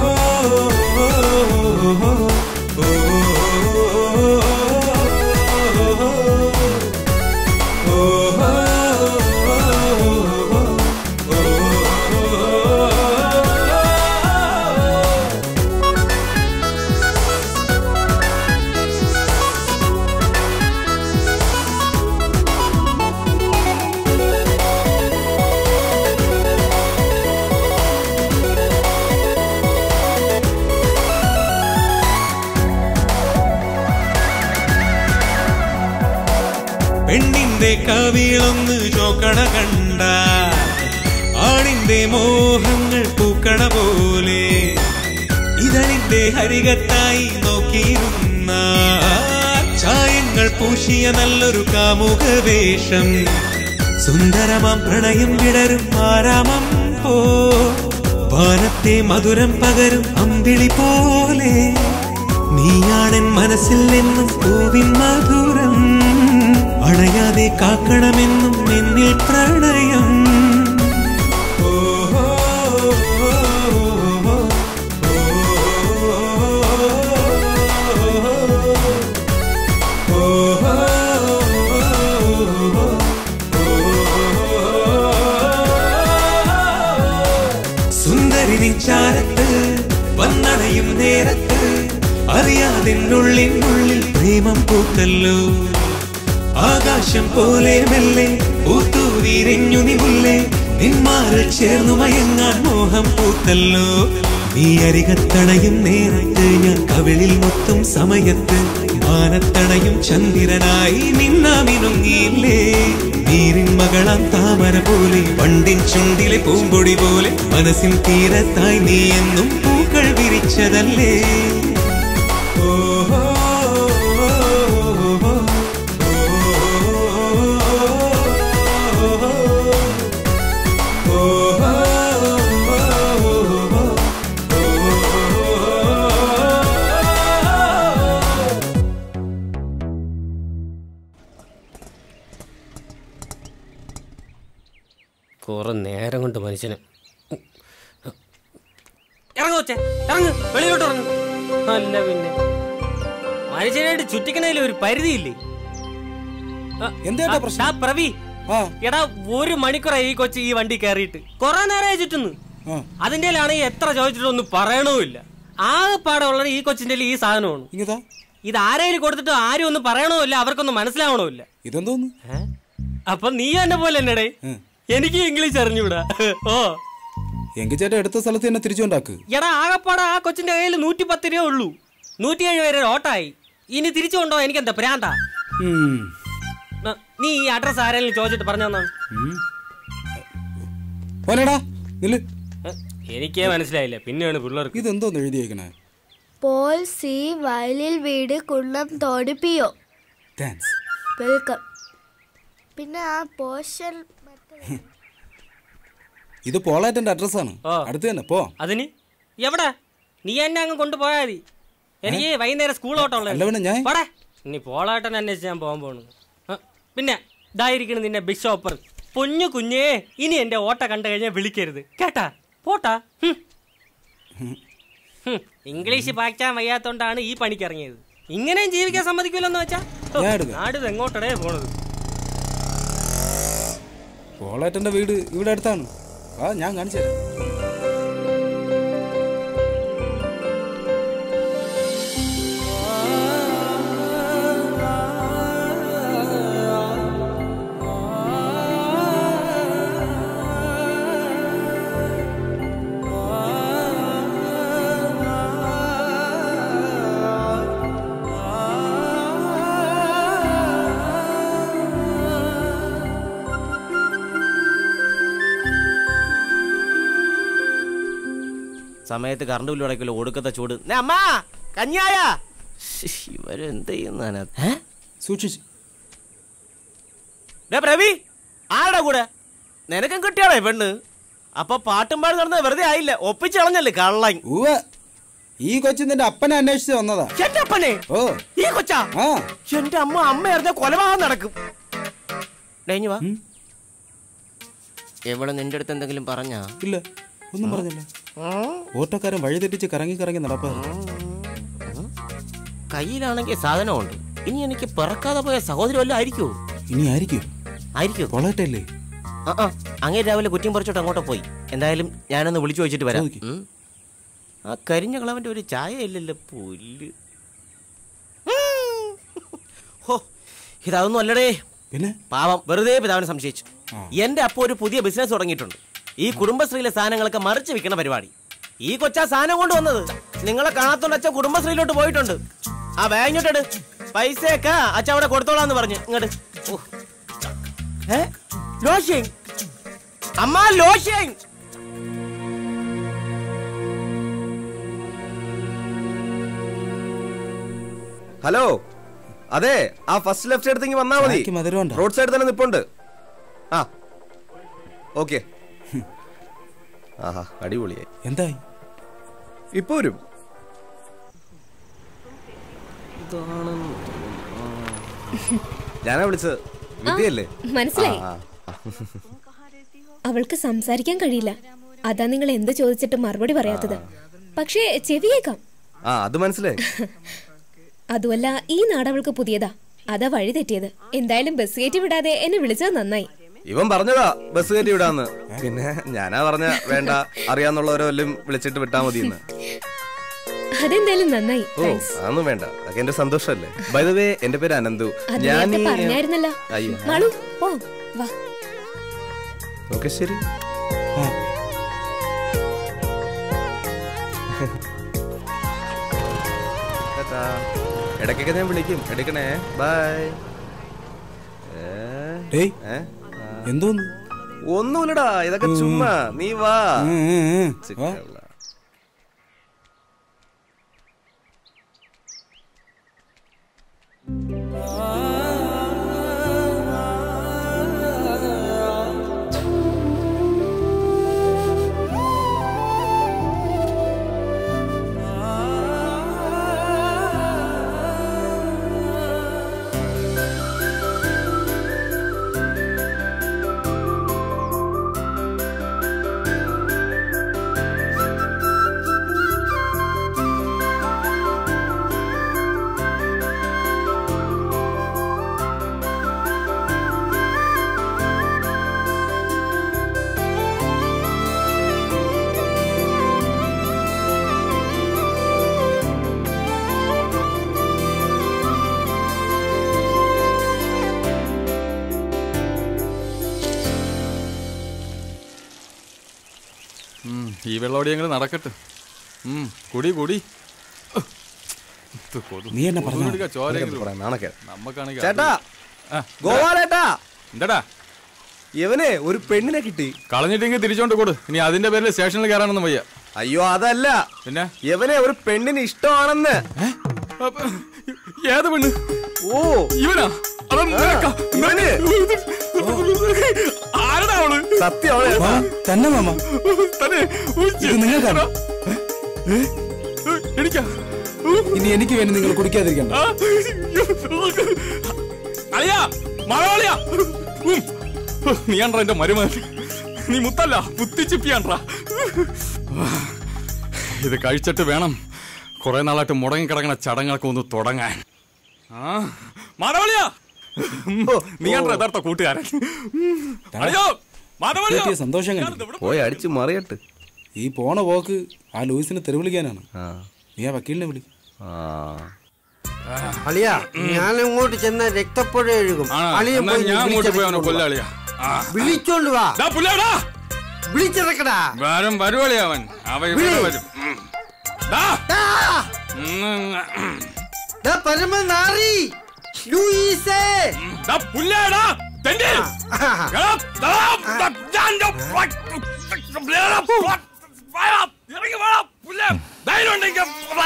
പെണ്ണിന്റെ കവിളൊന്ന് ചോക്കണ കണ്ട ആണിന്റെ മോഹങ്ങൾ പൂക്കണ പോലെ ഇതളിന്റെ ഹരികത്തായി നോക്കിയിരുന്ന ചായങ്ങൾ പൂശിയ നല്ലൊരു കാമുക വേഷം സുന്ദരമാം പ്രണയം വിടരും ആരാമം പോ വാനത്തെ മധുരം പകരും അമ്പിളി പോലെ നീയാണെൻ മനസ്സിൽ നിന്നും പൂവിൻ മധുരം അണയാതെ കാക്കണമെന്നും എന്നിൽ പ്രണയം ഓഹോ സുന്ദരി നിൻചാരത്ത് വന്നണയും നേരത്ത് അറിയാതെന്നുള്ളിനുള്ളിൽ പ്രേമം പൂത്തല്ലോ ആകാശം പോലെ മെല്ലെ പൂത്തു വിരിഞ്ഞു നിമുല്ലേ നിന്മാറിൽ ചേർന്നു മയങ്ങാൻ മോഹം പൂത്തല്ലോ നീ അരികത്തണയും നേരത്ത് ഞാൻ കവിളിൽ മൊത്തം സമയത്ത് മാനത്തണയും ചന്ദ്രനായി നിന്നാമിനുങ്ങിയില്ലേ നീരിൻ മകളാം താമര പോലെ വണ്ടിൻ ചുണ്ടിലെ പൂമ്പൊടി പോലെ മനസ്സിൻ തീരത്തായി നീ എന്നും പൂക്കൾ വിരിച്ചതല്ലേ ഓഹോ കുറെ നേരം കൊണ്ട് മനുഷ്യന് ഇറങ്ങു കൊച്ചേ ഇറങ്ങ് വെളിയിലോട്ട് ഇറങ്ങ് അല്ല പിന്നെ മനുഷ്യനായിട്ട് ചുറ്റിക്കണതിൽ ഒരു പരിധിയില്ലേ എന്തേട്ടാ പ്രശ്നം? ആ, പ്രവി എടാ ഒരു മണിക്കൂറായി ഈ കൊച്ചു ഈ വണ്ടി കയറിയിട്ട് കൊറേ നേരമായി ചുറ്റുന്നു അതിന്റെ ആണെങ്കിൽ എത്ര ചോദിച്ചിട്ടൊന്നും പറയണമില്ല ആകെപ്പാടെ ഉള്ളത് ഈ കൊച്ചിന്റെ ഈ സാധനമാണ് ഇങ്ങതാ ഇത് ആരെങ്കിലും കൊടുത്തിട്ട് ആരും ഒന്നും പറയണമില്ല അവർക്കൊന്നും മനസ്സിലാവണമില്ല ഇതെന്തോന്ന് അപ്പൊ നീ എന്നെ പോലെ തന്നെടേ എനിക്ക് ഇംഗ്ലീഷ് അറിഞ്ഞൂടാ ഓ എങ്കിൽ ചേട്ടാ എടുത്ത സ്ഥലത്ത് തന്നെ തിരിച്ചുകൊണ്ടാക്ക് എടാ ആകപ്പാടെ ആ കൊച്ചിന്റെ കയ്യിൽ നൂറ്റി പത്ത് രൂപ ഉള്ളൂ നൂറ്റി ഏഴ് വരെ ഓട്ടായി ഇനി തിരിച്ചു കൊണ്ടോ എനിക്ക് എന്താ പ്രാന്താ ഉം. ന- നീ ഈ അഡ്രസ് ആരെങ്കിലും ചോദിച്ചിട്ട് പറഞ്ഞു തന്നാണ് ഉം. പോലെടാ നില്ല് എനിക്കേ മനസ്സിലായില്ല പിന്നെയാണ് പിള്ളേർക്ക് ഇതെന്തോന്ന് എഴുതിയേക്കണേ പോൾ സി വയലിൽ വീട് കുന്നം തോടിപ്പിയോ താങ്ക്സ് വെൽക്കം പിന്നെ ആ പോഷൻ ഇത് പോളാറ്റന്റെ അഡ്രസ്സാണ് അടുത്ത് തന്നെ പോ അതിന് എവിടെ നീ എന്നെ അങ്ങ് കൊണ്ടുപോയാ മതി എനിക്ക് വൈകുന്നേരം സ്കൂൾ അല്ല പിന്നെ ഞാൻ- പോടെ ഇനി പോളാട്ടൻ അന്വേഷിച്ച് ഞാൻ പോകാൻ പോണു ആ, പിന്നെ ഇതായിരിക്കണം നിന്റെ ബിഗ് ഷോപ്പർ പൊന്നു കുഞ്ഞേ ഇനി എന്റെ ഓട്ട കണ്ടു കഴിഞ്ഞാൽ വിളിക്കരുത് കേട്ടാ പോട്ടാ ഹും. ഹും, ഇംഗ്ലീഷ് പാക്കാൻ വയ്യാത്തോണ്ടാണ് ഈ പണിക്ക് ഇറങ്ങിയത് ഇങ്ങനെയും ജീവിക്കാൻ സമ്മതിക്കില്ലെന്ന് വെച്ചാ ഹോ, ഞാൻ എടുക്കാം. നാട് ഇത് എങ്ങോട്ടടേ പോണത് പോളാറ്റന്റെ വീട് ഇവിടെ അടുത്താണ് ആ ഞാൻ കാണിച്ചു തരാം സമയത്ത് കറണ്ട് ബില്ല് അടയ്ക്കല്ലോ ഒടുക്കത്തെ ചൂട് ദേ അമ്മാ കഞ്ഞായ ഇവരെന്ത് ചെയ്യുന്ന സൂക്ഷിച്ച് പ്രവി ആരുടെ കൂടെ നിനക്കും കിട്ടിയാളേ പെണ്ണ് അപ്പൊ പാട്ടും പാടി നടന്നത് വെറുതെ ആയില്ല ഒപ്പിച്ച് കളഞ്ഞല്ലേ കള്ളൻ ഉവ്വ ഈ കൊച്ചു നിന്റെ അപ്പനെ അന്വേഷിച്ച് വന്നതാ എന്റെ അപ്പനെ ഓ ഈ കൊച്ചാ ആ എന്റെ അമ്മ അമ്മ അറിഞ്ഞ കൊലപാതകം നടക്കും ഡേഞ്ഞു വാ എവിടെ നിന്റെ അടുത്ത് എന്തെങ്കിലും പറഞ്ഞാ ഇല്ല ഒന്നും പറഞ്ഞില്ല ഓട്ടോക്കാരൻ വഴി തെറ്റിച്ച് കറങ്ങി കറങ്ങി നടപ്പാ കയ്യിലാണെങ്കിൽ സാധനമുണ്ട് ഇനി എനിക്ക് പിറക്കാതെ പോയ സഹോദരി വല്ലതും ആയിരിക്കുമോ ഇനി ആയിരിക്കും ആയിരിക്കും കൊളട്ടല്ലേ ആ ആ അങ്ങേ രാവിലെ കുറ്റിയും പറിച്ചോട്ട് അങ്ങോട്ട് പോയി എന്തായാലും ഞാനൊന്ന് വിളിച്ചു ചോദിച്ചിട്ട് വരാം ഉം. ആ കരിഞ്ഞ കളവന്റെ ഒരു ചായ ഇല്ലല്ലോ പുല്ല് ഹോ ഇതൊന്നും അല്ലടേ പിന്നെ പാവം വെറുതെ പിതാവിനെ സംശയിച്ചു എന്റെ അപ്പ ഒരു പുതിയ ബിസിനസ് തുടങ്ങിയിട്ടുണ്ട് ഈ കുടുംബശ്രീയിലെ സാധനങ്ങളൊക്കെ മറിച്ച് വിൽക്കുന്ന പരിപാടി ഈ കൊച്ചാ സാധനം കൊണ്ട് വന്നത് നിങ്ങളെ കാണാത്തോണ്ട് അച്ഛൻ കുടുംബശ്രീയിലോട്ട് പോയിട്ടുണ്ട് ആ വേങ്ങോട്ടെട് പൈസയൊക്കെ അച്ഛൻ അവിടെ കൊടുത്തോളാന്ന് പറഞ്ഞു ഇങ്ങോട്ട് ഓ. ഏ ലോഷ്യൻ അമ്മ ലോഷ്യൻ ഹലോ അതെ ആ ഫസ്റ്റ് ലെഫ്റ്റ് എടുത്തെങ്കിൽ വന്നാ മതി ചായക്ക് മധുരം ഉണ്ടോ? റോഡ് സൈഡ് തന്നെ നിപ്പുണ്ട് ആ ഓക്കെ ആഹാ അടിപൊളിയായി എന്തായി ഇപ്പൊ വരും ഞാനാ വിളിച്ചത് വിദ്യയല്ലേ മനസ്സിലായി. ആ, ആ. അവൾക്ക് സംസാരിക്കാൻ കഴിയില്ല അതാ നിങ്ങൾ എന്ത് ചോദിച്ചിട്ട് മറുപടി പറയാത്തത് പക്ഷേ ചെവിയേക്കാം ആ അത് മനസ്സിലായി അതുമല്ല ഈ നാട് അവൾക്ക് പുതിയതാ അതാ വഴി തെറ്റിയത് എന്തായാലും ബസ് കയറ്റി വിടാതെ എന്നെ വിളിച്ചത് നന്നായി ഇവൻ പറഞ്ഞതാ ബസ് കയറ്റി വിടാന്ന് പിന്നെ ഞാനാ പറഞ്ഞ വേണ്ട അറിയാന്നുള്ളവരോ വല്ലതും വിളിച്ചിട്ട് വിട്ടാ മതി എന്ന് അതെന്തായാലും നന്നായി ഓ അതൊന്നും വേണ്ട അതൊക്കെ എന്റെ സന്തോഷമല്ലേ ബൈ ദ വേ എന്റെ പേര് അനന്തു അത് ഞാൻ നേരത്തെ ഈ- പറഞ്ഞായിരുന്നല്ലോ അയ്യോ മാളു പോ വാ ഓക്കെ ശരി ടാറ്റാ. ഇടയ്ക്കൊക്കെ ഞാൻ വിളിക്കും എടുക്കണേ ബൈ ഡേയ് എന്തോന്ന് ഒന്നുമില്ലടാ ഇതൊക്കെ ചുമ്മാ നീ വാ ഉം, ഉം, ഉം. ചിക്കള്ള. ഉം, ഈ വെള്ളോടിയെങ്കിലും നടക്കട്ടെ ഉം, കുടി കുടി ഇത് കൊതു- നീ എന്നെ പറഞ്ഞോ? കൊതുകടിക്ക ചോരയെങ്കിലും. പറയാം, നാണക്കേട്. നമ്മക്കാണെങ്കിൽ ചേട്ടാ ആ, ഗോപാലേട്ടാ എന്താടാ ഇവനെ ഒരു പെണ്ണിനെ കിട്ടി കളഞ്ഞിട്ടെങ്കിൽ തിരിച്ചോണ്ട് കൊടു ഇനി അതിന്റെ പേരിൽ സ്റ്റേഷനിൽ കയറാനൊന്നും വയ്യ അയ്യോ അതല്ല പിന്നെ ഇവനെ ഒരു പെണ്ണിന് ഇഷ്ടമാണെന്ന് ഏത് പെണ്ണ് ഓ ഇവനാ അതാ നിനക്കാ? ഇവന് ആരടാ അവള് സത്യം അവള് ആ, തന്നെ മാമ തന്നെ ഇത് നിങ്ങൾക്കാണ് എനിക്കാ ഇനി എനിക്ക് വേണ്ടി നിങ്ങൾ കുടിക്കാതിരിക്കണ്ട ആ, അളിയാ മലയാളിയാ ഉം. നീയാണ്ട്രാ എന്റെ മരുമകൻ നീ മുത്തല്ല പുത്തിച്ചിപ്പിയാണ്ട്രാ ഇത് കഴിച്ചിട്ട് വേണം കുറെ നാളായിട്ട് മുടങ്ങിക്കിടക്കണ ചടങ്ങൊക്കെ ഒന്ന് തുടങ്ങാൻ ആ മാധവളിയാ നീയാണ്ട്രാ യഥാർത്ഥ കൂട്ടുകാരൻ അയ്യോ മാധവളിയോ കിട്ടിയ സന്തോഷം കണ്ടു പോയി അടിച്ചു മറിയട്ട് ഈ പോണ പോക്ക് ആ ലൂയിസിനെ തെരുവിളിക്കാനാണ് നീ ആ വക്കീലിനെ വിളി അളിയ ഞാൻ അങ്ങോട്ട് ചെന്ന രക്തപ്പുഴ എഴുകും ആ, അളിയൻ എന്നാ പോയി ഞാൻ അങ്ങോട്ട് പോയി അവനെ വിളിച്ചിറക്കിക്കൊണ്ട് വാ. കൊല്ലാളിയാ ആ. വിളിച്ചോണ്ട് വാ ദാ പുല്ലാടാ വിളിച്ചിറക്കടാ വരും വരുവളി അവൻ അവ ഇവിടെ വിളി. വരും ഉം. ദാ. ഉം. ദാ പരമനാറി ലൂയിസേ ദാ പുല്ലാടാ തെണ്ടി എടാ, ദാ, ദാ, ഞാൻ ദാ, പുല്ലേടാ, പോ- വാടാ, ഇറങ്ങി വാടാ, പുല്ലേ. ധൈര്യം ഉണ്ടെങ്കിൽ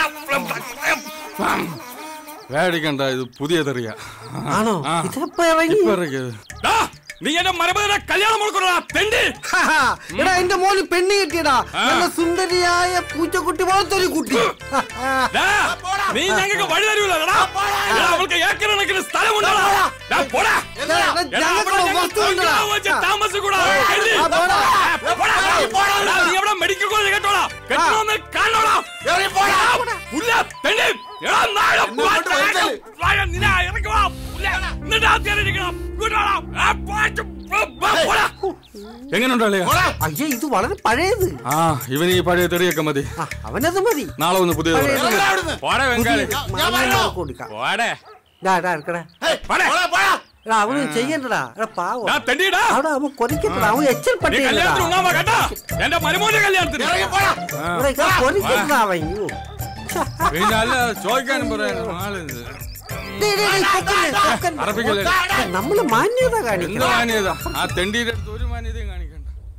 പേടിക്കണ്ട ഇത് പുതിയ തെറിയ ആണോ ഇതപ്പോ ഇറങ്ങി ഇപ്പൊ ഇറങ്ങിയത് ദാ, നീ എന്റെ മരപതിനെ കല്യാണം മുടക്കണ തെണ്ടി എടാ എന്റെ മോന് പെണ്ണ് കിട്ടിയടാ ആ. നല്ല സുന്ദരിയായ പൂച്ചക്കുട്ടി പോലത്തെ ഒരു കുട്ടി ദാ, നീ ഞങ്ങൾക്ക് വഴി തരൂലടാ അവൾക്ക് ഏക്കർ കണക്കിന് സ്ഥലമുണ്ടടാ ദാ, പോടാ. എടാ, എടാ, എടാ, ഞങ്ങൾക്ക് അവിടെ ഞങ്ങൾ വസ്തുവുണ്ടെടാ. ബംഗ്ലാവ് വെച്ച് താമസിക്കൂടാ. ആ, എഴുതി. ആ, പോടാ. ആ, പോടാ. എടാ, നീ എവിടെ മെഡിക്കൽ കോളേജ് കേട്ടോടാ കെട്ടണമെന്ന് കാണോടാ പുല്ല തെണ്ടി എടാ നാളെ നിന്നെ ഇറങ്ങി വാ പുല്ല എന്നിട്ട് ആദ്യം ഇരിക്കണം ഇങ്ങോട്ട് വാടാ. ആ, പോയിട്ട് പോ, പോ, പോടാ. എങ്ങനെയുണ്ടോ അളിയാ? അയ്യേ ഇത് വളരെ പഴയത് ആ ഇവന് ഈ പഴയ തെറിയൊക്കെ മതി അവനത് മതി നാളെ ഒന്ന് പുതിയത് പഴയത് പറയാം. മതി. പോടെ വെങ്കാളി മാങ്ങ കൊടുക്കാം പോടെ ഡാ, ഡാ, എടുക്കടാ. എടാ, അവന് ചെയ്യണ്ടടാ എടാ പാവം ഡാ, തെണ്ടിയെടാ. അവിടെ അവൻ കൊതിക്കപ്പെടാ അവൻ എച്ചൽ നീ പട്ടിയല്ലടാ കല്യാണത്തിന് ഉണ്ണാൻ വാ കേട്ടാ എന്റെ മരുമോന്റെ കല്യാണത്തിന് ആ. ഇവിടെ ഇങ്ങനെ കൊതിക്കപ്പെടാ അവൻ അയ്യോ. പിന്നെ അല്ല ചോദിക്കാനും പറയാനും ആളിത്. ഡേയ്, ഡേയ്, ഡേയ്, പൊക്കല്ലേ, പൊക്കല്ലേ. അറപ്പിക്കല്ലേ? നമ്മള് മാന്യത എന്ത് കാണിക്കണം മാന്യത ആ തെണ്ടിയുടെ അടുത്ത് ഒരു മാന്യതയും കാണിക്കണ്ട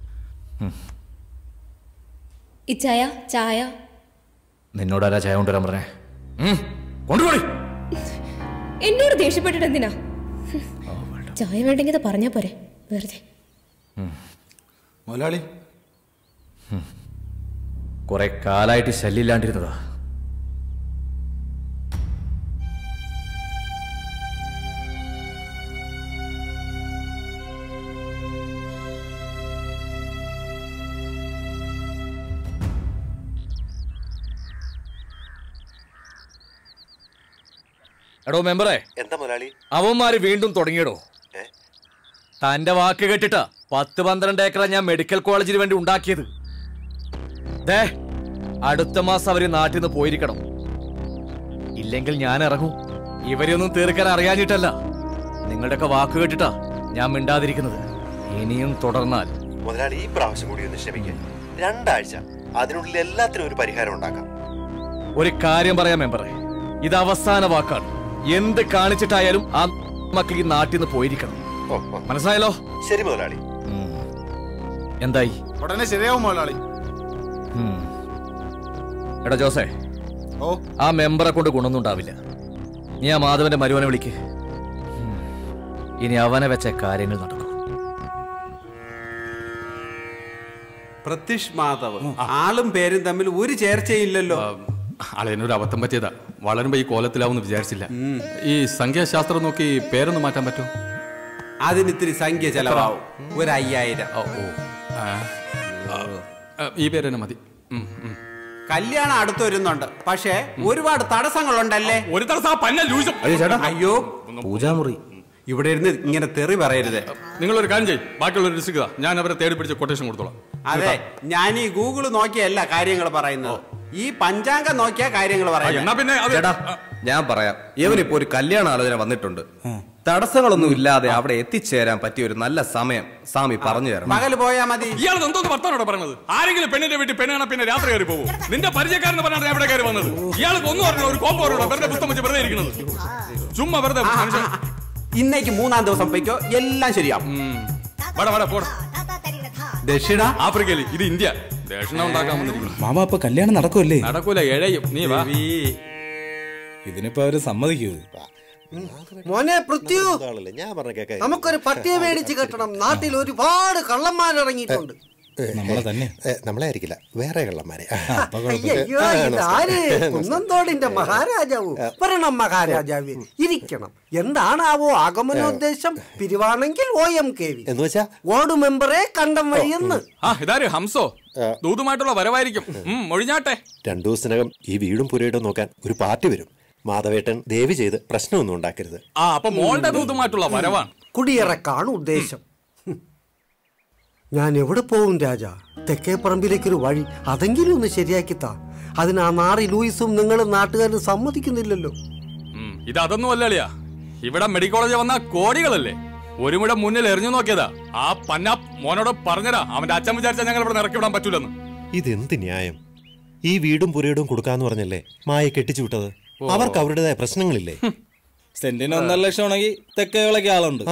ഈ ചായ ചായ നിന്നോടാരാ ചായ കൊണ്ടുവരാൻ പറഞ്ഞേ ഉം, കൊണ്ടുപോടി എന്നോട് ദേഷ്യപ്പെട്ടിട്ട് എന്തിനാ ചായ വേണ്ടെങ്കിൽ ഇത് പറഞ്ഞാ പോരെ വെറുതെ മുതലാളി കുറെ കാലായിട്ട് ശല്യമില്ലാണ്ടിരുന്നതാ എടോ മെമ്പറേ എന്താ മുതലാളി അവന്മാര് വീണ്ടും തുടങ്ങിയടോ തന്റെ വാക്ക് കേട്ടിട്ടാ പത്ത് പന്ത്രണ്ട് ഏക്കറ ഞാൻ മെഡിക്കൽ കോളേജിന് വേണ്ടി ഉണ്ടാക്കിയത് ദേ അടുത്ത മാസം അവര് നാട്ടിൽ നിന്ന് പോയിരിക്കണം ഇല്ലെങ്കിൽ ഞാൻ ഇറങ്ങും ഇവരെയൊന്നും തീർക്കാൻ അറിയാഞ്ഞിട്ടല്ല നിങ്ങളുടെയൊക്കെ വാക്ക് കേട്ടിട്ടാ ഞാൻ മിണ്ടാതിരിക്കുന്നത് ഇനിയും തുടർന്നാൽ മുതലാളി ഈ പ്രാവശ്യം കൂടി ഒന്ന് ക്ഷമിക്കുക രണ്ടാഴ്ച അതിനുള്ളിൽ എല്ലാത്തിനും ഒരു പരിഹാരം ഉണ്ടാക്കാം ഒരു കാര്യം പറയാം മെമ്പറെ ഇത് അവസാന വാക്കാണ് എന്ത് കാണിച്ചിട്ടായാലും ആ മക്കൾ ഈ നാട്ടിൽ നിന്ന് പോയിരിക്കണം മനസ്സിലായല്ലോ ശരി മുതലാളി എന്തായി ഉടനെ ശരിയാവും മുതലാളി ഉം. എടാ ജോസേ ഓ ആ മെമ്പറെ കൊണ്ട് ഗുണമൊന്നും ഉണ്ടാവില്ല നീ ആ മാധവന്റെ മരുവനെ വിളിക്ക് ഉം. ഇനി അവനെ വെച്ച കാര്യങ്ങൾ നടക്കും പ്രത്യഷ് മാധവ് ആളും പേരും തമ്മിൽ ഒരു ചേർച്ചയില്ലല്ലോ അളയനൊരു അബദ്ധം പറ്റിയതാ വളരുമ്പോ ഈ കോലത്തിലാവുമെന്ന് വിചാരിച്ചില്ല ഈ സംഖ്യാശാസ്ത്രം നോക്കി പേരൊന്ന് മാറ്റാൻ പറ്റുമോ അതിന് ഇത്തിരി സംഖ്യ ചെലവാവും ഒരു അയ്യായിരം ആ, ആ, ഈ പേര് തന്നെ മതി ഉം, ഉം. കല്യാണം അടുത്ത് വരുന്നുണ്ട് പക്ഷേ ഒരുപാട് തടസ്സങ്ങളുണ്ടല്ലേ ഒരു തടസ്സം പന്ന ലൂസും അയ്യോ ചേട്ടാ അയ്യോ പൂജാമുറി ഇവിടെ ഇരുന്ന് ഇങ്ങനെ തെറി പറയരുത് നിങ്ങളൊരു കാര്യം ചെയ്യും ബാക്കിയുള്ളവർ രസിക്കുക ഞാൻ അവരെ തേടി പിടിച്ച് കൊട്ടേഷൻ കൊടുത്തോളാം അതെ ഞാൻ ഈ ഗൂഗിൾ നോക്കിയല്ല കാര്യങ്ങൾ പറയുന്നത് ഈ പഞ്ചാംഗം നോക്കിയ കാര്യങ്ങൾ എന്നാ പിന്നെ അത് ചേട്ടാ ഞാൻ പറയാം ഇവനിപ്പോ ഒരു കല്യാണ ആലോചന വന്നിട്ടുണ്ട് തടസ്സങ്ങളൊന്നും ഇല്ലാതെ അവിടെ എത്തിച്ചേരാൻ പറ്റിയ ഒരു നല്ല സമയം സ്വാമി പറഞ്ഞു തരണം പകല് പോയാ മതി ഇയാൾ എന്തോന്ന് വർത്താനോട് പറഞ്ഞത് ആരെങ്കിലും പെണ്ണിന്റെ വീട്ടിൽ പെണ്ണ് കാണാൻ പിന്നെ രാത്രി കയറി പോകും നിന്റെ പരിചയക്കാരെന്ന് പറഞ്ഞാണ് ഞാൻ ഇവിടെ കയറി വന്നത് ഇയാൾക്ക് ഒന്നും പറഞ്ഞു ഒരു കോമ്പോ വെറുതെ പുസ്തകം വെച്ച് വെറുതെ ഇരിക്കുന്നത് ചുമ്മാ വെറുതെ മനുഷ്യൻ ഇന്നേക്ക് മൂന്നാം ദിവസം പോയിക്കോ എല്ലാം ശരിയാവും വട വട പോട ദക്ഷിണ ആഫ്രിക്കയിൽ ഇത് ഇന്ത്യ ദക്ഷിണ ഉണ്ടാക്കാൻ വന്നിരിക്കുന്നു മാമ അപ്പൊ കല്യാണം നടക്കുമല്ലേ നടക്കൂല എഴയും നീ വാ ഇതിനിപ്പോ അവര് സമ്മതിക്കൂ മോനെ പൃഥ്വി ഞാൻ പറഞ്ഞ കേക്ക നമുക്കൊരു പട്ടിയെ മേടിച്ച് കെട്ടണം നാട്ടിൽ ഒരുപാട് കള്ളന്മാരിറങ്ങിയിട്ടുണ്ട് നമ്മളെ തന്നെ നമ്മളെ ആയിരിക്കില്ല വേറെ കള്ളന്മാരെ അയ്യോ ഇതാര് കുന്നന്തോടിന്റെ മഹാരാജാവു വരണം മഹാരാജാവ് ഇരിക്കണം എന്താണാവോ ആഗമനോദ്ദേശം പിരിവാണെങ്കിൽ ഒ എം കെ വി എന്ന് വെച്ചാ വാർഡ് മെമ്പറെ കണ്ടം വഴിയെന്ന് ആ ഇതാര് ഹംസോ ദൂതുമായിട്ടുള്ള വരവായിരിക്കും ഉം, ഒഴിഞ്ഞാട്ടെ രണ്ടു ദിവസത്തിനകം ഈ വീടും പുരയിടും നോക്കാൻ ഒരു പാർട്ടി വരും മാധവേട്ടൻ ദേവി ചെയ്ത് പ്രശ്നമൊന്നും ഉണ്ടാക്കരുത് ആ അപ്പൊ മോളുടെ ദൂതുമായിട്ടുള്ള വരവാണ് കുടിയിറക്കാണ് ഉദ്ദേശം ഹും. ഞാൻ എവിടെ പോവും രാജ തെക്കേ പറമ്പിലേക്കൊരു വഴി അതെങ്കിലും ഒന്ന് ശരിയാക്കിത്താ അതിന് ആ നാറി ലൂയിസും നിങ്ങളും നാട്ടുകാരും സമ്മതിക്കുന്നില്ലല്ലോ ഉം, ഇത് അതൊന്നും അല്ലളിയാ ഇവിടെ മെഡിക്കൽ കോളേജ് വന്ന കോടികളല്ലേ ഒരു മുഴ മുന്നിൽ എറിഞ്ഞു നോക്കിയതാ ആ പന്ന മോനോട് പറഞ്ഞതാ അവന്റെ അച്ഛൻ വിചാരിച്ചാൽ ഞങ്ങൾ ഇവിടെ ഇറക്കി വിടാൻ പറ്റൂലെന്ന് ഇതെന്ത് ന്യായം ഈ വീടും പുരയിടും കൊടുക്കാന്ന് പറഞ്ഞല്ലേ മായ കെട്ടിച്ചു വിട്ടത് അവർക്ക് അവരുടേതായ പ്രശ്നങ്ങളില്ലേ സെന്റിന് ഒന്നര ലക്ഷം ആണെങ്കിൽ തെക്കേകളൊക്കെ ആളുണ്ട്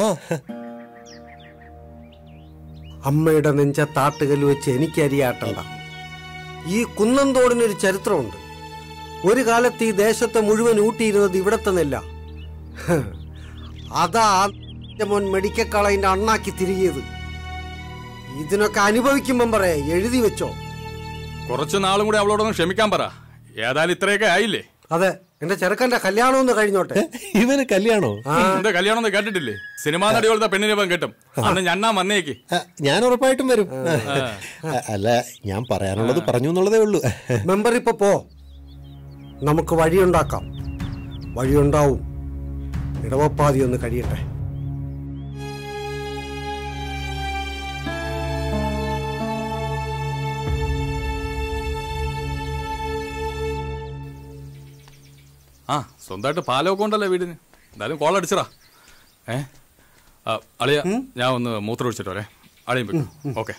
അമ്മയുടെ നെഞ്ച താട്ടുകല്ല് വെച്ച് എനിക്ക് അരിയാട്ടണ്ട ഈ കുന്നന്തോടിനൊരു ചരിത്രമുണ്ട് ഒരു കാലത്ത് ഈ ദേശത്തെ മുഴുവൻ ഊട്ടിയിരുന്നത് ഇവിടത്തെ നെല്ല ഹ്. അതാ ആ മോൻ മെഡിക്കൽ കളയിന്റെ അണ്ണാക്കി തിരികിയത് ഇതിനൊക്കെ അനുഭവിക്കുമ്പം പറയേ എഴുതി വെച്ചോ കുറച്ചു നാളും കൂടി അവളോടൊന്ന് ക്ഷമിക്കാൻ പറ ഏതായാലും ഇത്രയൊക്കെ ആയില്ലേ അതെ എന്റെ ചെറുക്കന്റെ കല്യാണം ഒന്ന് കഴിഞ്ഞോട്ടെ ഇവന് കല്യാണോ എന്താ കല്യാണം ഒന്നും കേട്ടിട്ടില്ലേ സിനിമാ നടി പോലത്തെ പെണ്ണിനെ ഇപ്പം കിട്ടും അന്ന് ഞണ്ണാ വന്നേക്ക് ഞാൻ ഉറപ്പായിട്ടും വരും അല്ല ഞാൻ പറയാനുള്ളത് പറഞ്ഞു എന്നുള്ളതേ ഉള്ളൂ മെമ്പർ ഇപ്പൊ പോ നമുക്ക് വഴിയുണ്ടാക്കാം വഴിയുണ്ടാവും ഇടവപ്പാതി ഒന്ന് കഴിയട്ടെ ആ സ്വന്തമായിട്ട് പാലമൊക്കെ ഉണ്ടല്ലോ വീടിന് എന്തായാലും കോൾ അടിച്ചറാ ഏ ആ, അളിയ ഞാൻ ഒന്ന് മൂത്രം ഒഴിച്ചിട്ട് വരെ അളിയും വെക്കും ഓക്കെ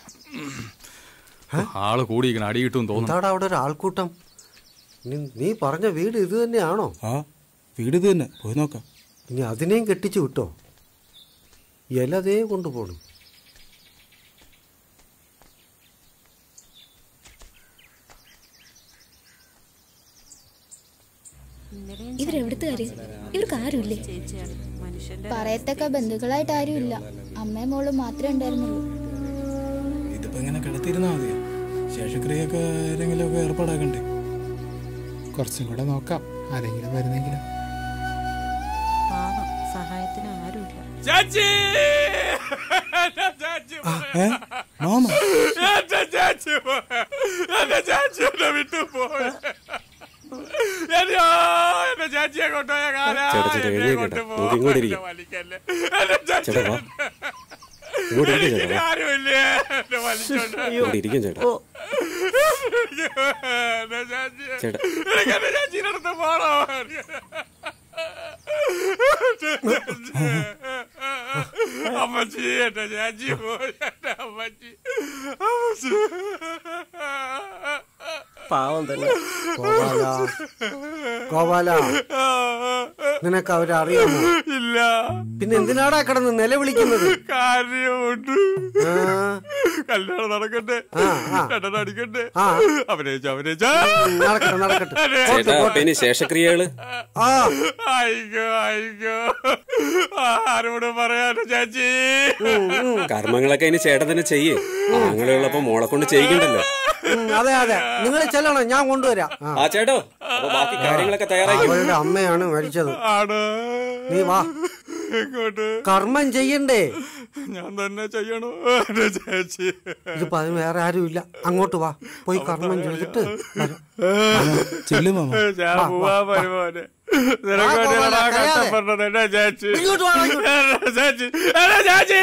ആള് കൂടിയിരിക്കണം അടി കിട്ടും തോന്നുന്നു എന്താടാ അവിടെ ഒരു ആൾക്കൂട്ടം നീ- നീ പറഞ്ഞ വീട് ഇത് തന്നെയാണോ ആ വീട് ഇത് തന്നെ പോയി നോക്കാം ഇനി അതിനെയും കെട്ടിച്ചു വിട്ടോ ഇലതേ കൊണ്ടുപോകണം ഇവരെവിടുത്തുകാര് ഇവർക്ക് ആരുമില്ലേ പറയത്തക്ക ബന്ധുക്കളായിട്ട് ആരുമില്ല അമ്മയും മോളും മാത്രമേ ഉണ്ടായിരുന്നുള്ളൂ ഇതിപ്പോ ഇങ്ങനെ കിടത്തിരുന്നാ മതിയോ ശേഷക്രിയൊക്കെ ആരെങ്കിലും ഒക്കെ ഏർപ്പാടാക്കണ്ടേ കുറച്ചും കൂടെ നോക്കാം ആരെങ്കിലും വരുന്നെങ്കിലും പാവം സഹായത്തിന് ആരുമില്ല ചാച്ചി ഏ? മാമ എന്റെ ചാച്ചി പോയ. എന്റെ ചാച്ചി എന്നെ വിട്ടു പോയ. എന്നെയോ, എന്റെ ചാച്ചിയെ കൊണ്ടുപോയ കാലാ, ചേട്ടാ, ചേട്ടാ, എന്നെ എഴുതിയേക്കട്ടെ. കൊണ്ടുപോ. നോക്കി ഇങ്ങോട്ട് ഇരിക്ക്. എന്നെ വലിക്കല്ലേ. എന്റെ ചാച്ചി ചേട്ടാ, വാ. ഇങ്ങോട്ട് ഇരിക്ക് ചേട്ടാ, വാ. ആരുമില്ലേ? എന്നെ വലിച്ചോണ്ട് ഇവിടെ ഇരിക്കും ചേട്ടാ എന്റെ ചാച്ചി. ചേട്ടാ. എനിക്ക് എന്റെ ചാച്ചീടെ അടുത്ത് പോണോ അമ്മച്ചി എന്റെ ചാച്ചി പോയി എന്റെ അമ്മച്ചി അമ്മച്ചി പാവം തന്നെ ഗോപാല ഗോപാല നിനക്ക് അവരെ അറിയാമോ ഇല്ല പിന്നെ എന്തിനാടാ കിടന്ന് നിലവിളിക്കുന്നത് കാര്യമുണ്ട് ആ, കല്യാണം നടക്കട്ടെ ആ, ആ. രണ്ടെണ്ണം അടിക്കട്ടെ ആ. അഭിനയിച്ച അഭിനയിച്ച നടക്കട്ടെ നടക്കട്ടെ പോട്ടെ, ചേട്ടാ പോട്ടെ. പിന്നെ ശേഷക്രിയകള് ആ അയ്യോ അയ്യോ ആരോട് പറയാനോ ചാച്ചി കർമ്മങ്ങളൊക്കെ ഇനി ചേട്ടൻ തന്നെ ചെയ്യേ ആങ്ങളുള്ളപ്പോ മോളെ കൊണ്ട് ചെയ്യിക്കണ്ടല്ലോ ഉം, അതെ അതെ നിങ്ങൾ ചെല്ലണം ഞാൻ കൊണ്ടുവരാം ആ. ആ ചേട്ടോ അപ്പൊ ബാക്കി കാര്യങ്ങളൊക്കെ തയ്യാറാക്കി അവളുടെ അമ്മയാണ് മരിച്ചത് ആണ് നീ വാ ഇങ്ങോട്ട് കർമ്മം ചെയ്യണ്ടേ ഞാൻ തന്നെ ചെയ്യണോ എന്റെ ചേച്ചി ഇതിപ്പോ അതിന് വേറെ ആരും ഇല്ല അങ്ങോട്ട് വാ പോയി കർമ്മം ചെയ്തിട്ട് വരാം. ചെല്ലു മാമ ഞാൻ വാ, പോവാ വാ, വാ. വരുമോനെ വാ, നിനക്ക് ഗോപാല, വേണ്ടിയാണോ കരയാതെ. കഷ്ടപ്പെടുന്നത് എന്റെ ചേച്ചി ഇങ്ങോട്ട് വാ, ഇങ്ങോട്ട്. എന്റെ ചേച്ചി എന്റെ ചേച്ചി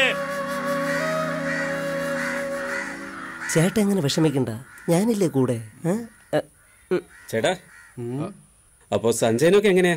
ചേട്ടൻ എങ്ങനെ വിഷമിക്കണ്ട ഞാനില്ലേ കൂടെ ഏ? ഏ, ഉം. ചേട്ടാ അപ്പൊ സഞ്ജയനൊക്കെ എങ്ങനെയാ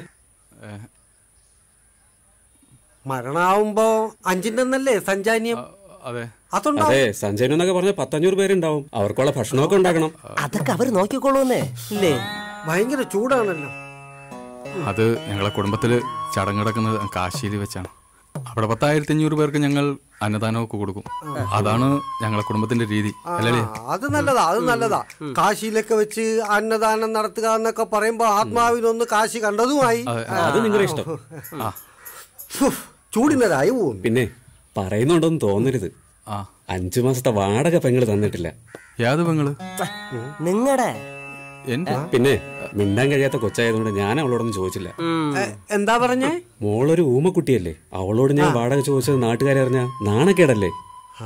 മരണാവുമ്പോ അഞ്ചിന്റെ ഒന്നല്ലേ സഞ്ചാന്യം അതെ അതുണ്ടോ അതെ സഞ്ജയൻ എന്നൊക്കെ പറഞ്ഞ പത്തഞ്ഞൂറ് പേരുണ്ടാവും അവർക്കുള്ള ഭക്ഷണമൊക്കെ ഉണ്ടാക്കണം അതൊക്കെ അവര് നോക്കിക്കോളൂന്നേ ഇല്ലേ ഭയങ്കര ചൂടാണല്ലോ അത് ഞങ്ങളെ കുടുംബത്തില് ചടങ്ങ് നടക്കുന്നത് കാശിയിൽ വെച്ചാണ് അവിടെ പത്തായിരത്തി അഞ്ഞൂറ് പേർക്ക് ഞങ്ങൾ അന്നദാനമൊക്കെ കൊടുക്കും അതാണ് ഞങ്ങളെ കുടുംബത്തിന്റെ രീതി ആ, അല്ലേ അത് നല്ലതാ അത് നല്ലതാ കാശിയിലൊക്കെ വെച്ച് അന്നദാനം നടത്തുക എന്നൊക്കെ പറയുമ്പോ ആത്മാവിനൊന്ന് കാശി കണ്ടതുമായി അതെ. അത് നിങ്ങളുടെ ഇഷ്ടം ആ ചൂടിനതായി പോകും പിന്നെ പറയുന്നുണ്ടെന്ന് തോന്നരുത് ആ അഞ്ചു മാസത്തെ വാടക പെങ്ങള് തന്നിട്ടില്ല ഏത് പെങ്ങള് നിങ്ങടെ എന്റെ പിന്നെ മിണ്ടാൻ കഴിയാത്ത കൊച്ചായതുകൊണ്ട് ഞാൻ അവളോടൊന്നും ചോദിച്ചില്ല എന്താ പറഞ്ഞേ മോളൊരു ഊമക്കുട്ടിയല്ലേ അവളോട് ഞാൻ വാടക ചോദിച്ചത് നാട്ടുകാരെ അറിഞ്ഞ നാണക്കേടല്ലേ ആ,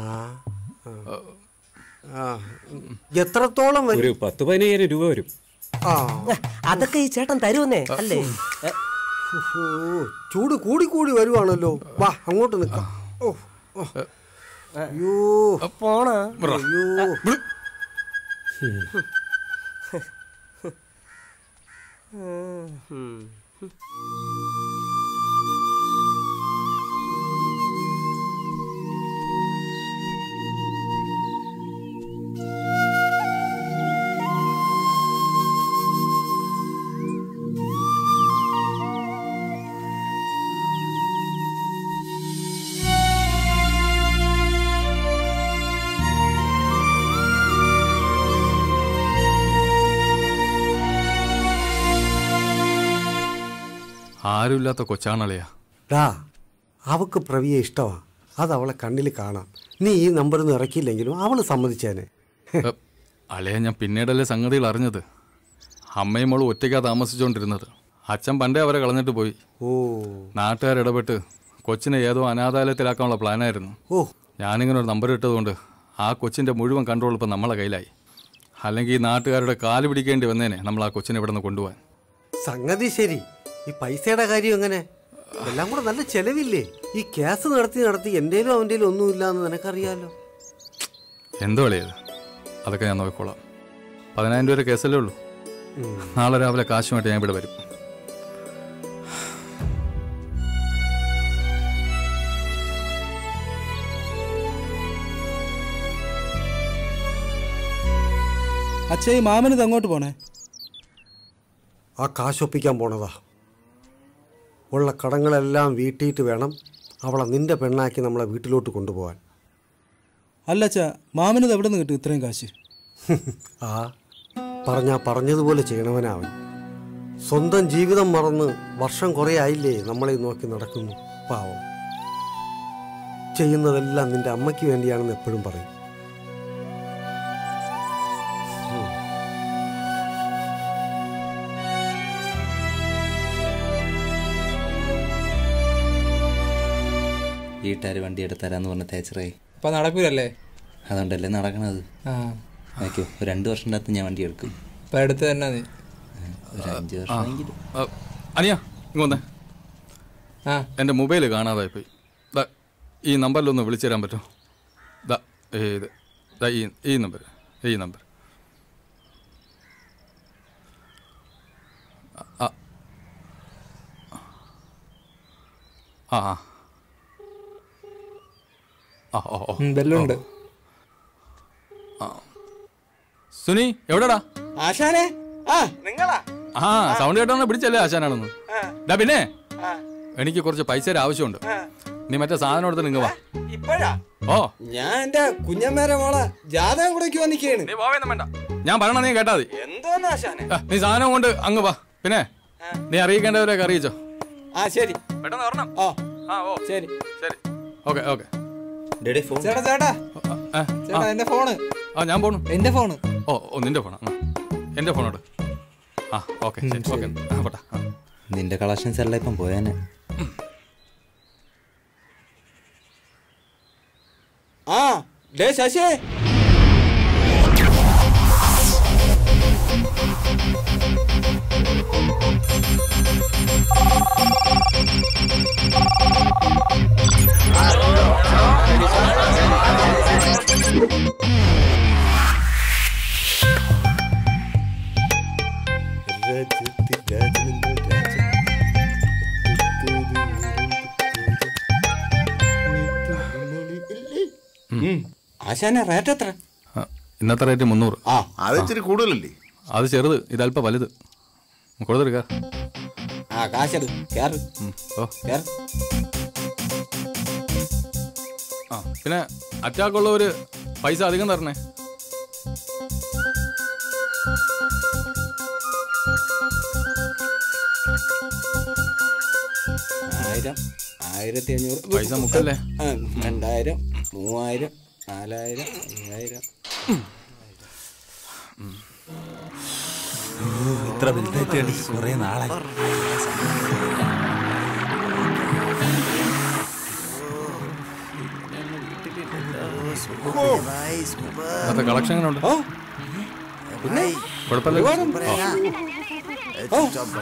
ആ. എത്രത്തോളം വരും ഒരു പത്ത് പതിനയ്യായിരം രൂപ വരും ആ അതൊക്കെ ഈ ചേട്ടൻ തരുമെന്നേ അല്ലേ ഏ, ഓ, ചൂട് കൂടി കൂടി വരുവാണല്ലോ വാ അങ്ങോട്ട് നിക്കാം ഓ ഓ. അയ്യോ പോണ അയ്യോ ആരുമില്ലാത്ത കൊച്ചാണളിയാ ഡാ അവക്ക് പ്രവിയെ ഇഷ്ടമാ അത് അവളെ കണ്ണിൽ കാണാം നീ ഈ നമ്പർ ഒന്നും ഇറക്കിയില്ലെങ്കിലും അവള് സമ്മതിച്ചേനെ ഏ, അളിയാ ഞാൻ പിന്നീടല്ലേ സംഗതികൾ അറിഞ്ഞത് അമ്മയും മോളും ഒറ്റയ്ക്കാ താമസിച്ചുകൊണ്ടിരുന്നത് അച്ഛൻ പണ്ടേ അവരെ കളഞ്ഞിട്ട് പോയി ഓ നാട്ടുകാരിടപെട്ട് കൊച്ചിനെ ഏതോ അനാഥാലയത്തിലാക്കാനുള്ള പ്ലാനായിരുന്നു ഓ ഞാനിങ്ങനെ ഒരു നമ്പർ ഇട്ടതുകൊണ്ട് ആ കൊച്ചിൻ്റെ മുഴുവൻ കൺട്രോൾ ഇപ്പം നമ്മളെ കയ്യിലായി അല്ലെങ്കിൽ ഈ നാട്ടുകാരുടെ കാല് പിടിക്കേണ്ടി വന്നേനെ നമ്മൾ ആ കൊച്ചിനെ ഇവിടെ നിന്ന് കൊണ്ടുപോകാൻ സംഗതി ശരി ഈ പൈസയുടെ കാര്യം എങ്ങനെ എല്ലാം കൂടെ നല്ല ചെലവില്ലേ ഈ കേസ് നടത്തി നടത്തി എന്തേലും അവൻ്റെലും ഒന്നുമില്ല എന്ന് നിനക്കറിയാലോ എന്തോ കളിയത് അതൊക്കെ ഞാൻ നോക്കിക്കോളാം പതിനായിരം രൂപ കേസല്ലേ ഉള്ളൂ നാളെ രാവിലെ കാശുമായിട്ട് ഞാൻ ഇവിടെ വരും അച്ഛാ ഈ മാമനിത് അങ്ങോട്ട് പോണേ ആ കാശൊപ്പിക്കാൻ പോണതാ ഉള്ള കടങ്ങളെല്ലാം വീട്ടിയിട്ട് വേണം അവളെ നിന്റെ പെണ്ണാക്കി നമ്മളെ വീട്ടിലോട്ട് കൊണ്ടുപോകാൻ അല്ല അച്ഛാ മാമനിത് എവിടെ നിന്ന് കിട്ടും ഇത്രയും കാശ് ആ പറഞ്ഞാ പറഞ്ഞതുപോലെ ചെയ്യണവനാവൻ സ്വന്തം ജീവിതം മറന്ന് വർഷം കുറേ ആയില്ലേ നമ്മളെ നോക്കി നടക്കുന്നു പാവം ചെയ്യുന്നതെല്ലാം നിന്റെ അമ്മയ്ക്ക് വേണ്ടിയാണെന്ന് എപ്പോഴും പറയും വീട്ടുകാർ വണ്ടി എടുത്തരാന്ന് പറഞ്ഞ തേച്ചറേ അപ്പൊ നടക്കൂലല്ലേ അതുകൊണ്ടല്ലേ നടക്കണത് ആ നോക്കൂ ഒരു രണ്ട് വർഷത്തിൻ്റെ അകത്ത് ഞാൻ വണ്ടി എടുക്കും അപ്പൊ അടുത്ത് തന്നെ നീ ഒരു അഞ്ച് ആ. വർഷമെങ്കിലും ആ, അനിയ ഇങ്ങ് വന്നേ ആ എൻ്റെ മൊബൈൽ കാണാതായി പോയി ദാ ഈ നമ്പറിലൊന്ന് വിളിച്ചു തരാൻ പറ്റുമോ ദാ ഇത് ദാ ഈ ഈ നമ്പർ ഈ നമ്പർ ആ ആ ആ ആ ഓ ഓ ഉം, ബെല്ലുണ്ട് ആ സുനി എവിടെടാ ആശാനെ ആ നിങ്ങളാ ആ സൗണ്ട് കേട്ടോന്ന് പിടിച്ചല്ലേ ആശാനാണെന്ന് ഡാ പിന്നെ എനിക്ക് കുറച്ച് പൈസയുടെ ആവശ്യമുണ്ട് നീ മറ്റേ സാധനം എടുത്ത് നിങ്ങൾ വാ ഇപ്പോഴാ ഓ ഞാൻ എന്റെ കുഞ്ഞമ്മേരെ മോളെ ജാതകം കൂടെ വന്നിക്കാണ് വേണ്ട ഞാൻ പറയണ നീ കേട്ടാ മതി എന്തോന്ന് ആശാനെ ആ, നീ സാധനം കൊണ്ട് അങ്ങ് വാ പിന്നെ നീ അറിയിക്കേണ്ടവരെയൊക്കെ അറിയിച്ചോ ആ ശരി പെട്ടെന്ന് വരണം ഓ ആ ഓ ശരി ശരി ഓക്കെ ഓക്കെ ചേട്ടാ ചേട്ടാ ചേട്ടാ എന്റെ ഫോണ് ആ ഞാൻ പോണു എന്റെ ഫോണ് ഓ ഓ നിന്റെ ഫോണാ ആ. എന്റെ ഫോണോട് ആ ഓക്കെ ശരി ഓക്കെ ആ പോട്ടെ ആ. നിന്റെ കളക്ഷൻസ് എല്ലാം ഇപ്പം പോയാനെ ആ ഡേ ശശി ആശാനെ റേറ്റ് എത്ര ആ, ഇന്നത്തെ റേറ്റ് മുന്നൂറ് ആ അത് ഇച്ചിരി കൂടുതലല്ലേ അത് ചെറുത് ഇതല്പം വലുത് കൊടുത്തെടുക്ക ആ കാശെടു കേറ് ഓ കേറ് ആ പിന്നെ അറ്റാക്ക് ഉള്ളവര് പൈസ അധികം തരണേ ആയിരം ആയിരത്തി അഞ്ഞൂറ് പൈസ മുക്കല്ലേ? ആ, രണ്ടായിരം മൂവായിരം നാലായിരം അയ്യായിരം ഇത്ര വലുതായിട്ട് കണ്ടിട്ട് കുറെ നാളായി ഇന്നത്തെ കളക്ഷൻ എങ്ങനെ ഉണ്ട് കുഴപ്പമില്ല ആ.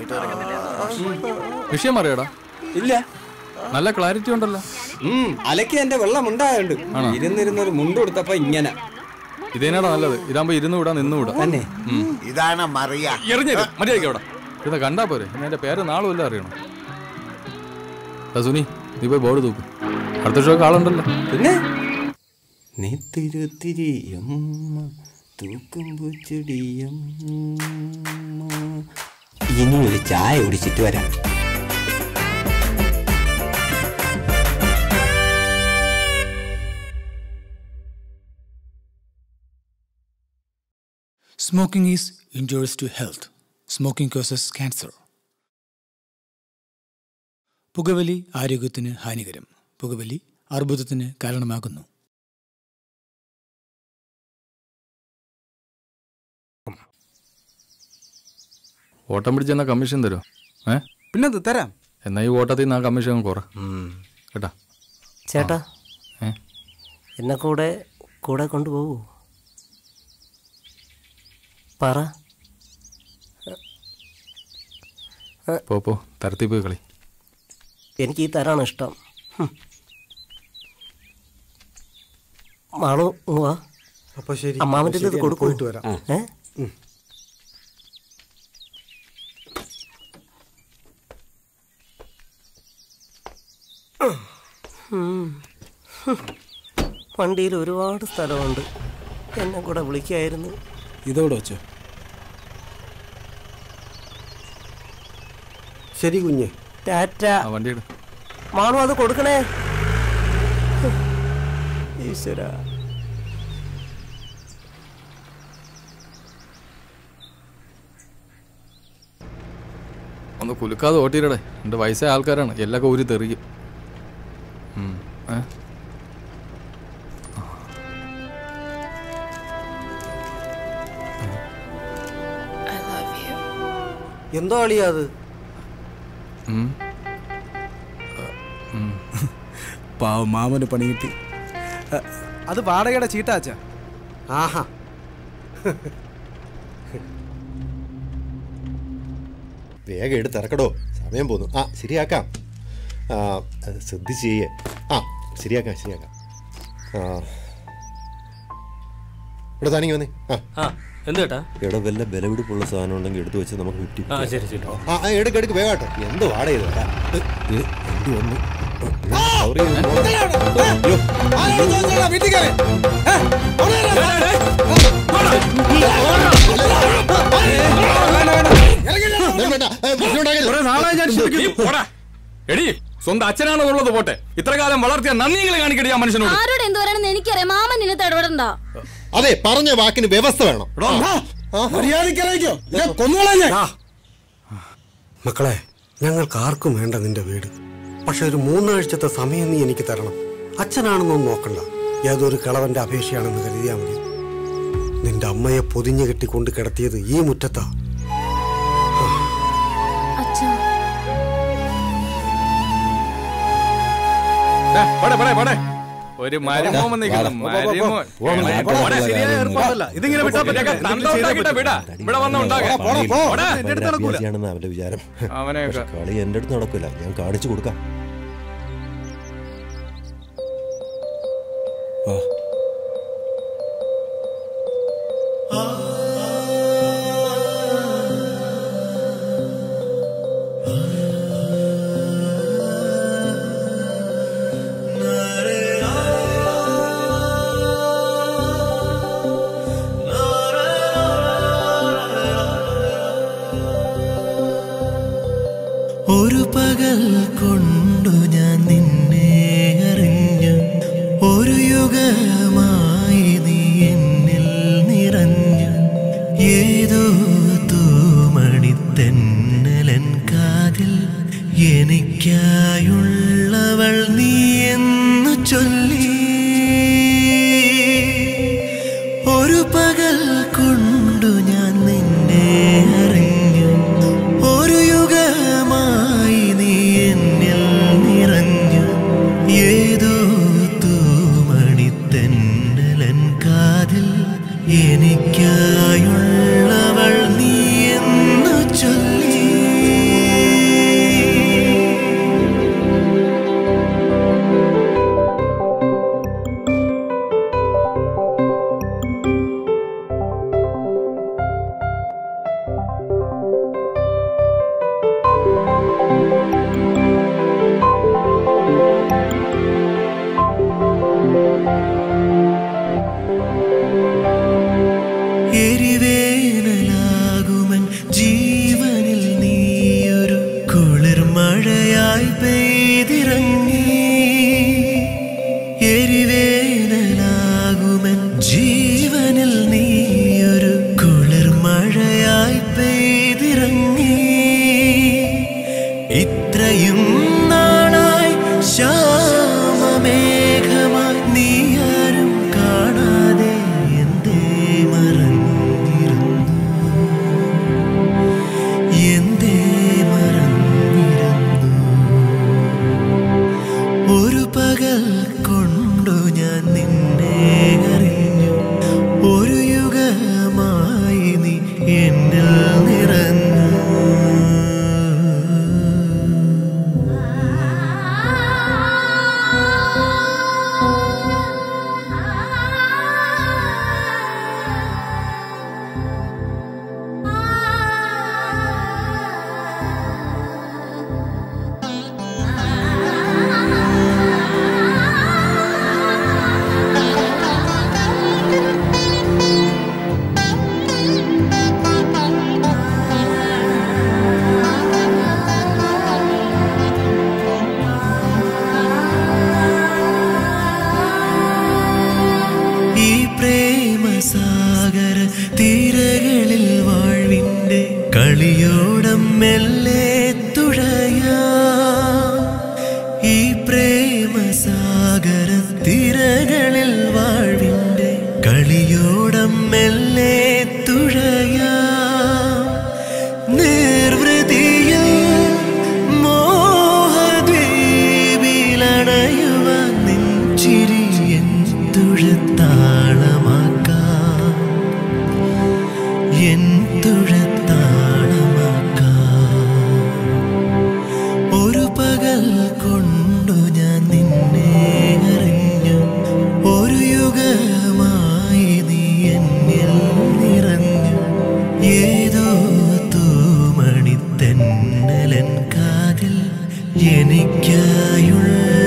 വിഷയം അറിയാടാ ഇല്ല നല്ല ക്ലാരിറ്റി ഉണ്ടല്ലോ ഉം, അലക്കി എന്റെ വെള്ളം ഉണ്ടായുണ്ട് ആണോ? ഇരുന്നിരുന്നൊരു മുണ്ട് കൊടുത്തപ്പോ ഇങ്ങനെ ഇതേനാടാ നല്ലത് ഇതാകുമ്പോ ഇരുന്ന് വിടാ നിന്ന് വിടാ തന്നെ ഇതാണ് മറിയ എറിഞ്ഞത് മര്യാദയ്ക്ക് അവിടെ ഇത് കണ്ടാ പോരെ ഇനി എന്റെ പേര് നാളും എല്ലാം അറിയണം ദാ സുനി നീ പോയി ബോർഡ് തൂക്ക് അടുത്ത ഷോ ആളുണ്ടല്ലോ പിന്നെ നെത്തിരുത്തിരിയമ്മ തൂക്കുമ്പോ ചെടിയമ്മ ഇനി ഒരു ചായ കുടിച്ചിട്ട് വരാം Smoking is injurious to health. Smoking causes cancer. പുകവലി ആരോഗ്യത്തിന് ഹാനികരം പുകവലി അർബുദത്തിന് കാരണമാകുന്നു ഓട്ടം പിടിച്ചെന്നാ കമ്മീഷൻ തരുമോ ഏ പിന്നെ തരാം എന്നാ ഈ ഓട്ടത്തിൽ നിന്ന് ആ കമ്മീഷൻ കുറ കേട്ടാ ചേട്ടാ ഏ? എന്നെ കൂടെ കൂടെ കൊണ്ടുപോകൂ പറ പോ പോ തരത്തി പോയി കളി എനിക്ക് ഈ തരാണ് ഇഷ്ടം ഹും. മാളു ഇങ്ങ് വാ അപ്പൊ ശരി അമ്മാവൻ്റെ ഇത് ശരി, കൊടുക്കൂ പോയിട്ട് വരാം. ഏ ഉം. ഹും. വണ്ടിയിൽ ഒരുപാട് സ്ഥലമുണ്ട് എന്നെ കൂടെ വിളിക്കായിരുന്നു ഇതോടെ വെച്ചോ ശരി കുഞ്ഞെ ടാറ്റ ആ വണ്ടി എടു മാണു അത് കൊടുക്കണേ ഈശ്വര ഒന്ന് കുലുക്കാതെ ഓട്ടിയിരടെ എൻ്റെ വയസ്സായ ആൾക്കാരാണ് എല്ലാം ഊരി തെറിയും ഉം. ഏ? എന്തോ അളിയാ അത് ഉം. ഉം. പാവം മാമന് പണി കിട്ടി അ, അത് വാടകയുടെ ചീട്ടാച്ച ആഹാ വേഗം എടുത്ത് ഇറക്കടോ സമയം പോന്നു ആ ശരിയാക്കാം ആ അത് ശ്രദ്ധിച്ച് ചെയ്യേ ആ ശരിയാക്കാം ശരിയാക്കാം ആ ഇവിടെ താനിങ്ങി വന്നേ ആ ആ എന്ത് കേട്ടാ ഇവിടെ വല്ല ബലപിടിപ്പുള്ള സാധനം ഉണ്ടെങ്കിൽ എടുത്തു വെച്ച് നമുക്ക് ഫിഫ്റ്റി ആ, ശരി, ശരി. ആ ആ, എടുക്ക് എടുക്ക് വേഗാട്ടെ എന്ത് വാട ചെയ്ത് വരാം വണ്ടി വന്നു നീ പോടാ. എടി സ്വന്തം അച്ഛനാണെന്നുള്ളത് പോട്ടെ ഇത്ര കാലം വളർത്തിയ നന്ദിയെങ്കിലും കാണിക്കടി ആ മനുഷ്യനോട് ആരോട് എന്ത് പറയണമെന്ന് എനിക്കറിയാം മാമൻ ഇതിനകത്ത് ഇടപെടണ്ട അതെ പറഞ്ഞ വാക്കിന് വ്യവസ്ഥ വേണം മക്കളെ ഞങ്ങൾക്ക് ആർക്കും വേണ്ട നിന്റെ വീട് പക്ഷെ ഒരു മൂന്നാഴ്ചത്തെ സമയം നീ എനിക്ക് തരണം അച്ഛനാണെന്നൊന്നും നോക്കണ്ട ഏതൊരു കളവന്റെ അപേക്ഷയാണെന്ന് കരുതിയാൽ മതി നിന്റെ അമ്മയെ പൊതിഞ്ഞു കെട്ടിക്കൊണ്ട് കിടത്തിയത് ഈ മുറ്റത്താ അച്ഛാ ദാ, പോടെ, പോടെ, പോടെ. ഒരു മരുമോൻ വന്നിരിക്കുന്നു. മരുമോൻ. പോടെ, ശരിയായ ഏർപ്പാടല്ല. ഇതിങ്ങനെ വിട്ടാ പറ്റില്ല. തന്ത ഉണ്ടാക്കിയിട്ടാ വിടാ. ഇവിടെ വന്ന് ഉണ്ടാക്കാം. പോടെ. അഭ്യാസിയാണെന്ന് അവന്റെ വിചാരം അവനെയൊക്കെ. പക്ഷെ കളി എന്റെ അടുത്ത് നടക്കില്ല ഞാൻ കാണിച്ചു കൊടുക്കാം വാ. ഒരു പകൽ കൊണ്ടു ഞാൻ നിന്നെ അറിഞ്ഞു ഒരു യുഗമായി നീ എന്നിൽ നിറഞ്ഞു ഏതോ തൂമണിത്തെന്നലൻ കാതിൽ എനിക്കായുള്ളവൾ നീ എന്നു ചൊല്ലി ഒരു പകൽ കൊണ്ടു ഞാൻ നിന്നെ അറിഞ്ഞു ഒരു യുഗമായി നീ എന്നിൽ നിറഞ്ഞു ഏതോ തൂമണിത്തെന്നലൻ കാതിൽ എനിക്കായുള്ളവൾ നീ എന്നു ചൊല്ലി എരിവേനലാകുമൻ ജീവനിൽ നീയൊരു കുളിർമഴയായി പെയ്തിറങ്ങി എരിവേനലാകുമൻ ജീവനിൽ നീയൊരു കുളിർമഴയായി പെയ്തിറങ്ങി ഇത്രയും നാളായി ശ്യാമമേഘമായി നീ ആരും കാണാതെ എന്തേ മറന്നിരുന്നു എന്തേ മറന്നിരുന്നു ഒരു പകൽ കൊണ്ടു ഞാൻ നിന്നെ അറിഞ്ഞു ഒരു യുഗമായി നീ എന്നിൽ നിറഞ്ഞു ഈ പ്രേമസാഗര തീരകളിൽ വാഴ്വിൻ്റെ കളിയോടം മെല്ലെ തുഴയാ ഈ പ്രേമസാഗര തീരകളിൽ വാഴ്വിൻ്റെ കളിയോടം മെല്ലെ തുഴയാ നിർവൃതിയിൽ മോഹദ്വീപിലണയുവാൻ നിൻ ചിരി എൻ തുഴത്താളമാക്കാം എൻ തുഴത്താളമാക്കാം ഒരു പകൽ കൊണ്ടു ഞാൻ നിന്നെ അറിഞ്ഞു ഒരു യുഗമായി നീ എന്നിൽ നിറഞ്ഞു ഏതോ തൂമണിത്തെന്നലൻ കാതിൽ എനിക്കായുള്ള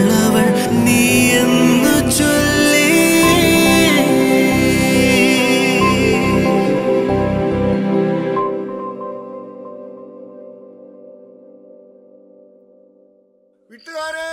വിട്ടുകാരേ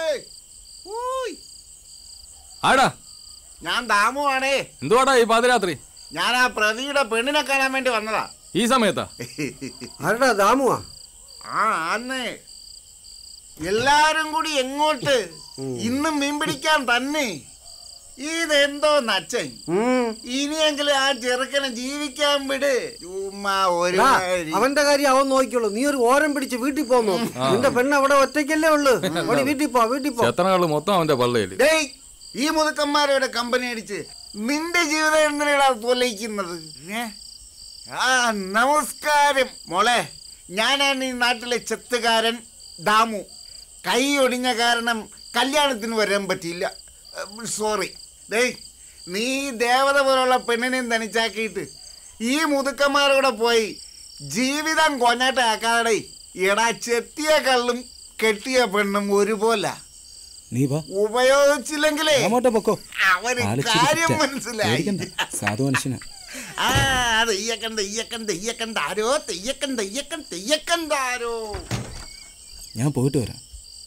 ആടാ ഞാൻ ദാമുവാണേ എന്തുവാടാ ഈ പാതിരാത്രി ഞാൻ ആ പ്രതിയുടെ പെണ്ണിനെ കാണാൻ വേണ്ടി വന്നതാ ഈ സമയത്താ ആരടാ ദാമുവാ ആ അന്ന് എല്ലാരും കൂടി എങ്ങോട്ട് ഇന്നും മീൻ പിടിക്കാൻ തന്നെ ഇതെന്തോ നച്ചൻ ഇനിയെങ്കിലും ആ ചെറുക്കനെ ജീവിക്കാൻ വിട് ചുമ്മാ ഒരു എടാ, വഴി. അവന്റെ കാര്യം അവൻ നോക്കിക്കോളൂ നീ ഒരു ഓരം പിടിച്ച് വീട്ടിൽ പോന്നു ആ. നിന്റെ പെണ്ണ് അവിടെ ഒറ്റയ്ക്കല്ലേ ഉള്ളു ഓടി വീട്ടിൽ പോ വീട്ടിൽ പോ ചെത്തനകള് മൊത്തം അവന്റെ പള്ളയില് ഡേയ് ഈ മുതുക്കന്മാരുടെ കമ്പനി അടിച്ച് നിന്റെ ജീവിതം എന്തിനാ തൊലയിക്കുന്നത് ഏ? ആ നമസ്കാരം മോളെ ഞാനാണ് ഈ നാട്ടിലെ ചെത്തുകാരൻ ദാമു കൈ ഒടിഞ്ഞ കാരണം കല്യാണത്തിന് വരാൻ പറ്റിയില്ല സോറി ഡേയ് നീ ദേവത പോലുള്ള പെണ്ണിനെയും തനിച്ചാക്കിയിട്ട് ഈ മുതുക്കന്മാരോടെ പോയി ജീവിതം കൊഞ്ഞാട്ടാക്കാതെ എടാ ചെത്തിയ കള്ളും കെട്ടിയ പെണ്ണും ഒരുപോലെ നീ വാ ഉപയോഗിച്ചില്ലെങ്കിലേ അങ്ങോട്ട് പൊക്കോ അവന് ആളിച്ചിരി കാര്യം തെറ്റാ. മനസ്സിലായി പേടിക്കണ്ട സാധു മനുഷ്യനാ ആ തെയ്യക്കൻ തെയ്യക്കൻ തെയ്യക്കൻ താരോ തെയ്യക്കൻ തെയ്യക്കൻ തെയ്യക്കൻ താരോ ഞാൻ പോയിട്ട് വരാം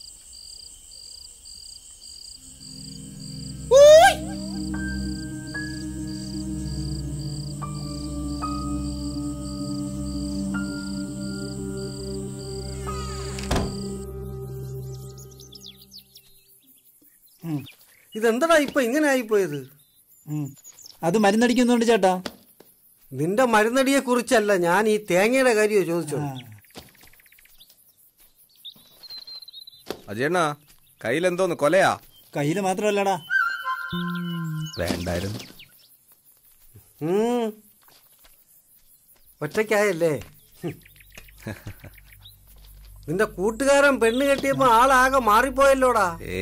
ഇതെന്താടാ ഇപ്പൊ ഇങ്ങനെ ആയിപ്പോയത് അത് മരുന്നടിക്കുന്നുണ്ട് ചേട്ടാ നിന്റെ മരുന്നടിയെ കുറിച്ചല്ല ഞാൻ ഈ തേങ്ങയുടെ കാര്യമോ ചോദിച്ചത് അജയണ്ണ കയ്യിലെന്തോന്ന് കൊലയാ കയ്യിൽ മാത്രമല്ലടാ വേണ്ടായിരുന്നു ഉം. ഒറ്റയ്ക്കായല്ലേ ഹും. നിന്റെ കൂട്ടുകാരൻ പെണ്ണ് കെട്ടിയപ്പോ ആളാകെ മാറിപ്പോയല്ലോടാ ഏ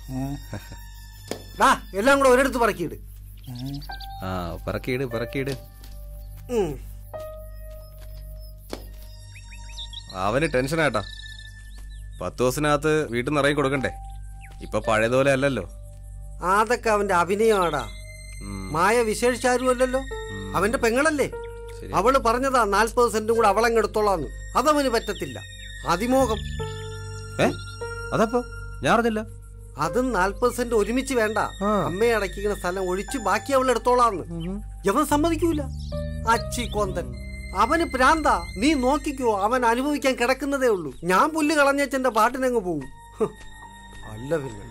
ഡാ എല്ലാം കൂടെ ഒരിടത്ത് പറക്കിയിട് ആ പറക്കിയിട് പറക്കിയിട് ഉം. അവന് ടെൻഷനാട്ടാ പത്ത് ദിവസത്തിനകത്ത് വീട്ടിൽ നിന്ന് ഇറങ്ങി കൊടുക്കണ്ടേ ഇപ്പൊ പഴയതുപോലെ അല്ലല്ലോ അതൊക്കെ അവന്റെ അഭിനയമാടാ മായ വിശേഷിച്ചാരും അല്ലല്ലോ അവന്റെ പെങ്ങളല്ലേ അവള് പറഞ്ഞതാ നാൽപ്പത് സെന്റും കൂടെ അവളങ്ങെടുത്തോളാന്ന് അതവന് പറ്റത്തില്ല അതിമോഹം ഏ അതപ്പോ ഞാൻ അറിഞ്ഞില്ല അതും നാൽപ്പത് സെന്റ് ഒരുമിച്ച് വേണ്ട അമ്മയെ അടക്കിക്കുന്ന സ്ഥലം ഒഴിച്ച് ബാക്കി അവൾ എടുത്തോളാന്ന് യവൻ സമ്മതിക്കൂല അച്ചി കൊന്തൻ അവന് പ്രാന്താ നീ നോക്കിക്കോ അവൻ അനുഭവിക്കാൻ കിടക്കുന്നതേ ഉള്ളൂ ഞാൻ പുല്ല് കളഞ്ഞേച്ചെന്റെ പാട്ടിനങ്ങ് പോവും ഹ്. അല്ല പിന്നെ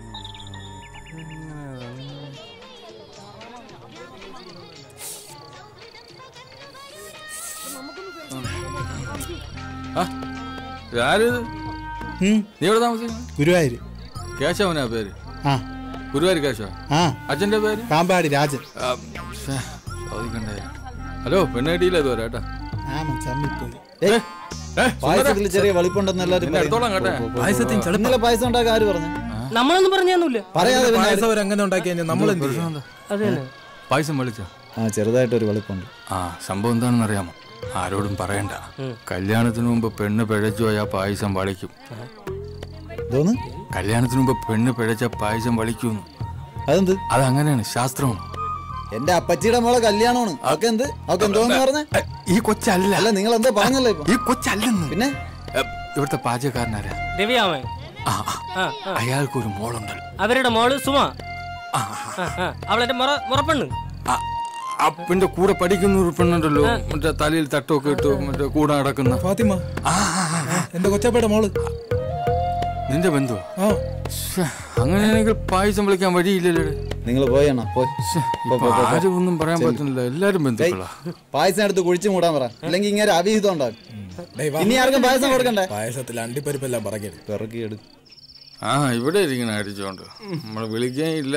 ആ, ഇതാരിത്? നീ എവിടെ താമസിക്കുന്നു ഗുരുവായൂര് കേശവനാ പേര് ആ ഗുരുവായൂർ കേശവ ആ അച്ഛന്റെ പേര് പാമ്പാടി രാജൻ ആ, ശ്ശേ, ചോദിക്കണ്ടേ ഹലോ പെണ്ണ് കിട്ടിയില്ല ഇതുവരെ കേട്ടാ ആ മച്ചാൻ വിട്ടുപോയി ഏ, ഏ, പായസത്തിൽ സുന്ദരാ. ചെറിയ വെളിപ്പുണ്ടെന്ന് എല്ലാവരും നിന്നെ എടുത്തോളാം കേട്ടെ പായസത്തിൽ ഇന്നലെ പായസം ഉണ്ടാക്കാൻ ആര് പറഞ്ഞു നമ്മളൊന്നും പറഞ്ഞൊന്നുമില്ല പറയാതെ പിന്നെ പായസം ആര്- അവരെങ്ങനെ ഉണ്ടാക്കി കഴിഞ്ഞാൽ നമ്മൾ എന്ത് ചെയ്യും? അത് തന്നെ. പായസം വിളിച്ചോ ആ ചെറുതായിട്ടൊരു വെളുപ്പുണ്ട് ആ സംഭവം എന്താണെന്ന് അറിയാമോ ആരോടും പറയണ്ട കല്യാണത്തിന് മുമ്പ് പെണ്ണ് പിഴച്ചു പോയാൽ പായസം വളിക്കും ഇതോന്ന് കല്യാണത്തിന് മുമ്പ് പെണ്ണ് പിഴച്ച പായസം വളിക്കും അതെന്ത് അതങ്ങനെയാണ് ശാസ്ത്രമാണ് എന്റെ അപ്പച്ചിയുടെ മോളെ കല്യാണമാണ് അവക്ക് എന്ത് അവക്ക് എന്തോന്ന് പറഞ്ഞ ഈ കൊച്ചല്ല അല്ല നിങ്ങൾ എന്താ പറഞ്ഞല്ലോ ഇപ്പൊ ഈ കൊച്ചല്ലെന്ന് പിന്നെ ഏ, ഇവിടുത്തെ പാചകക്കാരനാരാ രവിയാമൻ ആ, ആ. അയാൾക്ക് ഒരു മോളുണ്ടല്ലോ അവരുടെ മോള് സുമ ആ, ആ. അവളെന്റെ മുറ മുറപ്പെണ്ണ് ആ പെണ്ണിന്റെ കൂടെ പഠിക്കുന്ന ഒരു പെണ്ണുണ്ടല്ലോ മറ്റേ തലയിൽ തട്ടൊക്കെ ഇട്ട് മറ്റേ കൂടെ നടക്കുന്ന ഫാത്തിമ എന്റെ കൊച്ചപ്പയുടെ മോള് നിന്റെ ബന്ധു അങ്ങനെയാണെങ്കിൽ പായസം വിളിക്കാൻ വഴിയില്ലല്ലോ നിങ്ങൾ പോയണ പോയി പോ, പോ, പോ, പോ. ആരും ഒന്നും പറയാൻ ചെല്ല്. പറ്റുന്നില്ല എല്ലാരും ബന്ധുക്കളാ ഡേയ്, പായസം എടുത്ത് കുഴിച്ചു മൂടാൻ പറ അല്ലെങ്കിൽ ഇങ്ങനെ അവിഹിതം ഉണ്ടാകും ഇനി ആർക്കും പായസം കൊടുക്കണ്ടേ പായസത്തിൽ അണ്ടിപ്പരിപ്പെല്ലാം പറക്കരുത് പിറക്കിയെടു ആ ഇവിടെ ഇരിക്കണ അടിച്ചോണ്ട് നമ്മൾ വിളിക്കാൻ ഇല്ല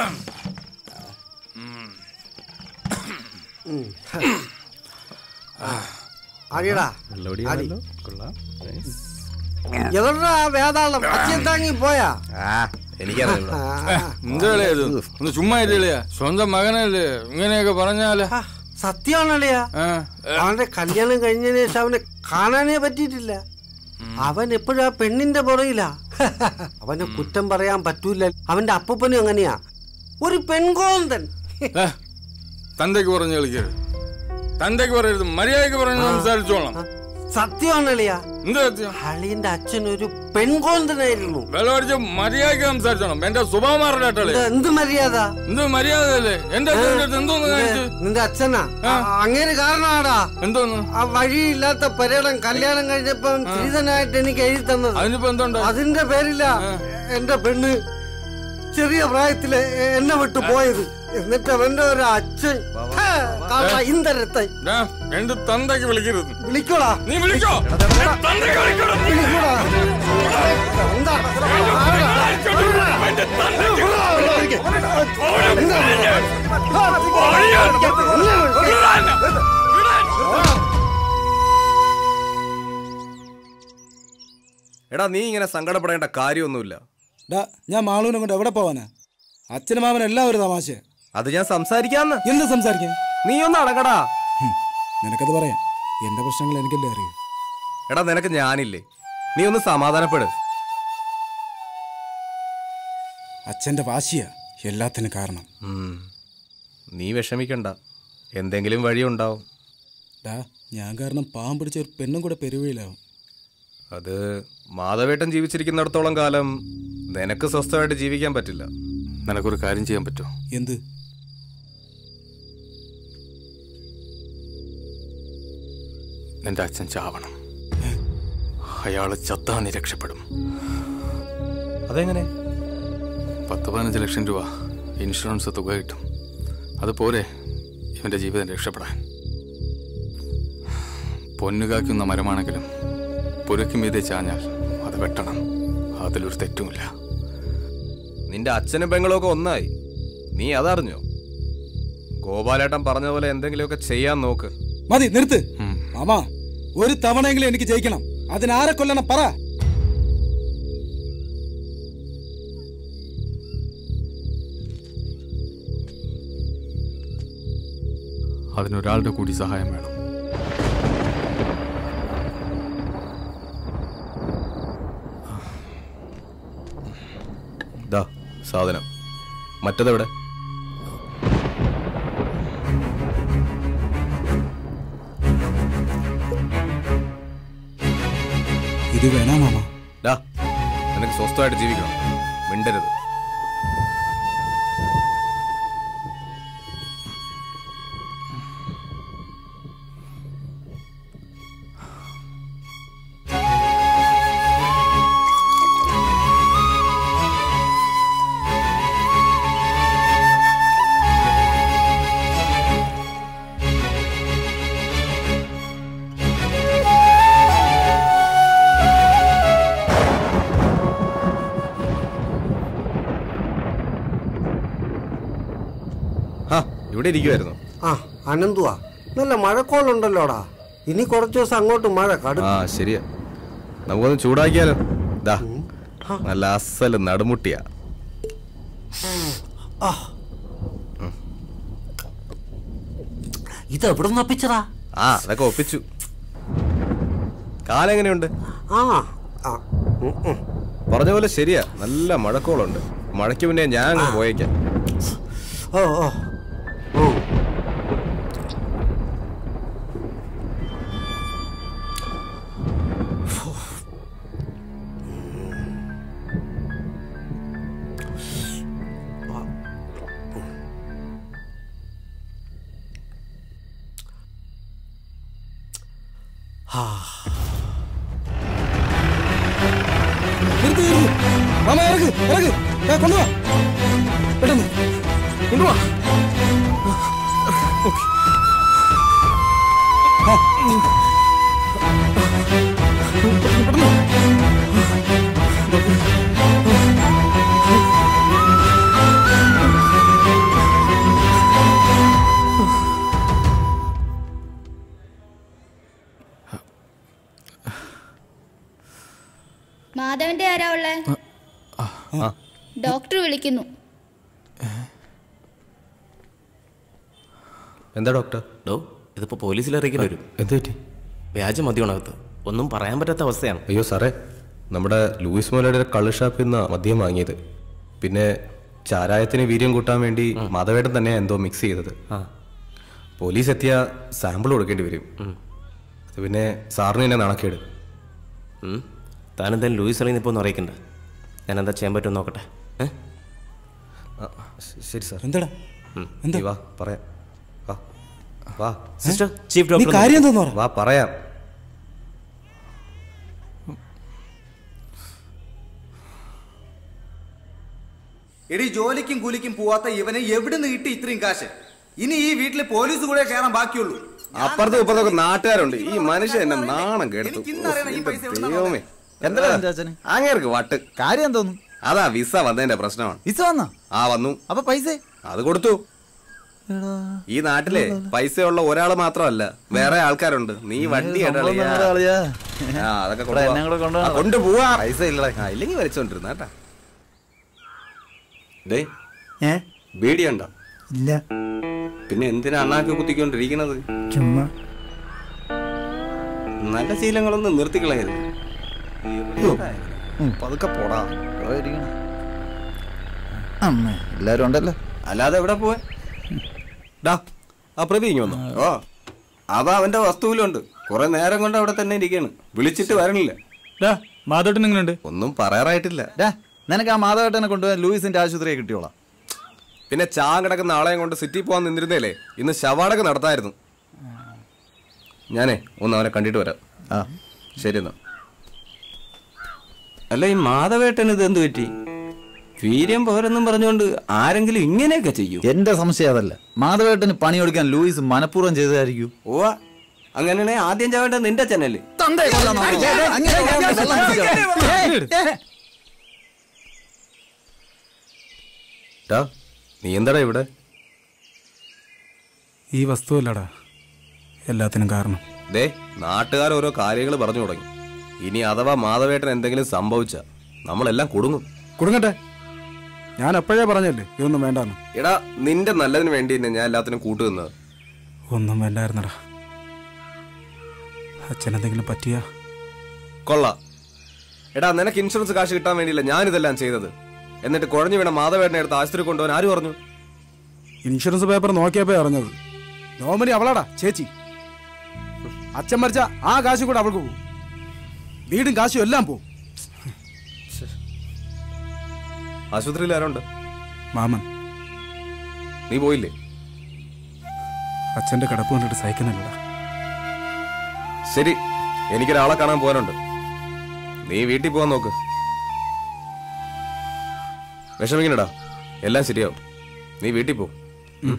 ആടിയടാ വെള്ളോടിയാണല്ലോ കൊള്ളാം എവിടാ വേതാളം അച്ഛൻ താങ്ങി പോയാ ആ എനിക്കറിയില്ല എന്താ ഇത് ഒന്ന് ചുമ്മാ ഇല്ലല്ലേ സ്വന്തം മകനല്ലേ ഇങ്ങനെയൊക്കെ പറഞ്ഞാലേ സത്യമാണല്ലയാ അവന്റെ കല്യാണം കഴിഞ്ഞതിന് ശേഷം അവനെ കാണാനേ പറ്റിയിട്ടില്ല അവൻ എപ്പോഴും ആ പെണ്ണിന്റെ പുറയിലാ അവനെ കുറ്റം പറയാൻ പറ്റൂല അവന്റെ അപ്പൂപ്പനും അങ്ങനെയാ ഒരു പെൺകോന്തൻ തന്തയ്ക്ക് പറഞ്ഞു കളിക്കരുത് തന്തയ്ക്ക് പറയരുത് മര്യാദയ്ക്ക് പറഞ്ഞു സംസാരിച്ചോളാം സത്യമാണളിയ എന്താ സത്യം അളിയന്റെ അച്ഛൻ ഒരു പെൺകോന്തനായിരുന്നു വെള്ളമടിച്ച് മര്യാദയ്ക്ക് സംസാരിച്ചോണം എന്റെ സുഭാമാരുടെ ഇത് എന്ത് മര്യാദ എന്ത് മര്യാദ അല്ലേ എന്റെ അച്ഛൻ്റെ അടുത്ത് എന്തോന്ന് കാണിച്ചു നിന്റെ അച്ഛനാ അങ്ങനെ കാരണമാടാ എന്തോന്ന് ആ വഴിയില്ലാത്ത പര്യടം കല്യാണം കഴിഞ്ഞപ്പം ശ്രീധനായിട്ട് എനിക്ക് എഴുതി തന്നത് അതിനിപ്പോ എന്തുണ്ട് അതിന്റെ പേരില്ല എന്റെ പെണ്ണ് ചെറിയ പ്രായത്തില് എന്നെ വിട്ടു പോയത് എന്നിട്ട് അവന്റെ ഒരു അച്ഛൻ ഹേ, കാള ഇന്തരത്തെ ഡാ, എന്റെ തന്തയ്ക്ക് വിളിക്കരുത് വിളിക്കോടാ നീ വിളിക്കോ തന്തയ്ക്ക് വിളിക്കോടാ. വിളിക്കോടാ എന്താ എടാ നീ ഇങ്ങനെ സങ്കടപ്പെടേണ്ട കാര്യമൊന്നുമില്ല ഡാ ഞാൻ മാളൂനെ കൊണ്ട് എവിടെ പോവാനാ അച്ഛനും മാമനും എല്ലാം ഒരു തമാശ അത് ഞാൻ സംസാരിക്കാന്ന് എന്ത് സംസാരിക്കാൻ നീ ഒന്ന് അടങ്ങടാ നിനക്കത് പറയാം എന്റെ പ്രശ്നങ്ങൾ എനിക്കല്ലേ അറിയൂ എടാ നിനക്ക് ഞാനില്ലേ നീ ഒന്ന് സമാധാനപ്പെട് അച്ഛന്റെ വാശിയാ എല്ലാത്തിനും കാരണം ഉം. നീ വിഷമിക്കണ്ട എന്തെങ്കിലും വഴിയുണ്ടാവും ഡാ ഞാൻ കാരണം പാവം പിടിച്ച ഒരു പെണ്ണും കൂടെ പെരുവയിലാവും അത് മാധവേട്ടൻ ജീവിച്ചിരിക്കുന്നിടത്തോളം കാലം നിനക്ക് സ്വസ്ഥമായിട്ട് ജീവിക്കാൻ പറ്റില്ല നിനക്കൊരു കാര്യം ചെയ്യാൻ പറ്റുമോ എന്ത് നിന്റെ അച്ഛൻ ചാവണം അയാള് ചത്താ നീ രക്ഷപ്പെടും അതെങ്ങനെ പത്ത് പതിനഞ്ച് ലക്ഷം രൂപ ഇൻഷുറൻസ് തുക കിട്ടും അത് പോരെ ഇവന്റെ ജീവിതം രക്ഷപ്പെടാൻ പൊന്നുകാക്കുന്ന മരമാണെങ്കിലും പുരയ്ക്കും മീതെ ചാഞ്ഞാൽ അത് വെട്ടണം അതിലൊരു തെറ്റുമില്ല നിന്റെ അച്ഛനും പെങ്ങളും ഒക്കെ ഒന്നായി നീ അതറിഞ്ഞോ ഗോപാലേട്ടൻ പറഞ്ഞ പോലെ എന്തെങ്കിലുമൊക്കെ ചെയ്യാൻ നോക്ക് മതി നിർത്ത് മാമാ ഒരു തവണയെങ്കിലും എനിക്ക് ജയിക്കണം അതിനാരെ കൊല്ലണം പറ അതിനൊരാളുടെ കൂടി സഹായം വേണം ദാ സാധനം മറ്റതെവിടെ ഇത് വേണോ മാമ ഡാ നിനക്ക് സ്വസ്ഥമായിട്ട് ജീവിക്കണം മിണ്ടരുത് ആ ഇവിടെ ഇരിക്കുമായിരുന്നു ആ അനന്തുവാ നല്ല മഴക്കോളുണ്ടല്ലോടാ ഇനി കുറച്ചു ദിവസം അങ്ങോട്ട് മഴ കടു ആ ശരിയാ നമുക്കൊന്ന് ചൂടാക്കിയാലോ ദാ നല്ല അസല് നടുമുട്ടിയാ ഇത് എവിടെ നിന്ന് ഒപ്പിച്ചതാ ആ അതൊക്കെ ഒപ്പിച്ചു കാലെങ്ങനെയുണ്ട് ആ ആ, ഉം, ഉം. പറഞ്ഞ പോലെ ശരിയാ നല്ല മഴക്കോളുണ്ട് മഴയ്ക്ക് മുന്നേ ഞാൻ അങ്ങ് പോയേക്കാം ഓ ഓ ഓ നിർത്ത് നിർത്ത് മാമ ഇറക്ക് ഇറക്ക് ദാ, കൊണ്ടുവാ പെട്ടെന്ന് കൊണ്ടുവാ ആ, ഉം. പെട്ടെന്ന്. മാധവന്റെ ആരാ ഉള്ളേ ഡോക്ടർ വിളിക്കുന്നു എന്താ ഡോക്ടർ ഡോ ഇതിപ്പോ പോലീസിൽ അറിയിക്കേണ്ടി വരും എന്ത് പറ്റി വ്യാജ മദ്യമാണകത്ത് ഒന്നും പറയാൻ പറ്റാത്ത അവസ്ഥയാണ് അയ്യോ സാറേ നമ്മുടെ ലൂയിസ് മോലയുടെ കള്ള് ഷാപ്പിൽ നിന്ന് മദ്യം വാങ്ങിയത് പിന്നെ ചാരായത്തിന് വീര്യം കൂട്ടാൻ വേണ്ടി മാധവേട്ടൻ തന്നെയാണ് എന്തോ മിക്സ് ചെയ്തത് പോലീസ് എത്തിയ സാമ്പിൾ കൊടുക്കേണ്ടി വരും ഇത് പിന്നെ സാറിന് തന്നെ നാണക്കേട് ഉം. താനെന്തായാലും ലൂയിസ് അളിന്ന് ഇപ്പോൾ ഒന്ന് അറിയിക്കണ്ട ഞാൻ എന്താ ചെയ്യാൻ പറ്റുമെന്ന് നോക്കട്ടെ ഏ? ശരി സാർ എന്താടാ ഉം. നീ വാ പറയാം വാ വാ സിസ്റ്റർ ചീഫ് നീ ഡോക്ടർ കാര്യം എന്താന്ന് പറ വാ പറയാം എടി ജോലിക്കും കൂലിക്കും പോവാത്ത ഇവനെ എവിടുന്ന് കിട്ടി ഇത്രയും കാശ് ഇനി ഈ വീട്ടിൽ പോലീസ് കൂടെ കയറാൻ ബാക്കിയുള്ളൂ അപ്പുറത്തും ഇപ്പുറത്തൊക്കെ നാട്ടുകാരുണ്ട് ഈ മനുഷ്യൻ എന്നെ നാണം കെടുത്തു ഇന്നറിയണം ഈ പൈസ എവിടുന്നാ ദൈവമേ എന്താ ചാച്ചന് അങ്ങേർക്ക് വട്ട് കാര്യം തോന്നുന്നു അതാ വിസ വന്നതിന്റെ പ്രശ്നമാണ് വിസ വന്നാ ആ വന്നു അപ്പൊ പൈസ അത് കൊടുത്തു ഈ നാട്ടിലെ പൈസയുള്ള ഒരാള് മാത്രമല്ല വേറെ ആൾക്കാരുണ്ട് നീ വണ്ടി സംഭവം നമ്മുടെ ആളിയാ. ആ അതൊക്കെ എടാ, എന്നെ കൂടെ കൊണ്ടുപോകാം. കൊണ്ടുപോവാ പൈസ ഇല്ല ഇല്ലെങ്കിൽ വലിച്ചോണ്ടിരുന്ന കേട്ടാ ഡേ ഏ ബീഡി ഉണ്ടോ ഇല്ല പിന്നെ എന്തിനാ അണ്ണാക്ക് കുത്തിക്കൊണ്ടിരിക്കുന്നത് ചുമ്മാ നല്ല ശീലങ്ങളൊന്നും നിർത്തിക്കളയരുത് ഉം, പതുക്കെ പോടാ പോയിരിക്കണം. അമ്മേ എല്ലാരും ഉണ്ടല്ലോ അല്ലാതെ എവിടെ പോവാ ഡാ ആ പ്രതി ഇങ്ങ് വന്നോ ഓ അതാ അവന്റെ വസ്തുവിലുണ്ട് കുറെ നേരം കൊണ്ട് അവിടെ തന്നെ ഇരിക്കാണ് വിളിച്ചിട്ട് വരണില്ല മാധവട്ടൻ എങ്ങനെയുണ്ട് ഒന്നും പറയാറായിട്ടില്ല ഡാ, നിനക്ക് ആ മാധവേട്ടനെ കൊണ്ടുപോകാൻ ലൂയിസിന്റെ ആശുപത്രിയെ കിട്ടിയോളാം പിന്നെ ചാ കിടക്കുന്ന ആളെയും കൊണ്ട് സിറ്റി പോകാൻ നിന്നിരുന്നേലേ ഇന്ന് ശവാടക നടത്തായിരുന്നു ഞാനേ ഒന്ന് അവനെ കണ്ടിട്ട് വരാം ആ ശരി എന്നാ അല്ല ഈ മാധവേട്ടൻ ഇത് എന്ത് പറ്റി വീര്യം പോരെന്നും പറഞ്ഞുകൊണ്ട് ആരെങ്കിലും ഇങ്ങനെയൊക്കെ ചെയ്യൂ എന്റെ സംശയം അതല്ല മാധവേട്ടന് പണി കൊടുക്കാൻ ലൂയിസ് മനഃപൂർവ്വം ചെയ്തതായിരിക്കും ഓ അങ്ങനെയാണെ ആദ്യം ചാവേണ്ടത് നിന്റെ ചാനല് ടാ, നീ എന്താടാ ഇവിടെ ഈ വസ്തുവല്ലടാ എല്ലാത്തിനും കാരണം ദേ നാട്ടുകാർ ഓരോ കാര്യങ്ങൾ പറഞ്ഞു തുടങ്ങി ഇനി അഥവാ മാധവേട്ടൻ എന്തെങ്കിലും സംഭവിച്ച നമ്മളെല്ലാം കുടുങ്ങും കൊടുങ്ങട്ടെ ഞാൻ എപ്പോഴേ പറഞ്ഞല്ലേ ഇതൊന്നും വേണ്ടാന്ന് എടാ നിന്റെ നല്ലതിന് വേണ്ടി തന്നെ ഞാൻ എല്ലാത്തിനും കൂട്ടുനിന്നത് ഒന്നും വേണ്ടായിരുന്നടാ അച്ഛനെന്തെങ്കിലും പറ്റിയാ കൊള്ള എടാ നിനക്ക് ഇൻഷുറൻസ് കാശ് കിട്ടാൻ വേണ്ടിയില്ല ഞാനിതെല്ലാം ചെയ്തത് എന്നിട്ട് കുഴഞ്ഞു വീണ മാധവേട്ടനെ എടുത്ത് ആശുപത്രി കൊണ്ടുപോകാൻ ആര് പറഞ്ഞു ഇൻഷുറൻസ് പേപ്പർ നോക്കിയപ്പോ അറിഞ്ഞത് നോമനി അവളാടാ ചേച്ചി അച്ഛൻ മരിച്ച ആ കാശ് കൂടെ അവൾക്ക് പോകും വീടും കാശും എല്ലാം പോവും ആശുപത്രിയിൽ ആരുണ്ട് മാമൻ നീ പോയില്ലേ അച്ഛന്റെ കിടപ്പ് കണ്ടിട്ട് സഹിക്കുന്നില്ലടാ ശരി എനിക്കൊരാളെ കാണാൻ പോകാനുണ്ട് നീ വീട്ടിൽ പോകാൻ നോക്ക് വിഷമിക്കണടാ എല്ലാം ശരിയാവും നീ വീട്ടിൽ പോ ഉം.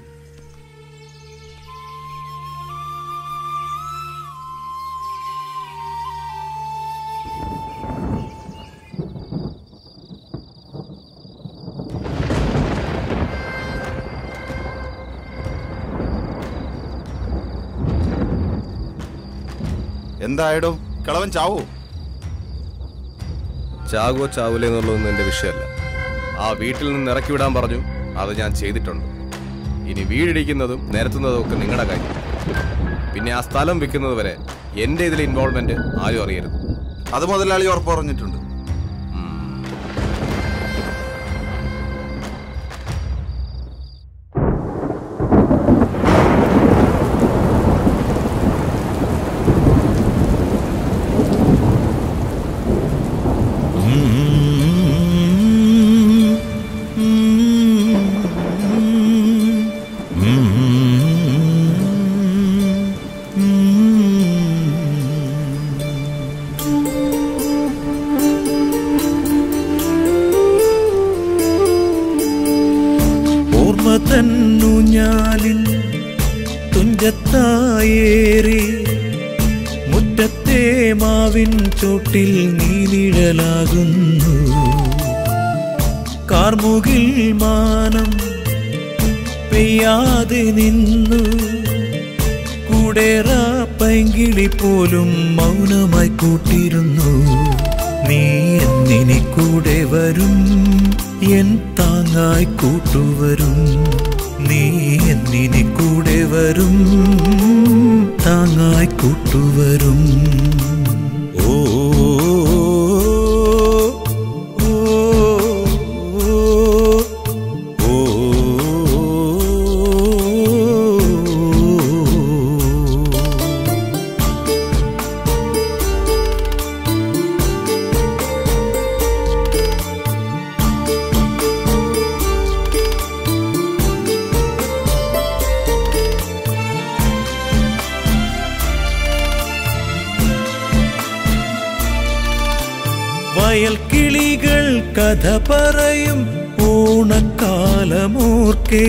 എന്തായടോ കളവൻ ചാവോ ചാകുവോ ചാവൂലേ എന്നുള്ളതൊന്നും എന്റെ വിഷയമല്ല ആ വീട്ടിൽ നിന്ന് ഇറക്കി വിടാൻ പറഞ്ഞു അത് ഞാൻ ചെയ്തിട്ടുണ്ട് ഇനി വീടിടിക്കുന്നതും നിരത്തുന്നതും ഒക്കെ നിങ്ങളുടെ കാര്യം പിന്നെ ആ സ്ഥലം വിൽക്കുന്നത് വരെ എന്റെ ഇതിലെ ഇൻവോൾവ്മെന്റ് ആരും അറിയരുത് അത് മുതലാളി ഉറപ്പ് പറഞ്ഞിട്ടുണ്ട് ഓർമ്മ തന്നു ഞാലിൽ തുഞ്ചത്തായേറി മുറ്റത്തെ മാവിൻ ചോട്ടിൽ നീ നിഴലാകുന്നു കാർമുകിൽ മാനം പെയ്യാതെ നിന്നു കൂടേറ പൈങ്കിളി പോലും മൗനമായി കൂട്ടിരുന്നു നീ എന്നിനി കൂടെ വരും എൻ താങ്ങായി കൂട്ടുവരും നീ എന്നിനി കൂടെ വരും താങ്ങായി കൂട്ടുവരും ഓ ഓ, ഓ, ഓ വയൽ കിളികൾ കഥ പറയും ഓണക്കാലമോർക്കെ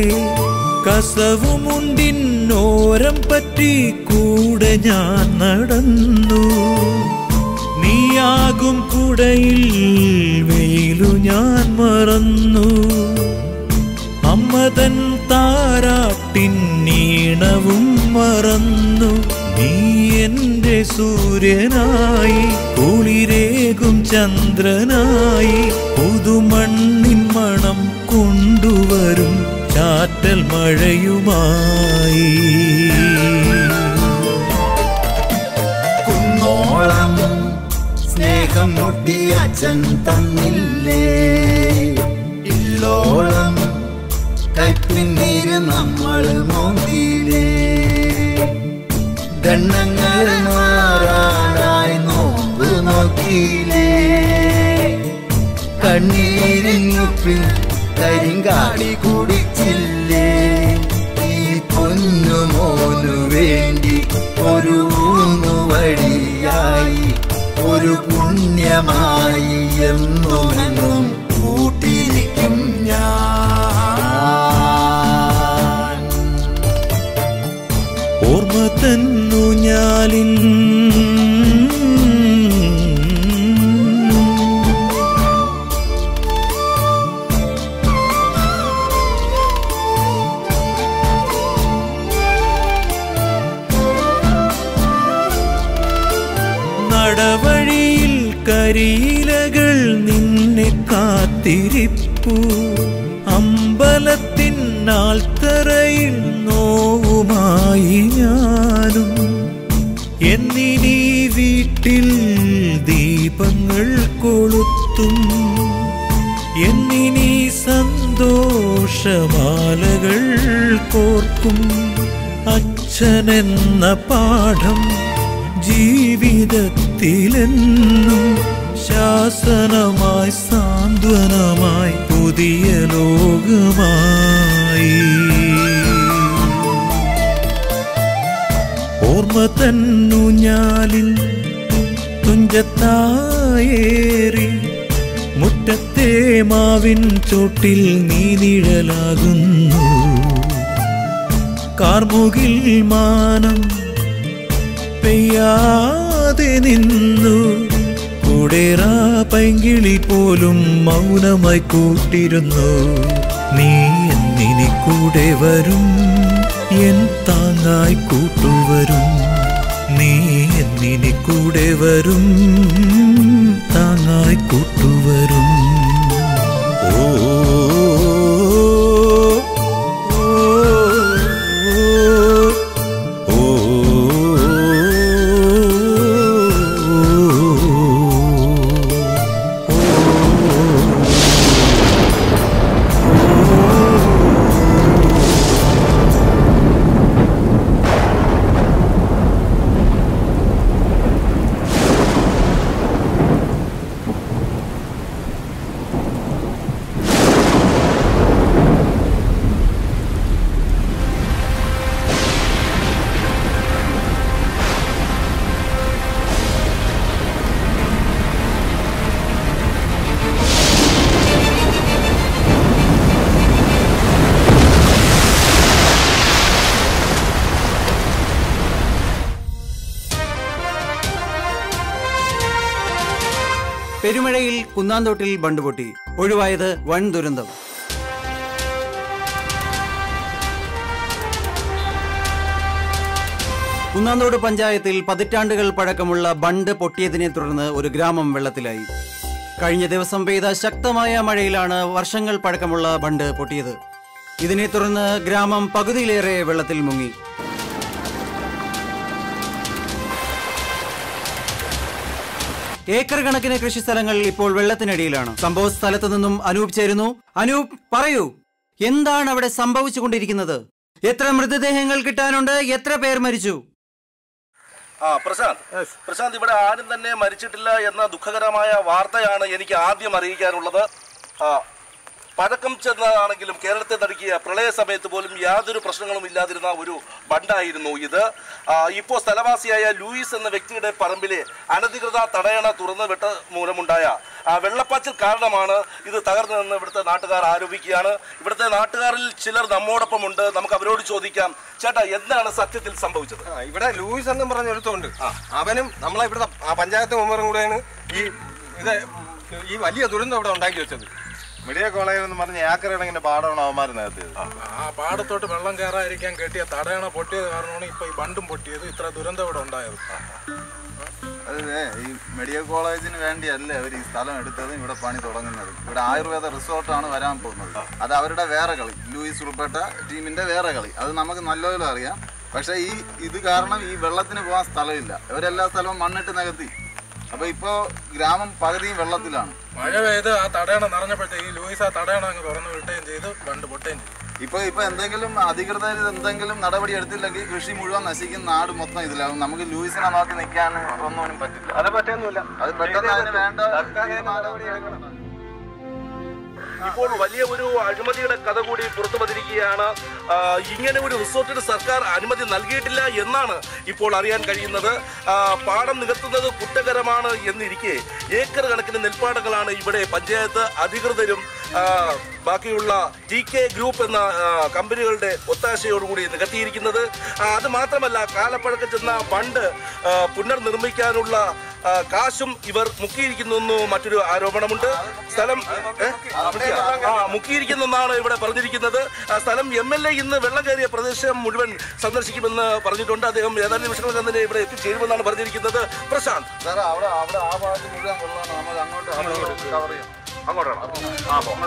കസവുമുണ്ടിന്നോരം പറ്റി കൂടെ ഞാൻ നടന്നു നീയാകും കുടയിൽ വെയിലു ഞാൻ മറന്നു അമ്മതൻ താരാട്ടിൻ നീണവും മറന്നു നീ എന്റെ സൂര്യനായി കുളിരേകും ചന്ദ്രനായി പുതുമണ്ണിൻ മണം കൊണ്ടുവരും ചാറ്റൽ മഴയുമായി കുന്നോളം സ്നേഹം മുട്ടി അച്ഛൻ തന്നില്ലേ ഇല്ലോളം കൈപ്പിന്നീര് നമ്മൾ മോന്തിയിലേ ഗണ്ണങ്ങൾ മാറാനായി നോമ്പ് നോക്കിയില്ലേ കണ്ണീരിങ്ങുപ്പിൽ കരിങ്കാടി കുടിച്ചില്ലേ ഈ പൊന്നു മോനു വേണ്ടി ഒരു ഊന്നുവടിയായി ഒരു പുണ്യമായി എന്നുമെന്നും കൂട്ടിയിരിക്കും ഞാൻ ഓർമ്മ തന്നു ഞാലിൻ നടവഴിയിൽ കരിയിലകൾ നിന്നെ കാത്തിരിപ്പു അമ്പലത്തിനാൽത്തറയിൽ നോവുമായി ഞാനും എന്നിനീ വീട്ടിൽ ദീപങ്ങൾ കൊളുത്തും എന്നിനീ സന്തോഷമാലകൾ കോർക്കും അച്ഛനെന്ന പാഠം ജീവിതത്തിലെന്നും ശാസനമായി സാന്ത്വനമായി പുതിയ ലോകമായി ഓർമ്മ തന്നു ഞാലിൽ തുഞ്ചത്തായേറി മുറ്റത്തെ മാവിൻ ചോട്ടിൽ നീ നിഴലാകുന്നു കാർമുകിൽ മാനം പെയ്യാതെ നിന്നു കൂടേറാ പൈങ്കിളി പോലും മൗനമായി കൂട്ടിരുന്നു നീ എന്നിനി കൂടെ വരും എൻ താങ്ങായി കൂട്ടുവരും നീ എന്നിനി കൂടെ വരും താങ്ങായി കൂട്ടുവരും ഓ പെരുമഴയിൽ കുന്നാന്തോട്ടിൽ ബണ്ട് പൊട്ടി ഒഴിവായത് വൻ ദുരന്തം കുന്നാന്തോട് പഞ്ചായത്തിൽ പതിറ്റാണ്ടുകൾ പഴക്കമുള്ള ബണ്ട് പൊട്ടിയതിനെ തുടർന്ന് ഒരു ഗ്രാമം വെള്ളത്തിലായി കഴിഞ്ഞ ദിവസം പെയ്ത ശക്തമായ മഴയിലാണ് വർഷങ്ങൾ പഴക്കമുള്ള ബണ്ട് പൊട്ടിയത് ഇതിനെ തുടർന്ന് ഗ്രാമം പകുതിയിലേറെ വെള്ളത്തിൽ മുങ്ങി ഏക്കർ കണക്കിന് കൃഷിസ്ഥലങ്ങൾ ഇപ്പോൾ വെള്ളത്തിനടിയിലാണ് സംഭവ സ്ഥലത്ത് നിന്നും അനൂപ് ചേരുന്നു അനൂപ് പറയൂ എന്താണ് അവിടെ സംഭവിച്ചുകൊണ്ടിരിക്കുന്നത് എത്ര മൃതദേഹങ്ങൾ കിട്ടാനുണ്ട് എത്ര പേർ മരിച്ചു ആ പ്രശാന്ത് പ്രശാന്ത് ഇവിടെ ആരും തന്നെ മരിച്ചിട്ടില്ല എന്ന ദുഃഖകരമായ വാർത്തയാണ് എനിക്ക് ആദ്യം അറിയിക്കാനുള്ളത് ആ പഴക്കം ചെന്നതാണെങ്കിലും കേരളത്തെ നടുക്കിയ പ്രളയ സമയത്ത് പോലും യാതൊരു പ്രശ്നങ്ങളും ഇല്ലാതിരുന്ന ഒരു ബണ്ടായിരുന്നു ഇത് ആ, ഇപ്പോൾ സ്ഥലവാസിയായ ലൂയിസ് എന്ന വ്യക്തിയുടെ പറമ്പിലെ അനധികൃത തടയണ തുറന്നു വിട്ട മൂലമുണ്ടായ ആ, വെള്ളപ്പാച്ചിൽ കാരണമാണ് ഇത് തകർന്നതെന്ന് ഇവിടുത്തെ നാട്ടുകാർ ആരോപിക്കുകയാണ് ഇവിടുത്തെ നാട്ടുകാരിൽ ചിലർ നമ്മോടൊപ്പമുണ്ട് നമുക്ക് അവരോട് ചോദിക്കാം ചേട്ടാ എന്താണ് സത്യത്തിൽ സംഭവിച്ചത് ആ, ഇവിടെ ലൂയിസ് എന്നും പറഞ്ഞ ഒരുത്തുണ്ട് അവനും നമ്മളെ ഇവിടുത്തെ ആ പഞ്ചായത്ത് മെമ്പറും കൂടെയാണ് ഈ ഇത് ഈ വലിയ ദുരന്തം ഇവിടെ ഉണ്ടാക്കി വെച്ചത് മീഡിയ കോളേജ് എന്ന് പറഞ്ഞ ഏക്കർ കണക്കിന് പാടമാണ് അവന്മാർ നേരത്തേത് ആ പാടത്തോട്ട് വെള്ളം കയറാതിരിക്കാൻ കെട്ടിയ തടയണ പൊട്ടിയത് കാരണമാണ് ഇപ്പൊ ഈ ബണ്ടും പൊട്ടിയത് ഇത്ര ദുരന്തം ഇവിടെ ഉണ്ടായത് അതെ ഈ മെഡിക്കൽ കോളേജിന് വേണ്ടിയല്ലേ അവർ ഈ സ്ഥലം എടുത്തതും ഇവിടെ പണി തുടങ്ങുന്നത് ഇവിടെ ആയുർവേദ റിസോർട്ടാണ് വരാൻ പോകുന്നത് അത് അവരുടെ വേറെ കളി ലൂയിസ് ഉൾപ്പെട്ട ടീമിന്റെ വേറെ കളി അത് നമുക്ക് നല്ലപോലെ അറിയാം പക്ഷെ ഈ ഇത് കാരണം ഈ വെള്ളത്തിന് പോകാൻ സ്ഥലമില്ല ഇവരെല്ലാ സ്ഥലവും മണ്ണിട്ട് നികത്തി അപ്പൊ ഇപ്പോ ഗ്രാമം പകുതിയും വെള്ളത്തിലാണ് മഴ പെയ്ത് ആ തടയണ നിറഞ്ഞപ്പോഴത്തേക്ക് ഈ ലൂയിസ് ആ തടയണ അങ്ങ് തുറന്നു വിട്ടുകയും ചെയ്ത് ബണ്ട് പൊട്ടുകയും ചെയ്തു ഇപ്പൊ ഇപ്പൊ എന്തെങ്കിലും അധികൃതർ എന്തെങ്കിലും നടപടി എടുത്തില്ലെങ്കിൽ കൃഷി മുഴുവൻ നശിക്കുന്ന നാട് മൊത്തം ഇതിലാവും നമുക്ക് ലൂയിസിനെ നോക്കി നിൽക്കാൻ ഒന്നും പറ്റില്ല അത് പറ്റൊന്നുമില്ല അത് പെട്ടെന്ന് അതിന് വേണ്ട ഇപ്പോൾ വലിയ ഒരു അഴിമതിയുടെ കഥ കൂടി പുറത്തു വന്നിരിക്കുകയാണ് ആ, ഇങ്ങനെ ഒരു റിസോർട്ടിന് സർക്കാർ അനുമതി നൽകിയിട്ടില്ല എന്നാണ് ഇപ്പോൾ അറിയാൻ കഴിയുന്നത് ആ, പാടം നികത്തുന്നത് കുറ്റകരമാണ് എന്നിരിക്കെ ഏക്കർ കണക്കിന് നെൽപ്പാടങ്ങളാണ് ഇവിടെ പഞ്ചായത്ത് അധികൃതരും ആ, ബാക്കിയുള്ള ടി കെ ഗ്രൂപ്പ് എന്ന ആ, കമ്പനികളുടെ ഒത്താശയോടുകൂടി നികത്തിയിരിക്കുന്നത് ആ, അത് മാത്രമല്ല കാലപ്പഴക്കം ചെന്ന ഫണ്ട് ആ, പുനർനിർമ്മിക്കാനുള്ള ആ, കാശും ഇവർ മുക്കിയിരിക്കുന്നു മറ്റൊരു ആരോപണമുണ്ട് സ്ഥലം ഏ? ആ മുക്കിയിരിക്കുന്നെന്നാണ് ഇവിടെ പറഞ്ഞിരിക്കുന്നത് ആ സ്ഥലം എം എൽ എ ഇന്ന് വെള്ളം കയറിയ പ്രദേശം മുഴുവൻ സന്ദർശിക്കുമെന്ന് പറഞ്ഞിട്ടുണ്ട് അദ്ദേഹം ഏതാനും നിമിഷങ്ങൾ തന്നെ ഇവിടെ എത്തിച്ചേരുമെന്നാണ് പറഞ്ഞിരിക്കുന്നത് പ്രശാന്ത് സാറേ അവിടെ അവിടെ ആ ഭാഗത്ത് മുഴുവൻ വെള്ളമാണ് നമുക്ക് അങ്ങോട്ട് അങ്ങോട്ട് കവർ ചെയ്യാം അങ്ങോട്ടാണ് ആ പോ.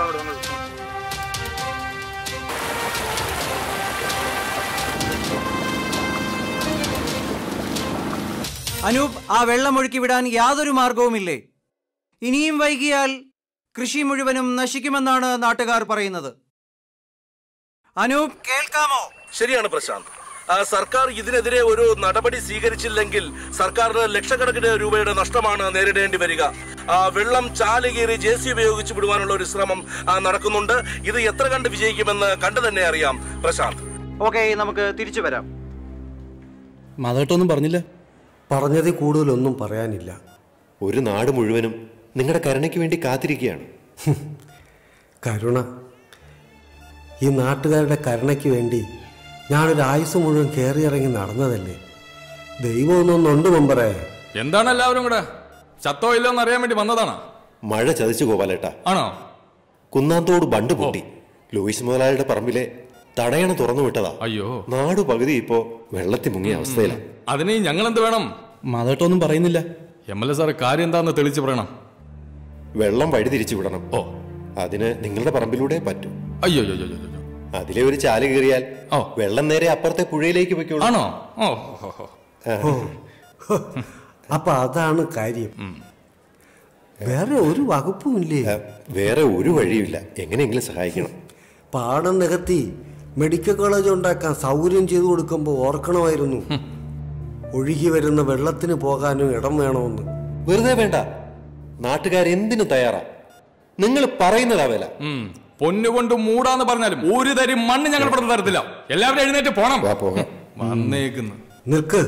അനൂപ് ആ വെള്ളം ഒഴുക്കി വിടാൻ യാതൊരു മാർഗവുമില്ലേ ഇനിയും വൈകിയാൽ കൃഷി മുഴുവനും നശിക്കുമെന്നാണ് നാട്ടുകാർ പറയുന്നത് അനൂപ് കേൾക്കാമോ ശരിയാണ് പ്രശാന്ത് ആ, സർക്കാർ ഇതിനെതിരെ ഒരു നടപടി സ്വീകരിച്ചില്ലെങ്കിൽ സർക്കാരിന് ലക്ഷക്കണക്കിന് രൂപയുടെ നഷ്ടമാണ് നേരിടേണ്ടി വരിക ആ, വെള്ളം ചാലുകീറി ജെ സി ഉപയോഗിച്ച് വിടുവാനുള്ള ഒരു ശ്രമം ആ, നടക്കുന്നുണ്ട് ഇത് എത്ര കണ്ട് വിജയിക്കുമെന്ന് കണ്ടു തന്നെ അറിയാം പ്രശാന്ത് ഓക്കെ നമുക്ക് തിരിച്ചു വരാം മാധവട്ടൊന്നും പറഞ്ഞില്ല പറഞ്ഞതിൽ കൂടുതലൊന്നും പറയാനില്ല ഒരു നാട് മുഴുവനും നിങ്ങളുടെ കരുണയ്ക്ക് വേണ്ടി കാത്തിരിക്കുകയാണ് കരുണ ഈ നാട്ടുകാരുടെ കരുണയ്ക്ക് വേണ്ടി ഞാനൊരു ആയുസ് മുഴുവൻ കയറിയിറങ്ങി നടന്നതല്ലേ ദൈവമൊന്നൊന്നുണ്ട് മെമ്പറേ എന്താണ് എല്ലാവരും കൂടെ ചത്തോ ഇല്ലോ എന്ന് അറിയാൻ വേണ്ടി വന്നതാണ് മഴ ചതിച്ചു ഗോപാലേട്ടാ ആണോ കുന്നാന്തോട് ബണ്ട് പൊട്ടി ലൂയിസ് മുതലാളിയുടെ പറമ്പിലെ തടയണ തുറന്നു വിട്ടതാ അയ്യോ നാടു പകുതി ഇപ്പോ വെള്ളത്തിൽ മുങ്ങിയ അവസ്ഥയിലാണ് അതിന് ഞങ്ങൾ എന്ത് വേണം മാധവട്ടൊന്നും പറയുന്നില്ല എം എൽ എ സാറ് കാര്യം എന്താന്ന് തെളിച്ചു പറയണം വെള്ളം വഴി തിരിച്ചു വിടണം ഓ അതിന് നിങ്ങളുടെ പറമ്പിലൂടെ പറ്റൂ അയ്യോ അയ്യോ അയ്യോ അയ്യോ. അതിലെ ഒരു ചാല് കീറിയാൽ വെള്ളം നേരെ അപ്പുറത്തെ പുഴയിലേക്ക് പൊയ്ക്കോളൂ ആണോ ഓ ഹോ, ഹോ. ഹോ, അപ്പൊ അതാണ് കാര്യം വേറെ ഒരു വകുപ്പും ഇല്ലേ വേറെ ഒരു വഴിയുമില്ല എങ്ങനെയെങ്കിലും സഹായിക്കണം പാടം നികത്തി മെഡിക്കൽ കോളേജ് ഉണ്ടാക്കാൻ സൗകര്യം ചെയ്തു കൊടുക്കുമ്പോൾ ഓർക്കണമായിരുന്നു ഒഴുകി വരുന്ന വെള്ളത്തിന് പോകാനും ഇടം വേണമെന്ന് വെറുതെ വേണ്ട നാട്ടുകാർ എന്തിനു തയ്യാറാ നിങ്ങൾ പറയുന്നതാ വില ഉം. പൊന്നുകൊണ്ട് മൂടാന്ന് പറഞ്ഞാലും ഒരു തരി മണ്ണ് ഞങ്ങൾ ഇവിടെ തരത്തില്ല എല്ലാവരും എഴുന്നേറ്റ് പോണം വന്നേക്കുന്നു നിൽക്ക്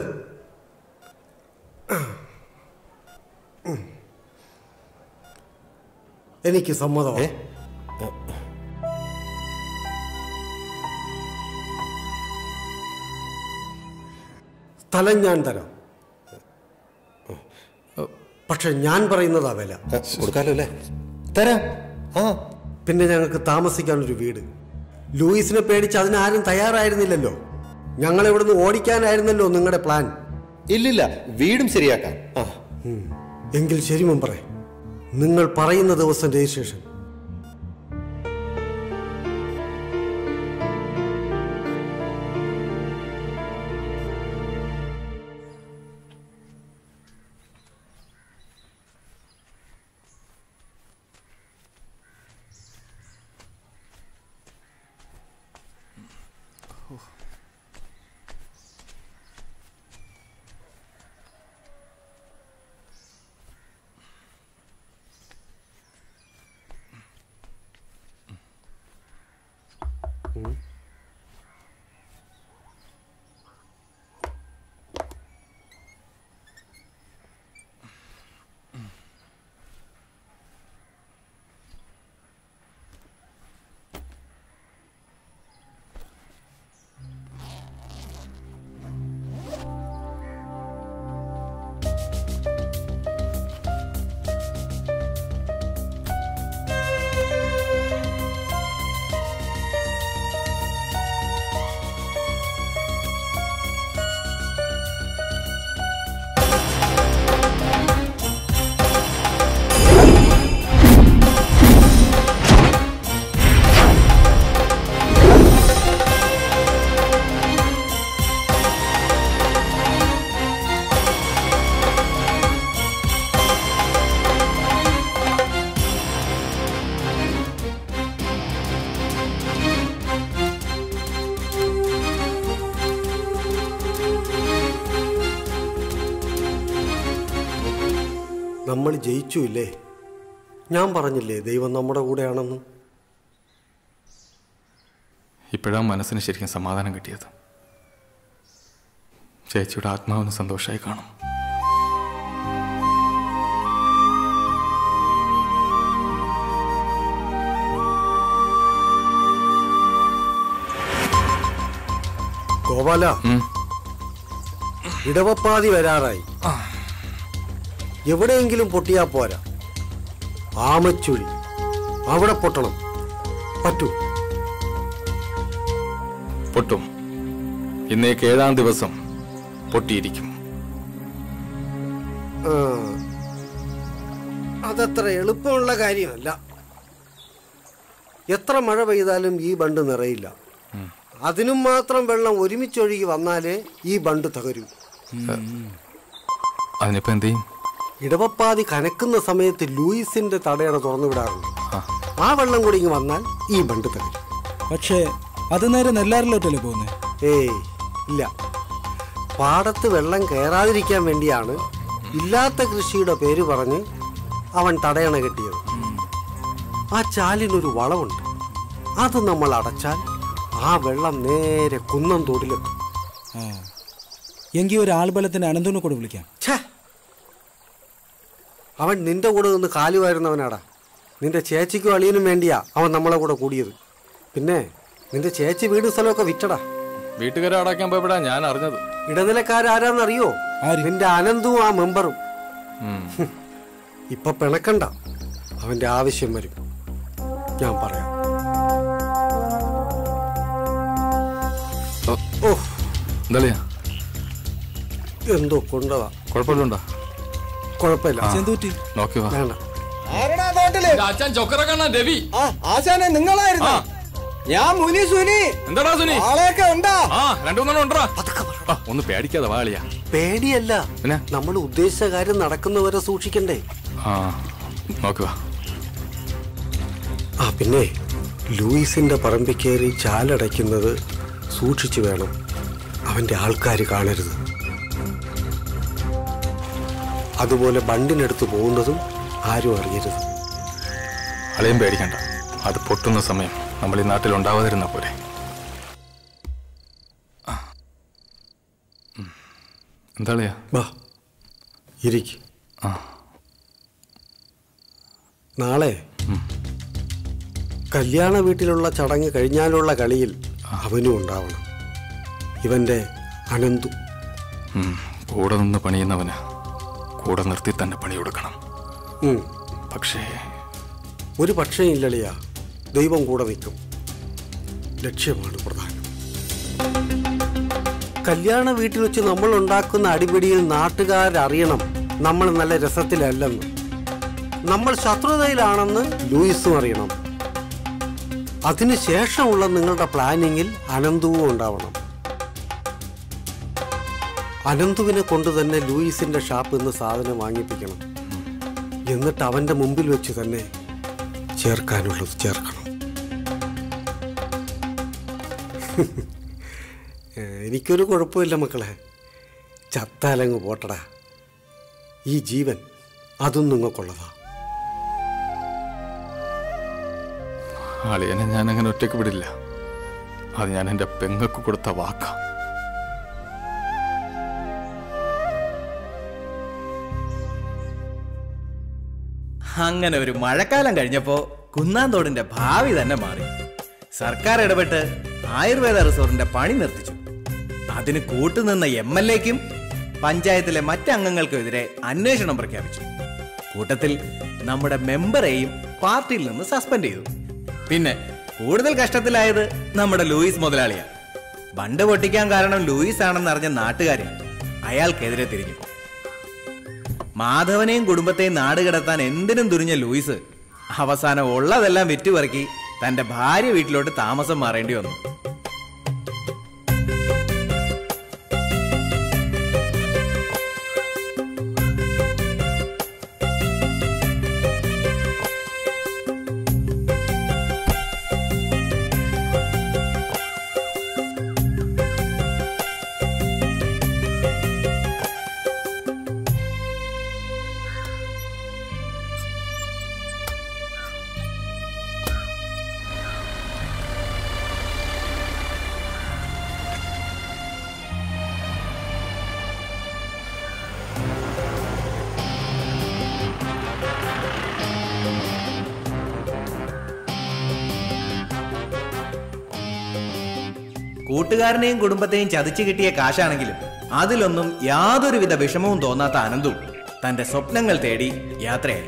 എനിക്ക് സമ്മതമാണ് സ്ഥലം ഞാൻ തരാം പക്ഷെ ഞാൻ പറയുന്നതാ വില കൊടുക്കാലോ അല്ലേ തരാം ആ പിന്നെ ഞങ്ങൾക്ക് താമസിക്കാനൊരു വീട് ലൂയിസിനെ പേടിച്ച് അതിനാരും തയ്യാറായിരുന്നില്ലല്ലോ ഞങ്ങൾ ഇവിടുന്ന് ഓടിക്കാനായിരുന്നല്ലോ നിങ്ങളുടെ പ്ലാൻ ഇല്ലില്ല വീടും ശരിയാക്കാം ആ എങ്കിൽ ശരി മെമ്പറേ നിങ്ങൾ പറയുന്ന ദിവസം രജിസ്ട്രേഷൻ നമ്മൾ ജയിച്ചു ഇല്ലേ ഞാൻ പറഞ്ഞില്ലേ ദൈവം നമ്മുടെ കൂടെയാണെന്ന് ഇപ്പോഴാണ് മനസ്സിന് ശരിക്കും സമാധാനം കിട്ടിയത് ചേച്ചിയുടെ ആത്മാവിന് സന്തോഷമായി കാണും ഗോപാല ഇടവപ്പാതി വരാറായി എവിടെയെങ്കിലും പൊട്ടിയാ പോരാ ആമച്ചുഴി അവിടെ പൊട്ടണം പറ്റൂ പൊട്ടും ഇന്നേക്ക് ഏഴാം ദിവസം പൊട്ടിയിരിക്കും ആ, അതത്ര എളുപ്പമുള്ള കാര്യമല്ല എത്ര മഴ പെയ്താലും ഈ ബണ്ട് നിറയില്ല അതിനും മാത്രം വെള്ളം ഒരുമിച്ചൊഴുകി വന്നാലേ ഈ ബണ്ട് തകരൂ അതിനിപ്പോ എന്ത് ചെയ്യും ഇടവപ്പാതി കനക്കുന്ന സമയത്ത് ലൂയിസിന്റെ തടയണ തുറന്നു വിടാറുണ്ട് ആ വെള്ളം കൂടി ഇങ്ങ് വന്നാൽ ഈ ബണ്ട് തകരും പക്ഷേ അത് നേരെ നെല്ലാറിലോട്ടല്ലേ പോകുന്നത് ഏയ് ഇല്ല പാടത്ത് വെള്ളം കയറാതിരിക്കാൻ വേണ്ടിയാണ് ഇല്ലാത്ത കൃഷിയുടെ പേര് പറഞ്ഞ് അവൻ തടയണ കെട്ടിയത് ആ ചാലിനൊരു വളവുണ്ട് അത് നമ്മൾ അടച്ചാൽ ആ വെള്ളം നേരെ കുന്നം തോടിലെത്തും ആ എങ്കിൽ ഒരു ആൾബലത്തിന് അനന്തനെ കൂടെ വിളിക്കാം അവൻ നിന്റെ കൂടെ നിന്ന് കാലു വാരുന്നവനാടാ നിന്റെ ചേച്ചിക്കും അളിയനും വേണ്ടിയാ അവൻ നമ്മളെ കൂടെ കൂടിയത് പിന്നെ നിന്റെ ചേച്ചി വീട് സ്ഥലമൊക്കെ വിറ്റടാ വീട്ടുകാരെ അടയ്ക്കാൻ പോയപ്പോഴാ ഞാൻ അറിഞ്ഞത് ഇടനിലക്കാരാരാന്നറിയോ നിന്റെ അനന്തും ആ മെമ്പറും ഉം. ഇപ്പൊ പിണക്കണ്ട അവന്റെ ആവശ്യം വരും ഞാൻ പറയാം ഓ എന്താ എന്തോ കൊണ്ടതാ കുഴപ്പമില്ലുണ്ടോ കുഴപ്പമില്ല നോക്കി വാ വേണ്ട ആരടാ തോട്ടില് അച്ഛൻ ചൊക്കറക്കണ്ണ രവി ആ ആശാനെ നിങ്ങളായിരുന്നു ഞാൻ മുനി സുനി എന്താടാ സുനി ആളെയൊക്കെ ഉണ്ടാ ആ രണ്ടു മൂന്നെണ്ണം ഉണ്ടോ ആ, ഒന്ന് പേടിക്കാതെ വാളിയാ പേടിയല്ല പിന്നെ നമ്മൾ ഉദ്ദേശിച്ച കാര്യം നടക്കുന്നവരെ സൂക്ഷിക്കണ്ടേ ആ നോക്കുക ആ പിന്നെ ലൂയിസിന്റെ പറമ്പിൽ കയറി ചാലടയ്ക്കുന്നത് സൂക്ഷിച്ചു വേണം അവന്റെ ആൾക്കാർ കാണരുത് അതുപോലെ ബണ്ടിനടുത്ത് പോകുന്നതും ആരും അറിയരുത് അളയും പേടിക്കണ്ട അത് പൊട്ടുന്ന സമയം നമ്മൾ ഈ നാട്ടിൽ ഉണ്ടാവാതിരുന്ന പോലെ ആ. ഉം. എന്താ അളിയാ വാ ഇരിക്ക് ആ നാളെ കല്യാണ വീട്ടിലുള്ള ചടങ്ങ് കഴിഞ്ഞാലുള്ള കളിയിൽ അവനും ഉണ്ടാവണം ഇവന്റെ അനന്തു ഉം. കൂടെ നിന്ന് പണിയുന്നവന് കൂടെ നിർത്തി തന്നെ പണി കൊടുക്കണം ഉം. പക്ഷേ ഒരു പക്ഷേ ഇല്ലളിയ ദൈവം കൂടെ നിൽക്കും ലക്ഷ്യമാണ് പ്രധാനം കല്യാണ വീട്ടിൽ വെച്ച് നമ്മൾ ഉണ്ടാക്കുന്ന അടിപിടിയിൽ നാട്ടുകാരറിയണം നമ്മൾ നല്ല രസത്തിലല്ലെന്ന് നമ്മൾ ശത്രുതയിലാണെന്ന് ലൂയിസും അറിയണം അതിനുശേഷമുള്ള നിങ്ങളുടെ പ്ലാനിങ്ങിൽ അനന്തവും ഉണ്ടാവണം അനന്തുവിനെ കൊണ്ട് തന്നെ ലൂയിസിന്റെ ഷാപ്പിൽ നിന്ന് സാധനം വാങ്ങിപ്പിക്കണം എന്നിട്ട് അവന്റെ മുമ്പിൽ വെച്ച് തന്നെ ചേർക്കാനുള്ളത് ചേർക്കണം എനിക്കൊരു കുഴപ്പമില്ല മക്കളെ ചത്താലങ്ങ് പോട്ടടാ ഈ ജീവൻ അതും നിങ്ങൾക്കുള്ളതാ അളിയനെ ഞാൻ അങ്ങനെ ഒറ്റയ്ക്ക് വിടില്ല അത് ഞാൻ എൻ്റെ പെങ്ങക്ക് കൊടുത്ത വാക്കാ അങ്ങനെ ഒരു മഴക്കാലം കഴിഞ്ഞപ്പോ കുന്നാന്തോടിന്റെ ഭാവി തന്നെ മാറി സർക്കാർ ഇടപെട്ട് ആയുർവേദ റിസോർട്ടിന്റെ പണി നിർത്തിച്ചു അതിന് കൂട്ടുനിന്ന എം എൽ എക്കും പഞ്ചായത്തിലെ മറ്റംഗങ്ങൾക്കുമെതിരെ അന്വേഷണം പ്രഖ്യാപിച്ചു കൂട്ടത്തിൽ നമ്മുടെ മെമ്പറെയും പാർട്ടിയിൽ നിന്ന് സസ്പെൻഡ് ചെയ്തു പിന്നെ കൂടുതൽ കഷ്ടത്തിലായത് നമ്മുടെ ലൂയിസ് മുതലാളിയാണ് ബണ്ട് പൊട്ടിക്കാൻ കാരണം ലൂയിസ് ആണെന്ന് അറിഞ്ഞ നാട്ടുകാരെ അയാൾക്കെതിരെ തിരിഞ്ഞു മാധവനെയും കുടുംബത്തെയും നാട് കടത്താൻ എന്തിനും തുരിഞ്ഞ ലൂയിസ് അവസാനം ഉള്ളതെല്ലാം വിറ്റുപറക്കി തന്റെ ഭാര്യ വീട്ടിലോട്ട് താമസം മാറേണ്ടി വന്നു കൂട്ടുകാരനെയും കുടുംബത്തെയും ചതിച്ചു കിട്ടിയ കാശാണെങ്കിലും അതിലൊന്നും യാതൊരുവിധ വിഷമവും തോന്നാത്ത അനന്തു തന്റെ സ്വപ്നങ്ങൾ തേടി യാത്രയായി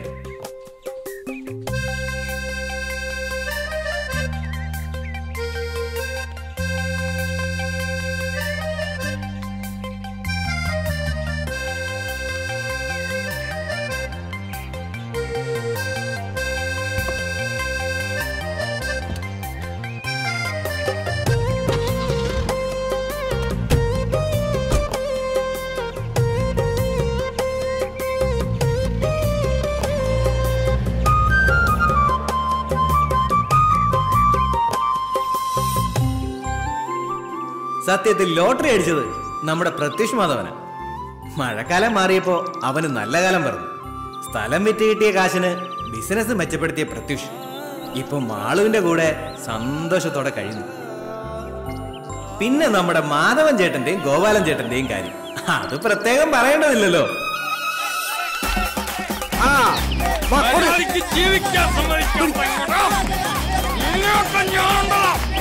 സത്യത്തിൽ ലോട്ടറി അടിച്ചത് നമ്മുടെ പ്രത്യുഷ് മാധവന മഴക്കാലം മാറിയപ്പോ അവന് നല്ല കാലം പറഞ്ഞു സ്ഥലം വിറ്റ് കിട്ടിയ കാശിന് ബിസിനസ് മെച്ചപ്പെടുത്തിയ പ്രത്യുഷ് ഇപ്പൊ മാളുവിന്റെ കൂടെ സന്തോഷത്തോടെ കഴിയുന്നു പിന്നെ നമ്മുടെ മാധവൻ ചേട്ടന്റെയും ഗോപാലൻ ചേട്ടന്റെയും കാര്യം അത് പ്രത്യേകം പറയേണ്ടതില്ലല്ലോ മര്യാദയ്ക്ക് ജീവിക്കാൻ സമ്മതിക്കാൻ പറ്റൂടാ. നിന്നെയൊക്കെ ഞാനുണ്ടോ?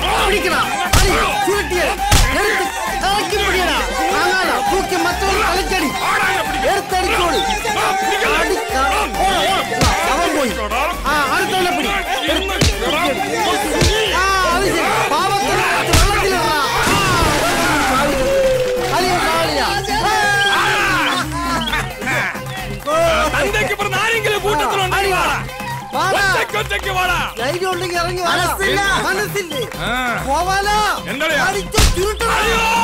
തന്തയ്ക്ക് ഇപ്പുറത്ത് ആരെങ്കിലും കൂട്ടത്തിലുണ്ടെങ്കിൽ വാടാ. ഒറ്റയ്ക്ക് ഒറ്റയ്ക്ക് വാടാ. മനസ്സില്ല മനസ്സില്ലേ പോവാലോ എന്താളിയാ? അടിച്ച് ചുരുട്ടണം.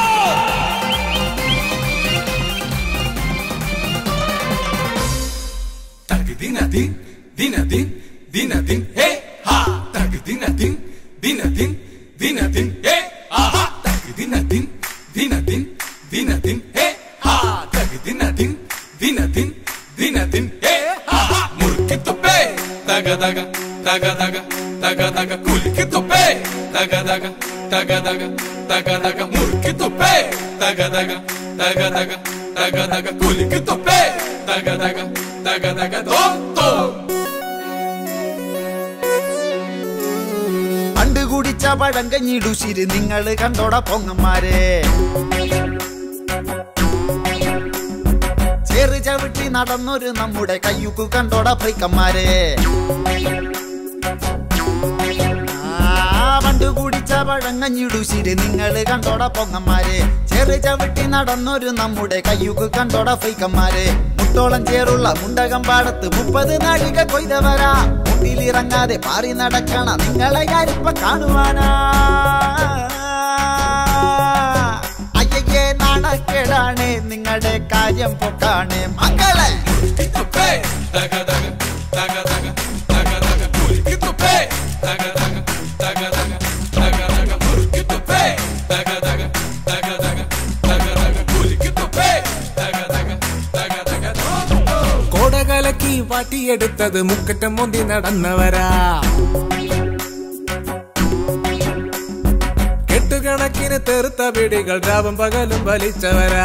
Dinadin, dinadin, dinadin, hey ha. Tag dinadin, dinadin, dinadin, hey ha. Tag dinadin, dinadin, dinadin, hey ha. Tag dinadin, dinadin, dinadin, hey ha. Murki tope, daga daga, daga daga, daga daga, kulki tope, daga daga, daga daga, daga daga, murki tope, daga daga, daga daga, daga daga, kulki tope, daga daga, daga daga, dom dom. പണ്ട് കുടിച്ച പഴം കഞ്ഞിടുശിര് നിങ്ങൾ കണ്ടോട പൊങ്ങന്മാരെ ചെറു ചവിട്ടി നടന്നൊരു നമ്മുടെ കയ്യുക്കു കണ്ടോട പൈക്കന്മാരെ ആ പണ്ട് കുടിച്ച പഴം കഞ്ഞിടുശിര് നിങ്ങൾ കണ്ടോട പൊങ്ങന്മാരെ ചെറു ചവിട്ടി നടന്നൊരു നമ്മുടെ കയ്യുക്കു കണ്ടോട പൈക്കന്മാരെ മുട്ടോളം ചേറുള്ള മുണ്ടകം പാടത്ത് മുപ്പത് നാഴിക കൊയ്തവരാ മുട്ടിലിറങ്ങാതെ പാറി നടക്കണ നിങ്ങളെ ഞാനിപ്പ കാണുവാനാ അയ്യേ നാണക്കേടാണ് നിങ്ങളുടെ കാര്യം പൊക്കാണ് മക്കളെ കോടകലക്കി വാട്ടിയെടുത്തത് മുക്കറ്റം മുന്തി നടന്നവരാ കെട്ടുകണക്കിന് തെറുത്ത പിടികൾ രാവും പകലും വലിച്ചവരാ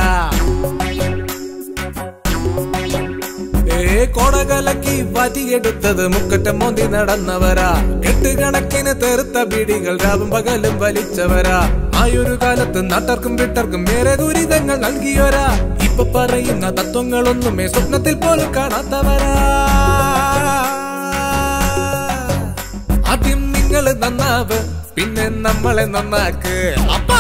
ഏ കോടകലക്കി വാറ്റിയെടുത്തത് മുക്കറ്റം മോന്തി നടന്നവരാ കെട്ടുകണക്കിന് തെറുത്ത പിടികൾ രാവും പകലും വലിച്ചവരാ ആയൊരു കാലത്ത് നാട്ടർക്കും വിട്ടർക്കും വേറെ ദുരിതങ്ങൾ നൽകിയോരാ ഇപ്പൊ പറയുന്ന തത്വങ്ങളൊന്നുമേ സ്വപ്നത്തിൽ പോലും കാണാത്തവരാ ആദ്യം നിങ്ങൾ നന്നാവ് പിന്നെ നമ്മളെ നന്നാക്ക് അപ്പാ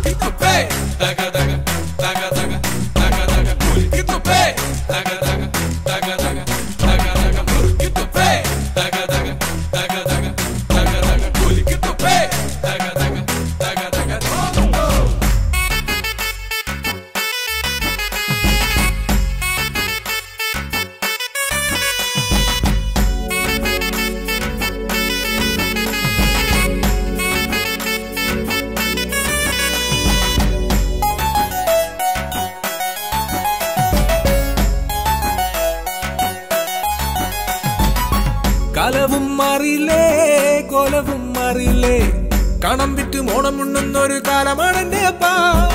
കാലവും മാറിയില്ലേ കോലവും മാറിയില്ലേ കണം വിറ്റ് മോണം ഉണ്ണുന്നൊരു കാലമാണ് എന്റെ അപ്പാ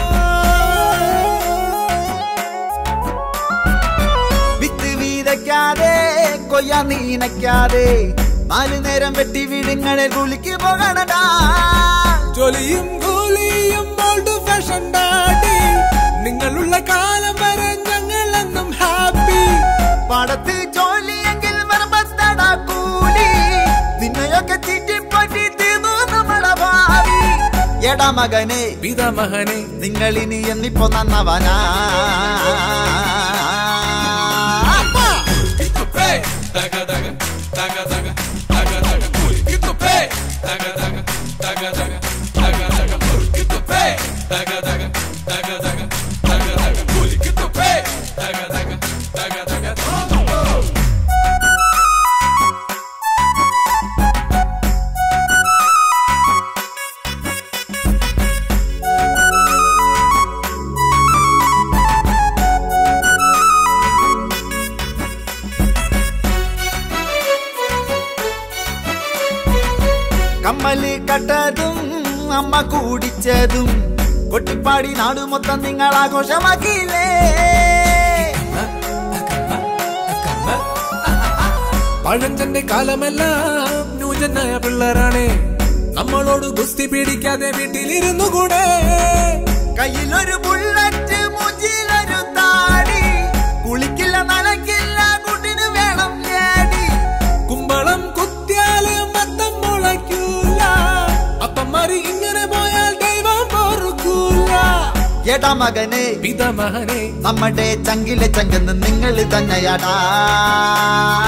വിത്ത് വീതയ്ക്കാതെ കൊയ്യാ നീനയ്ക്കാതെ നാലു നേരം വെട്ടി വീടുങ്ങളിൽ കുളിക്ക് പോകണടാ ജോലിയും ജോലിയും ഓൾഡ് ഫാഷൻ ഡാഡി നിങ്ങളുള്ള കാലം വരെ ഞങ്ങൾ എന്നും ഹാപ്പി പാടത്ത് ജോലിയെങ്കിൽ വെറുമ്പത്തടാ കൂലി നിന്നെയൊക്കെ ചീറ്റിപ്പറ്റി തീർന്നു നമ്മുടെ ഭാവി എടാ മകനെ പിതാമഹനെ നിങ്ങൾ ഇനി എന്നിപ്പോ നന്നവനാ കമ്മല് കട്ടതും അമ്മ കൂടിച്ചതും കൊട്ടിപ്പാടി നാടു മൊത്തം നിങ്ങൾ ആഘോഷമാക്കിയില്ലേ പഴഞ്ചന്റെ കാലമെല്ലാം ന്യൂജനായ പിള്ളേരാണ് നമ്മളോട് ഗുസ്തി പിടിക്കാതെ വീട്ടിലിരുന്നു കൂടെ കയ്യിലൊരു ബുള്ളറ്റ് മുജിലൊരു താടി കുളിക്കില്ല നനക്കില്ല കുട്ടിന് വേണം ലേഡി കുമ്പളം കുത്തിയാല് മത്തം മുളയ്ക്കൂല അപ്പന്മാര് ഇങ്ങനെ പോയാൽ ദൈവം പൊറുക്കൂല എടാ മകനെ പിതാമഹനെ നമ്മുടെ ചങ്കിലെ ചങ്കെന്ന് നിങ്ങൾ തന്നെയാടാ